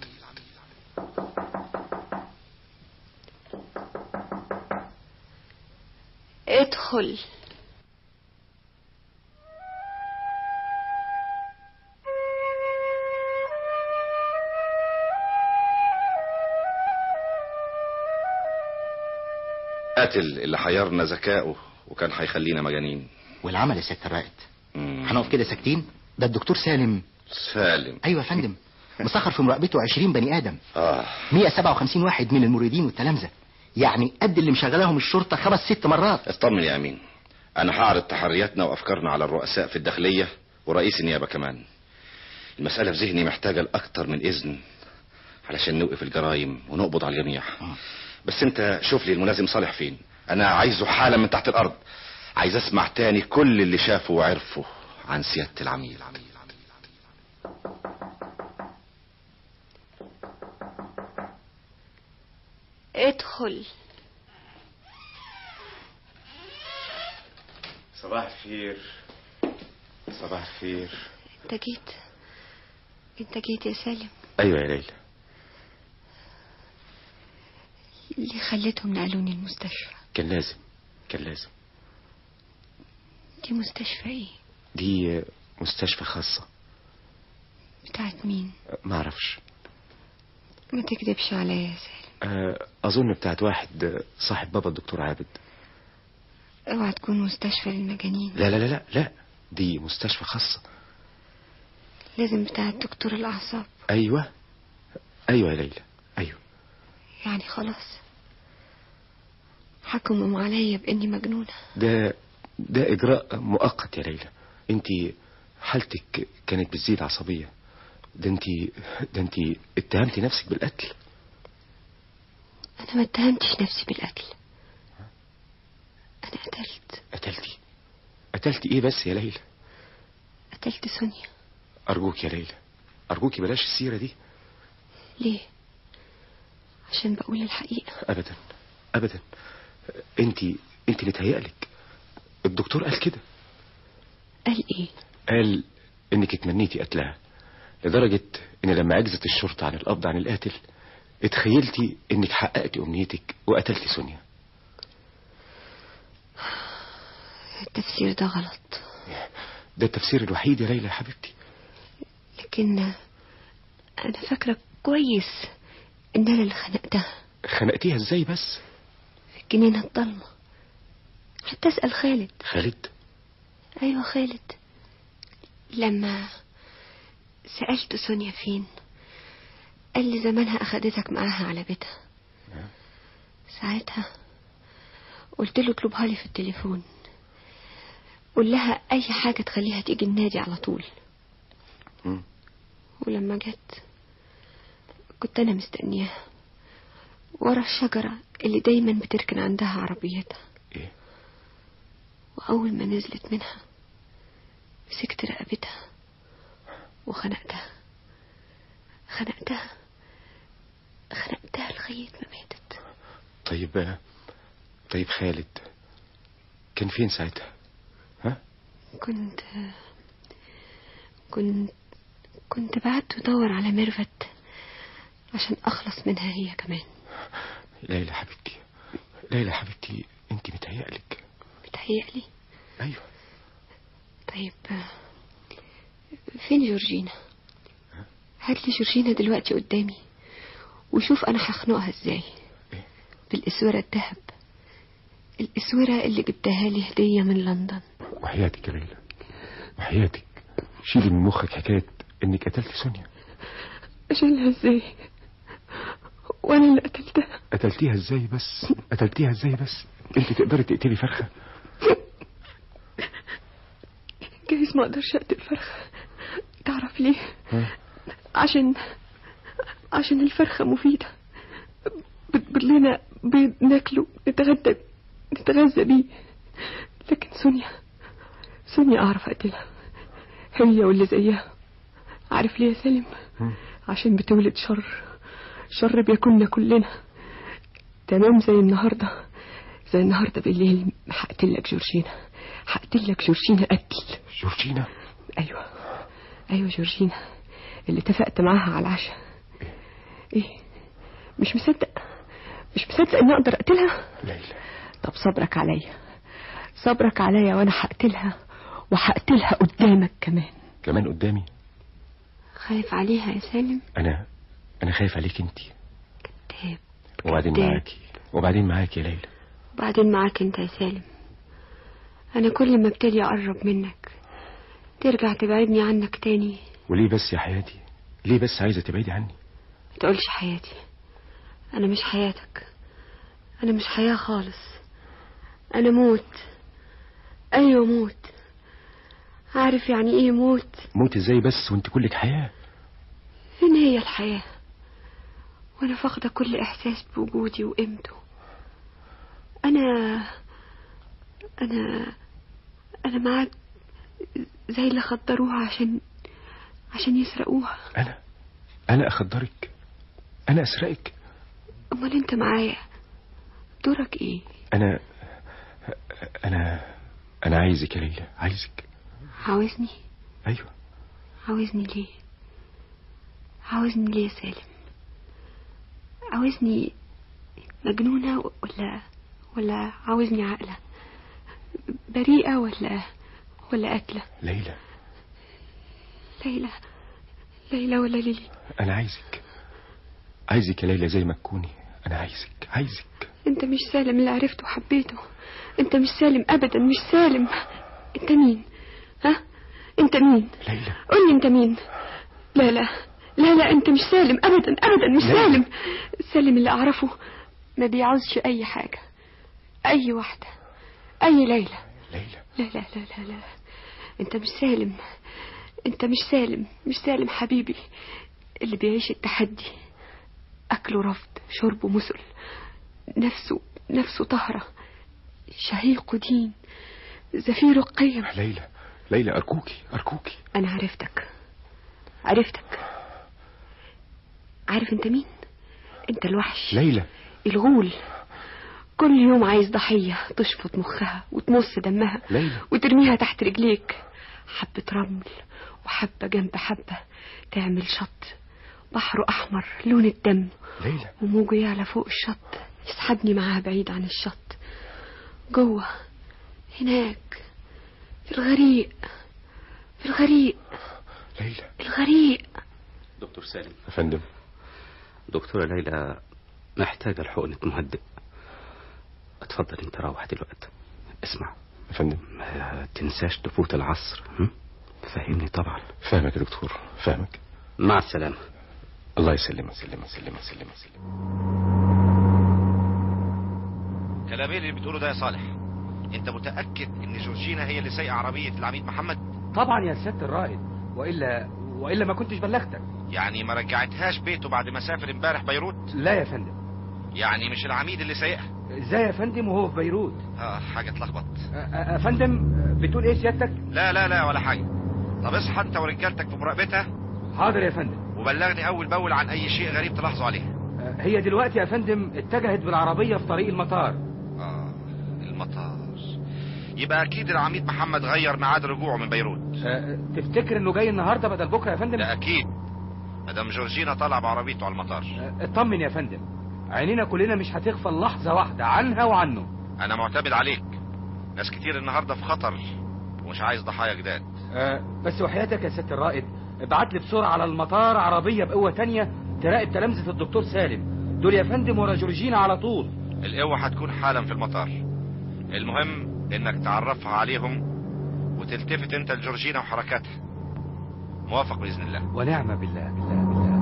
ادخل قاتل اللي حيرنا ذكائه وكان هيخلينا مجانين والعمل يا سيادة الرائد مم. هنقف كده ساكتين ده الدكتور سالم سالم ايوه يا فندم مسخر في مراقبته 20 بني ادم اه 157 واحد من المريدين والتلامذة يعني قد اللي مشغلاهم الشرطة خمس ست مرات اطمن يا امين انا هعرض تحرياتنا وافكارنا على الرؤساء في الداخلية ورئيس النيابة كمان المسألة في ذهني محتاجة لأكتر من إذن علشان نوقف الجرائم ونقبض على الجميع بس انت شوف لي الملازم صالح فين انا عايزه حالا من تحت الارض عايز اسمع تاني كل اللي شافه وعرفه عن سيادة العميل ادخل صباح الخير صباح الخير انت جيت انت جيت يا سالم ايوه يا ليلى اللي خليتهم نقلوني المستشفى كان لازم كان لازم دي مستشفى ايه دي مستشفى خاصة بتاعت مين ما اعرفش ما تكذبش عليا يا سالم آه، اظن بتاعت واحد صاحب بابا الدكتور عابد اوعى تكون مستشفى للمجانين لا لا لا لا لا دي مستشفى خاصة لازم بتاعت دكتور الاعصاب ايوه ايوه يا ليلى ايوه يعني خلاص حكموا عليا باني مجنونة ده ده اجراء مؤقت يا ليلى انت حالتك كانت بتزيد عصبية ده انت ده انت اتهمتي نفسك بالقتل انا ما اتهمتش نفسي بالقتل انا قتلت قتلتي قتلتي ايه بس يا ليلى قتلت سونيا ارجوك يا ليلى ارجوكي بلاش السيرة دي ليه عشان بقول الحقيقة ابدا ابدا انت انت متهيألك الدكتور قال كده قال ايه قال انك اتمنيتي قتلها لدرجة ان لما عجزت الشرطة عن القبض عن القاتل اتخيلتي انك حققتي امنيتك وقتلتي سونيا التفسير ده غلط ده التفسير الوحيد يا ليلى يا حبيبتي لكن انا فاكرة كويس ان انا اللي خنقتها خنقتيها ازاي بس في الجنينة الضلمة حتى اسأل خالد خالد ايوه خالد لما سألت سونيا فين قال لي زمانها اخدتك معاها على بيتها ساعتها قلت له اطلبها لي في التليفون قول لها اي حاجة تخليها تيجي النادي على طول مم. ولما جت كنت انا مستنياها ورا الشجرة اللي دايما بتركن عندها عربيتها إيه؟ واول ما نزلت منها مسكت رقبتها وخنقتها خنقتها خنقتها لغاية ما ماتت طيب طيب خالد كان فين ساعتها ها كنت كنت كنت بعت ادور على ميرفت عشان اخلص منها هي كمان ليلى حبيبتي ليلى حبيبتي انت متهيألك بتهيألي ايوه طيب فين جورجينا هات لي جورجينا دلوقتي قدامي وشوف انا هخنقها ازاي بالاسوره الذهب الاسوره اللي جبتها لي هديه من لندن وحياتك يا ليلى وحياتك شيلي من مخك حكاية انك قتلت سونيا اشيلها ازاي وانا اللي قتلتها قتلتيها ازاي بس قتلتيها ازاي بس انت تقدري تقتلي فرخة جايز ما اقدرش اقتل فرخه تعرف ليه ها؟ عشان عشان الفرخه مفيده بتبيض لنا بيض ناكله نتغدى نتغذى بيه لكن سونيا سونيا اعرف اقتلها هي واللي زيها عارف ليه يا سالم عشان بتولد شر شر بياكلنا كلنا تمام زي النهارده زي النهارده بالليل هقتلك جورجينا هقتلك جورجينا قتل جورجينا ايوه ايوه جورجينا اللي اتفقت معاها على العشاء ايه مش مصدق مش مصدق اني اقدر اقتلها ليلى طب صبرك عليا صبرك عليا وانا هقتلها وهقتلها قدامك كمان كمان قدامي خايف عليها يا سالم انا انا خايف عليك انت كذاب وبعدين كداب. معاكي وبعدين معاكي يا ليلى وبعدين معاك انت يا سالم انا كل ما ابتدي اقرب منك ترجع تبعدني عنك تاني وليه بس يا حياتي ليه بس عايزه تبعدي عني ما تقولش حياتي انا مش حياتك انا مش حياة خالص انا موت ايوه موت عارف يعني ايه موت موت ازاي بس وانت كلك حياه فين هي الحياة وانا فاقدة كل احساس بوجودي وقيمته انا انا انا معاك زي اللي خدروها عشان عشان يسرقوها انا انا اخدرك انا اسرقك امال انت معايا دورك ايه انا انا انا عايزك يا ليلى عايزك عاوزني ايوه عاوزني ليه عاوزني ليه يا سالم عاوزني مجنونة ولا ولا عاوزني عاقلة بريئة ولا ولا قاتلة ليلى ليلى ليلى ولا ليلي انا عايزك عايزك يا ليلى زي ما تكوني انا عايزك عايزك انت مش سالم اللي عرفته وحبيته انت مش سالم ابدا مش سالم انت مين ها انت مين ليلى قول لي انت مين لا لا لا لا انت مش سالم ابدا ابدا مش ليلى. سالم سالم اللي اعرفه ما بيعوزش اي حاجة اي واحدة اي ليلى ليلى لا لا لا لا لا انت مش سالم انت مش سالم مش سالم حبيبي اللي بيعيش التحدي اكله رفض شربه مسل نفسه نفسه طهرة شهيقه دين زفيره قيم ليلى ليلى ارجوكي ارجوكي انا عرفتك عرفتك عارف انت مين انت الوحش ليلى الغول كل يوم عايز ضحية تشفط مخها وتمص دمها ليلى وترميها تحت رجليك حبة رمل وحبة جنب حبة تعمل شط بحره أحمر لون الدم ليلى وموجه يعلى فوق الشط يسحبني معاها بعيد عن الشط جوه هناك في الغريق في الغريق ليلى الغريق دكتور سالم يا فندم دكتورة ليلى محتاجة لحقنة مهدئ اتفضل انت روح دلوقتي اسمع يا فندم ما تنساش تفوت العصر هم؟ فهمني طبعا فاهمك يا دكتور فاهمك مع السلامة الله يسلمك سلمك سلمك سلمك سلمك كلام ايه اللي بتقوله ده يا صالح انت متاكد ان جورجينا هي اللي سايقه عربيه العميد محمد طبعا يا سيادة الرائد والا والا ما كنتش بلغتك يعني ما رجعتهاش بيته بعد ما سافر امبارح بيروت لا يا فندم يعني مش العميد اللي سايقها ازاي يا فندم وهو في بيروت اه حاجه اتلخبط أ- أ- يا فندم بتقول ايه سيادتك لا لا لا ولا حاجه طب اصحى انت ورجالتك في مراقبتها حاضر يا فندم وبلغني اول باول عن اي شيء غريب تلاحظوا عليه أ- هي دلوقتي يا فندم اتجهت بالعربية في طريق المطار اه المطار يبقى اكيد العميد محمد غير ميعاد رجوعه من بيروت أ- تفتكر انه جاي النهارده بدل بكره يا فندم ده اكيد مدام جورجينا طالع بعربيته على المطار اطمن يا فندم عينينا كلنا مش هتغفل لحظة واحدة عنها وعنه انا معتمد عليك ناس كتير النهارده في خطر ومش عايز ضحايا جداد أه بس وحياتك يا ست الرائد ابعت لي بسرعة على المطار عربية بقوة تانية تراقب تلامذة الدكتور سالم دول يا فندم ورا جورجينا على طول القوة هتكون حالا في المطار المهم انك تعرفها عليهم وتلتفت انت لجورجينا وحركاتها موافق باذن الله ونعم بالله بالله بالله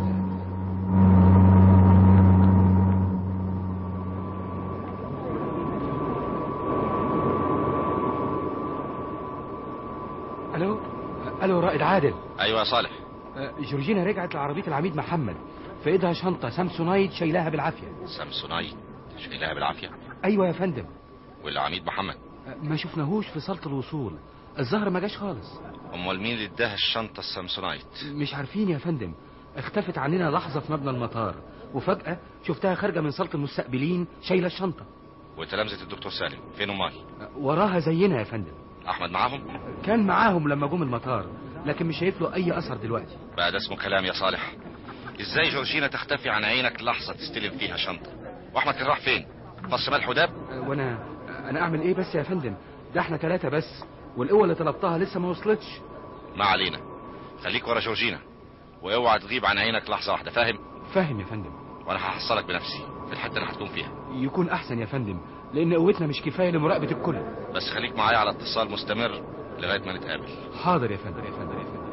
الو الو رائد عادل ايوه يا صالح أه، جورجينا رجعت لعربية العميد محمد في ايدها شنطة سامسونايت شايلاها بالعافية سامسونايت شايلها بالعافيه ايوه يا فندم والعميد محمد أه، ما شفناهوش في صالة الوصول الظهر ما جاش خالص امال مين اللي اداها الشنطه السامسونايت مش عارفين يا فندم اختفت عننا لحظة في مبنى المطار وفجأة شفتها خارجة من صالة المستقبلين شايلة الشنطة وتلامذه الدكتور سالم فين امال وراها زينا يا فندم احمد معاهم كان معاهم لما جم المطار لكن مش شايف له اي اثر دلوقتي بقى ده اسمه كلام يا صالح ازاي جورجينا تختفي عن عينك لحظه تستلم فيها شنطه واحمد كان راح فين فص ملح وداب وانا انا اعمل ايه بس يا فندم ده احنا ثلاثة بس والقوة اللي طلبتها لسه ما وصلتش ما علينا خليك ورا جورجينا واوعى تغيب عن عينك لحظه واحده فاهم فاهم يا فندم وانا هحصلك بنفسي في الحته اللي هتكون فيها يكون احسن يا فندم لان قوتنا مش كفاية لمراقبة الكل بس خليك معايا على اتصال مستمر لغايه ما نتقابل حاضر يا فندم يا فندم يا فندم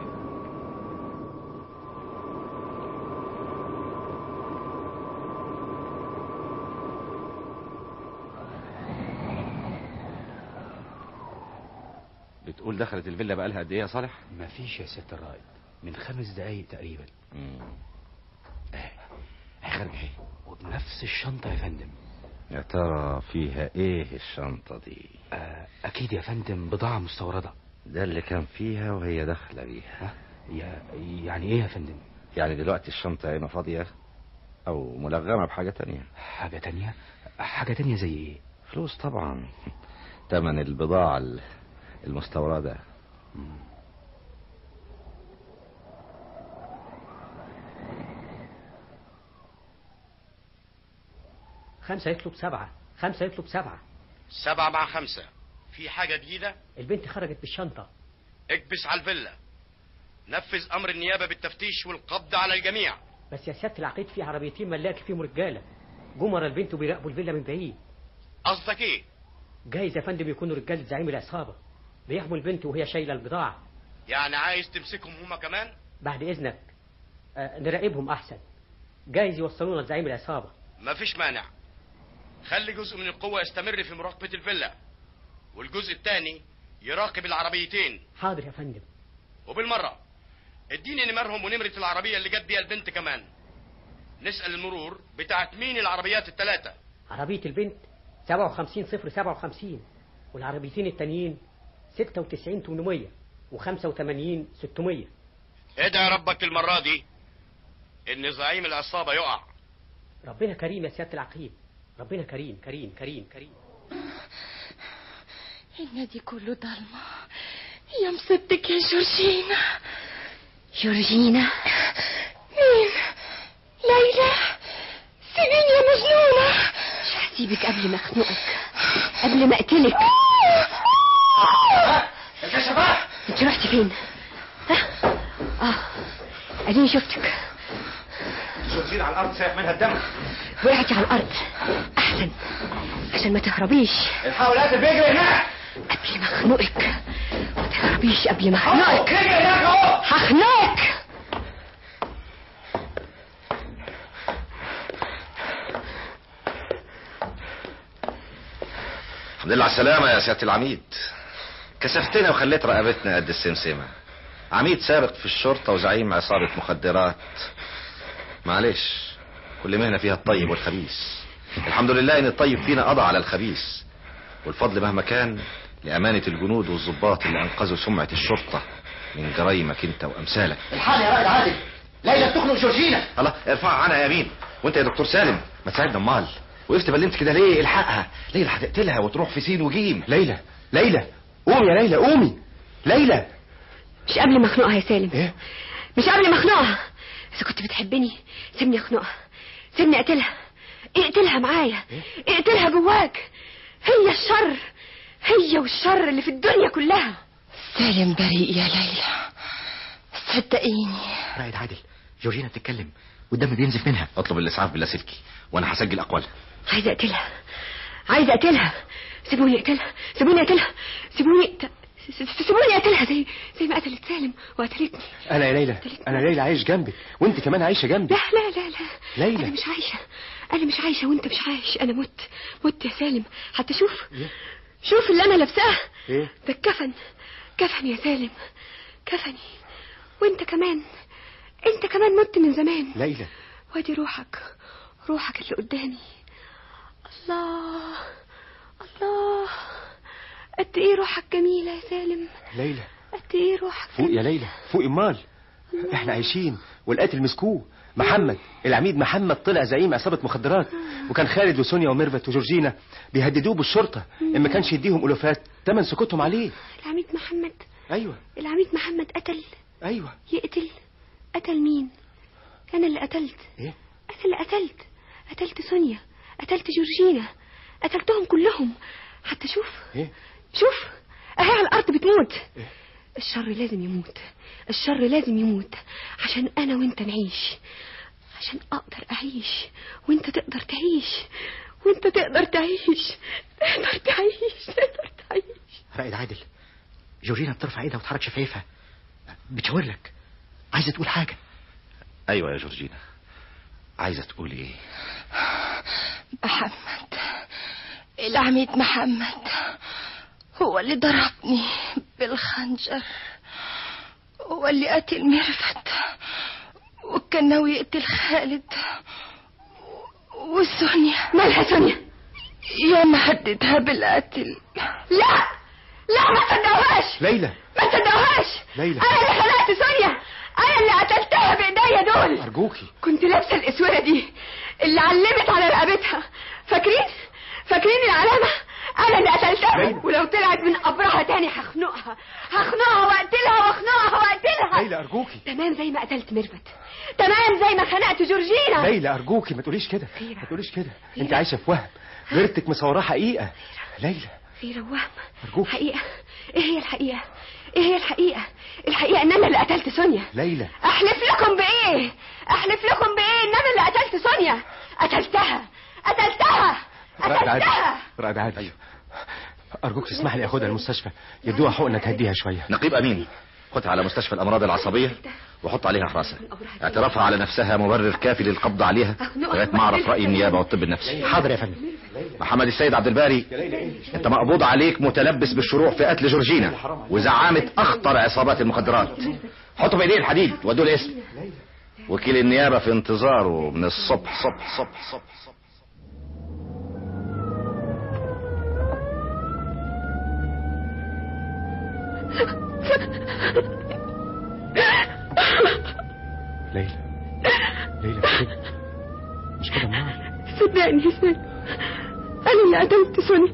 بتقول دخلت الفيلا بقالها قد ايه يا صالح مفيش يا ست الرائد من خمس دقايق تقريبا مم. خارجة اهي وبنفس الشنطة يا فندم يا ترى فيها ايه الشنطه دي آه اكيد يا فندم بضاعة مستوردة ده اللي كان فيها وهي داخله بيها يا يعني ايه يا فندم يعني دلوقتي الشنطه يا اما فاضيه او ملغمه بحاجه تانية حاجة تانية حاجة تانية زي ايه فلوس طبعا تمن البضاعه ال- المستورده خمسة يطلب سبعة خمسة يطلب سبعة سبعة مع خمسة في حاجة جديدة البنت خرجت بالشنطة اكبس على الفيلا نفذ امر النيابة بالتفتيش والقبض على الجميع بس يا سيادة العقيد في عربيتين ملاكي فيهم رجالة جمر البنت وبيراقبوا الفيلا من بعيد قصدك ايه جايز يا فندم يكونوا رجالة زعيم العصابة بيحموا البنت وهي شايلة البضاعة يعني عايز تمسكهم هما كمان بعد إذنك آه نراقبهم أحسن جايز يوصلونا لزعيم العصابة مفيش مانع خلي جزء من القوة يستمر في مراقبة الفيلا والجزء الثاني يراقب العربيتين حاضر يا فندم وبالمرة اديني نمرهم ونمرة العربية اللي جت بيها البنت كمان نسأل المرور بتاعت مين العربيات الثلاثة عربية البنت 57 صفر 57 والعربيتين التانيين 96 800 و85 600 ادعي ربك المرة دي ان زعيم العصابة يقع ربنا كريم يا سيادة العقيد ربنا كريم كريم كريم كريم النادي كله ضلمة يا مصيبتك يا جورجينا جورجينا مين ليلى سيبيني يا مجنونة مش هسيبك قبل ما اخنقك قبل ما اقتلك الكشفات انت رحتي فين ها؟ اه اديني شفتك جورجين على الارض سايح منها الدم وقعتي على الارض احسن عشان ما تهربيش الحاول قاتل بيجري هناك قبل ما اخنقك ما تهربيش قبل ما اخنقك اجري هناك اهو هخنقك الحمد لله على السلامة يا سيادة العميد كسفتنا وخليت رقبتنا قد السمسمة عميد سابق في الشرطة وزعيم عصابة مخدرات معلش كل مهنة فيها الطيب والخبيث الحمد لله ان الطيب فينا قضى على الخبيث والفضل مهما كان لأمانة الجنود والضباط اللي أنقذوا سمعة الشرطة من جرايمك انت وأمثالك الحال يا رائد عادل ليلى بتخنق جورجينا الله ارفعها عنها يا يمين وانت يا دكتور سالم ما تساعدنا امال وقفت بلمت كده ليه الحقها ليلى هتقتلها وتروح في سين وجيم ليلى ليلى قومي يا ليلى قومي ليلى مش قبل ما اخنقها يا سالم ايه مش قبل ما اخنقها اذا كنت بتحبني سيبني اخنقها سيبني اقتلها اقتلها معايا اقتلها جواك هي الشر هي والشر اللي في الدنيا كلها سالم بريء يا ليلى صدقيني رائد عادل جورجينا بتتكلم والدم بينزف منها اطلب الاسعاف باللاسلكي وانا هسجل اقوالها عايزه اقتلها عايزه اقتلها سيبوني اقتلها سيبوني اقتلها سيبوني ت- س- سيبوني اقتلها زي زي ما قتلت سالم وقتلتني انا يا ليلى انا ليلى عايش جنبك وانت كمان عايشه جنبي لا لا لا لا ليلى. انا مش عايشه انا مش عايشه وانت مش عايش انا مت مت يا سالم حتى شوف شوف اللي انا لابساه ايه ده الكفن كفن يا سالم كفني وانت كمان انت كمان مت من زمان ليلى وادي روحك روحك اللي قدامي الله الله قد ايه روحك جميلة يا سالم ليلى قد ايه روحك فوق يا ليلى فوق امال احنا عايشين والقاتل مسكوه محمد العميد محمد طلع زعيم عصابة مخدرات وكان خالد وسونيا وميرفت وجورجينا بيهددوه بالشرطة ان ما كانش يديهم الوفات تمن سكوتهم عليه العميد محمد ايوه العميد محمد قتل ايوه يقتل قتل مين انا اللي قتلت ايه انا اللي قتلت قتلت سونيا قتلت جورجينا قتلتهم كلهم حتى شوف ايه شوف اهي على الارض بتموت الشر لازم يموت الشر لازم يموت عشان انا وانت نعيش عشان اقدر اعيش وانت تقدر تعيش وانت تقدر تعيش تقدر تعيش تقدر تعيش رائد عادل جورجينا بترفع ايدها وتحرك شفايفها بتشاور لك عايزه تقول حاجه ايوه يا جورجينا عايزه تقولي ايه محمد العميد محمد هو اللي ضربني بالخنجر هو اللي قتل ميرفت وكان ناوي يقتل خالد وسونيا مالها سونيا يا ما هددها بالقتل لا لا ما تصدقوهاش ليلى ما تصدقوهاش ليلى انا اللي خلقت سونيا انا اللي قتلتها بايديا دول ارجوكي كنت لابسه الاسوره دي اللي علمت على رقبتها فاكرين فاكرين العلامه انا اللي قتلتها ليلى. ولو طلعت من قبرها تاني هخنقها هخنقها واقتلها واخنقها واقتلها ليلى ارجوكي تمام زي ما قتلت ميرفت تمام زي ما خنقت جورجينا ليلى ارجوكي ما تقوليش كده ما تقوليش كده انت عايشه في وهم غيرتك مصوراه حقيقه ليلى في روام أرجوك. حقيقة ايه هي الحقيقة ايه هي الحقيقة الحقيقة ان انا اللي قتلت سونيا ليلى احلف لكم بايه احلف لكم بايه ان انا اللي قتلت سونيا قتلتها قتلتها رائد عادل قتلتها رائد عادل ارجوك تسمح لي اخدها المستشفى يدوها حقنه تهديها شويه نقيب امين خدها على مستشفى الامراض العصبيه وحط عليها حراسه اعترافها على نفسها مبرر كافي للقبض عليها لغايه ما اعرف راي النيابه والطب النفسي حاضر يا فندم محمد السيد عبد الباري انت مقبوض عليك متلبس بالشروع في قتل جورجينا وزعامه اخطر عصابات المخدرات حطوا بايديه الحديد ودوا الاسم وكيل النيابه في انتظاره من الصبح صبح صبح صبح ليلى ليلى مش كده مش كده امال صدقني يا سيد انا اللي قتلت سونيا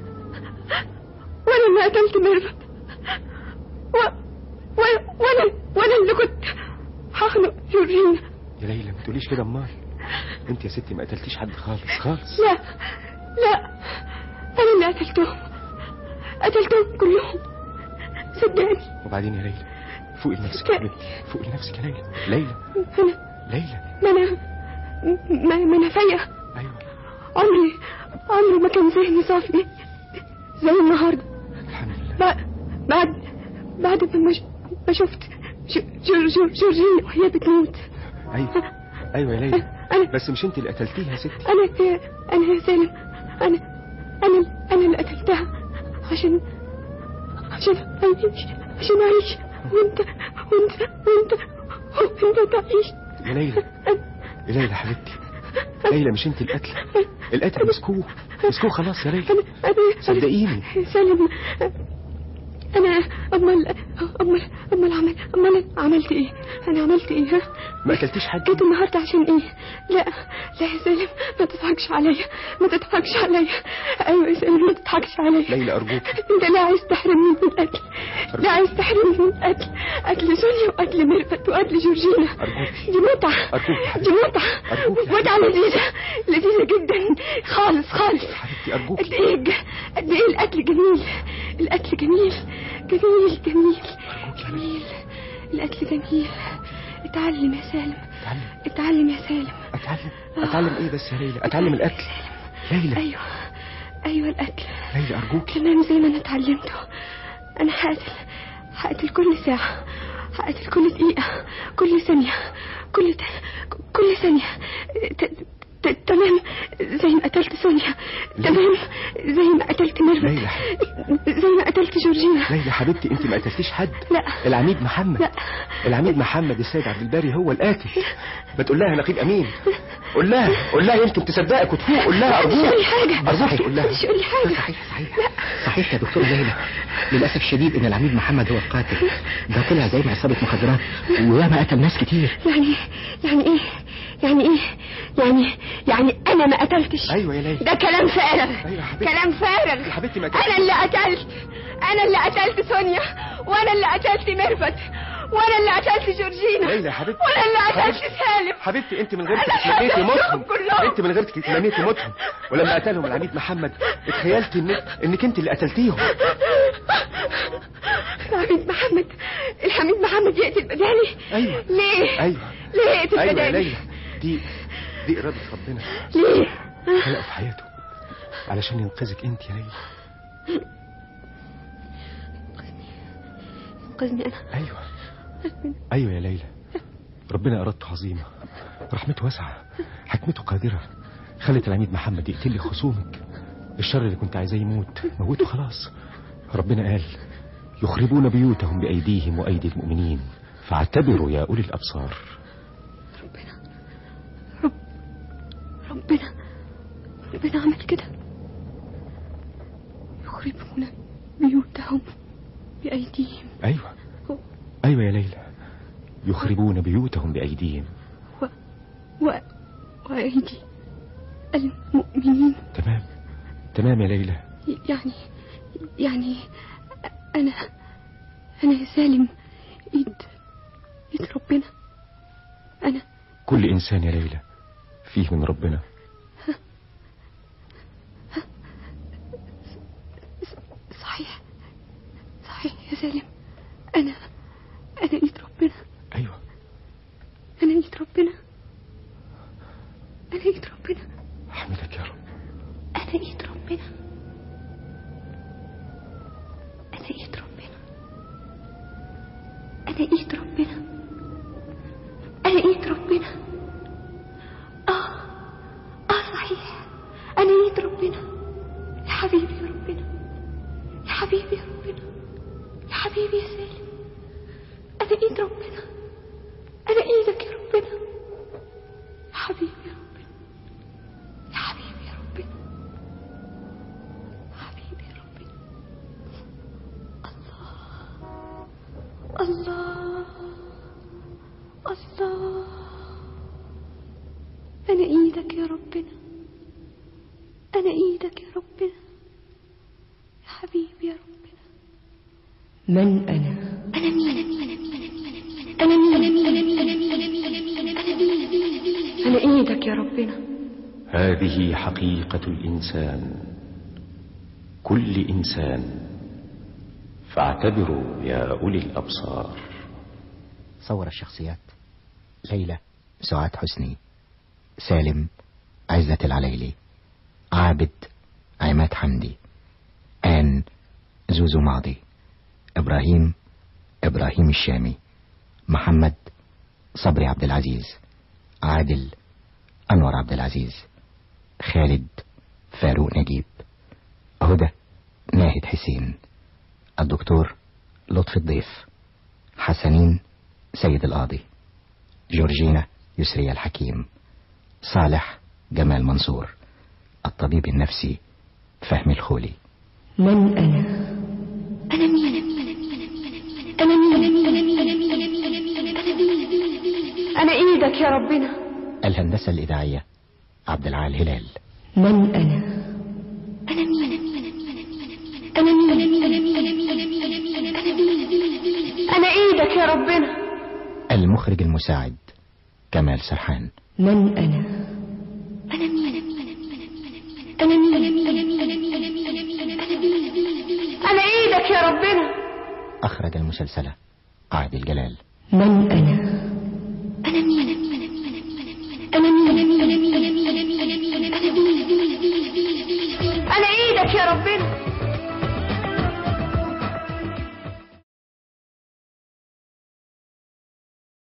وانا اللي قتلت ميرفت و... و... وانا وانا اللي كنت هخنق جورجينا يا ليلى ما تقوليش كده امال انت يا ستي ما قتلتيش حد خالص خالص لا لا انا اللي قتلتهم قتلتهم كلهم صدقني وبعدين يا ليلى فوقي لنفسك يا حبيبتي فوقي لنفسك يا ليلى ليلى انا ليلى ما انا ما, ما انا فايقه ايوه عمري عمري ما كان ذهني صافي زي النهارده بعد بعد بعد ما ش- ما شفت ج- جور جور جورجينا وهي بتموت ايوه ايوه يا ليلى بس مش انت اللي قتلتيها يا ستي انا انا يا سالم انا انا انا اللي قتلتها عشان عشان اعيش عشان اعيش وانت وانت وانت وانت تعيش يا ليلى يا ليلى حبيبتي ليلى مش انت القتل القتل مسكوه مسكوه خلاص يا ليلى صدقيني سالم انا امال امال امال عمل امال عملت ايه انا عملت ايه ها ما قتلتيش حد جيت النهارده عشان ايه لا لا يا سالم ما تضحكش عليا ما تضحكش عليا ايوه يا سالم ما تضحكش عليا ليلى ارجوك انت لا عايز تحرمني من القتل لا عايز تحرمني من القتل قتل سونيا وقتل ميرفت وقتل جورجينا دي متعة أرجوك دي متعة متعة لذيذة لذيذة جدا خالص خالص حبيبتي ارجوك قد ايه الج- قد ايه القتل جميل القتل جميل جميل جميل جميل القتل جميل اتعلم يا سالم اتعلم يا سالم اتعلم اتعلم ايه بس يا ليلى اتعلم القتل ليلى ايوه ايوه القتل ليلى ارجوك تمام زي ما انا اتعلمته انا هقتل هقتل كل ساعة هقتل كل دقيقة كل ثانية كل ت... كل ثانية ت... ت- تمام زي ما قتلت سونيا تمام زي ما قتلت ميرفت ليلى زي ما قتلت جورجينا ليلى حبيبتي انت ما قتلتيش حد لا العميد محمد لا. العميد محمد السيد عبد الباري هو القاتل ما تقول لها نقيب امين قول لها قول لها يمكن تصدقك وتفوق قول لها ارجوك مش قولي حاجة ارجوك تقول لها مش قولي حاجة صحيح صحيح صحيح يا دكتور ليلى للأسف الشديد إن العميد محمد هو القاتل ده طلع زي عصابة مخدرات وياما قتل ناس كتير يعني يعني ايه يعني ايه يعني يعني انا ما قتلتش ايوه يا ليلى ده كلام فارغ أيوة يا حبيبتي. كلام فارغ يا حبيبتي ما انا اللي قتلت انا اللي قتلت سونيا وانا اللي قتلت ميرفت وانا اللي قتلت جورجينا ليلى يا حبيبتي وانا اللي قتلت حبيبتي. سالم حبيبتي انت من غير أنا تمنيتي قتلتهم موتهم كلهم. انت من غير تمنيتي موتهم ولما قتلهم العميد محمد اتخيلت انك انك انت اللي قتلتيهم الحميد محمد الحميد محمد يقتل بدالي ايوه ليه ايوه ليه يقتل ايوه يا بدالي ليلى دي دي اراده ربنا ليه خلق في حياته علشان ينقذك انت يا ليلى انقذني انا ايوه ايوه يا ليلى ربنا ارادته عظيمه رحمته واسعه حكمته قادره خلت العميد محمد يقتل لي خصومك الشر اللي كنت عايزاه يموت موته خلاص ربنا قال يخربون بيوتهم بايديهم وايدي المؤمنين فاعتبروا يا اولي الابصار ربنا ربنا عمل كده يخربون بيوتهم بأيديهم ايوه ايوه يا ليلى يخربون بيوتهم بايديهم و... وأيدي المؤمنين تمام تمام يا ليلى يعني يعني أنا أنا يا سالم إيد إيد ربنا أنا كل انسان يا ليلى فيه من ربنا صحيح صحيح يا سالم أنا أنا إيد ربنا ايوه أنا إيد ربنا أنا إيد ربنا احمدك يا رب أنا إيد ربنا أنا إيد ربنا أنا إيد ربنا أنا إيد ربنا آه آه صحيح أنا إيد ربنا يا حبيبي يا ربنا يا حبيبي يا ربنا يا حبيبي يا سالم أنا إيد ربنا أنا إيدك يا ربنا يا حبيبي يا ربنا يا حبيبي يا ربنا حبيبي يا ربنا الله الله أنا إيدك يا ربنا أنا إيدك يا ربنا يا حبيبي يا ربنا من أنا أنا مين أنا مين أنا مين أنا مين أنا مين أنا مين أنا مين أنا إيدك يا ربنا هذه حقيقة الإنسان كل إنسان فاعتبروا يا أولي الأبصار صور الشخصيات ليلى سعاد حسني سالم عزة العليلي عابد عماد حمدي آن زوزو ماضي إبراهيم إبراهيم الشامي محمد صبري عبد العزيز عادل أنور عبد العزيز خالد فاروق نجيب هدى ناهد حسين الدكتور لطفي الضيف حسنين سيد القاضي جورجينا يسري الحكيم صالح جمال منصور الطبيب النفسي فهمي الخولي من أنا أنا مين أنا مين أنا مين أنا مين أنا مين أنا مين أنا مين أنا مين أنا إيدك يا ربنا الهندسة الإذاعية عبد العال هلال من أنا أنا مين أنا مين أنا مين أنا مين أنا مين أنا مين أنا مين أنا مين أنا مين أنا إيدك يا ربنا المخرج المساعد كمال سرحان من أنا أنا مين أنا مين أنا مين أنا مين أنا مين أنا مين أنا مين أنا مين أنا مين أنا إيدك يا ربنا أخرج المسلسل عادل جلال من أنا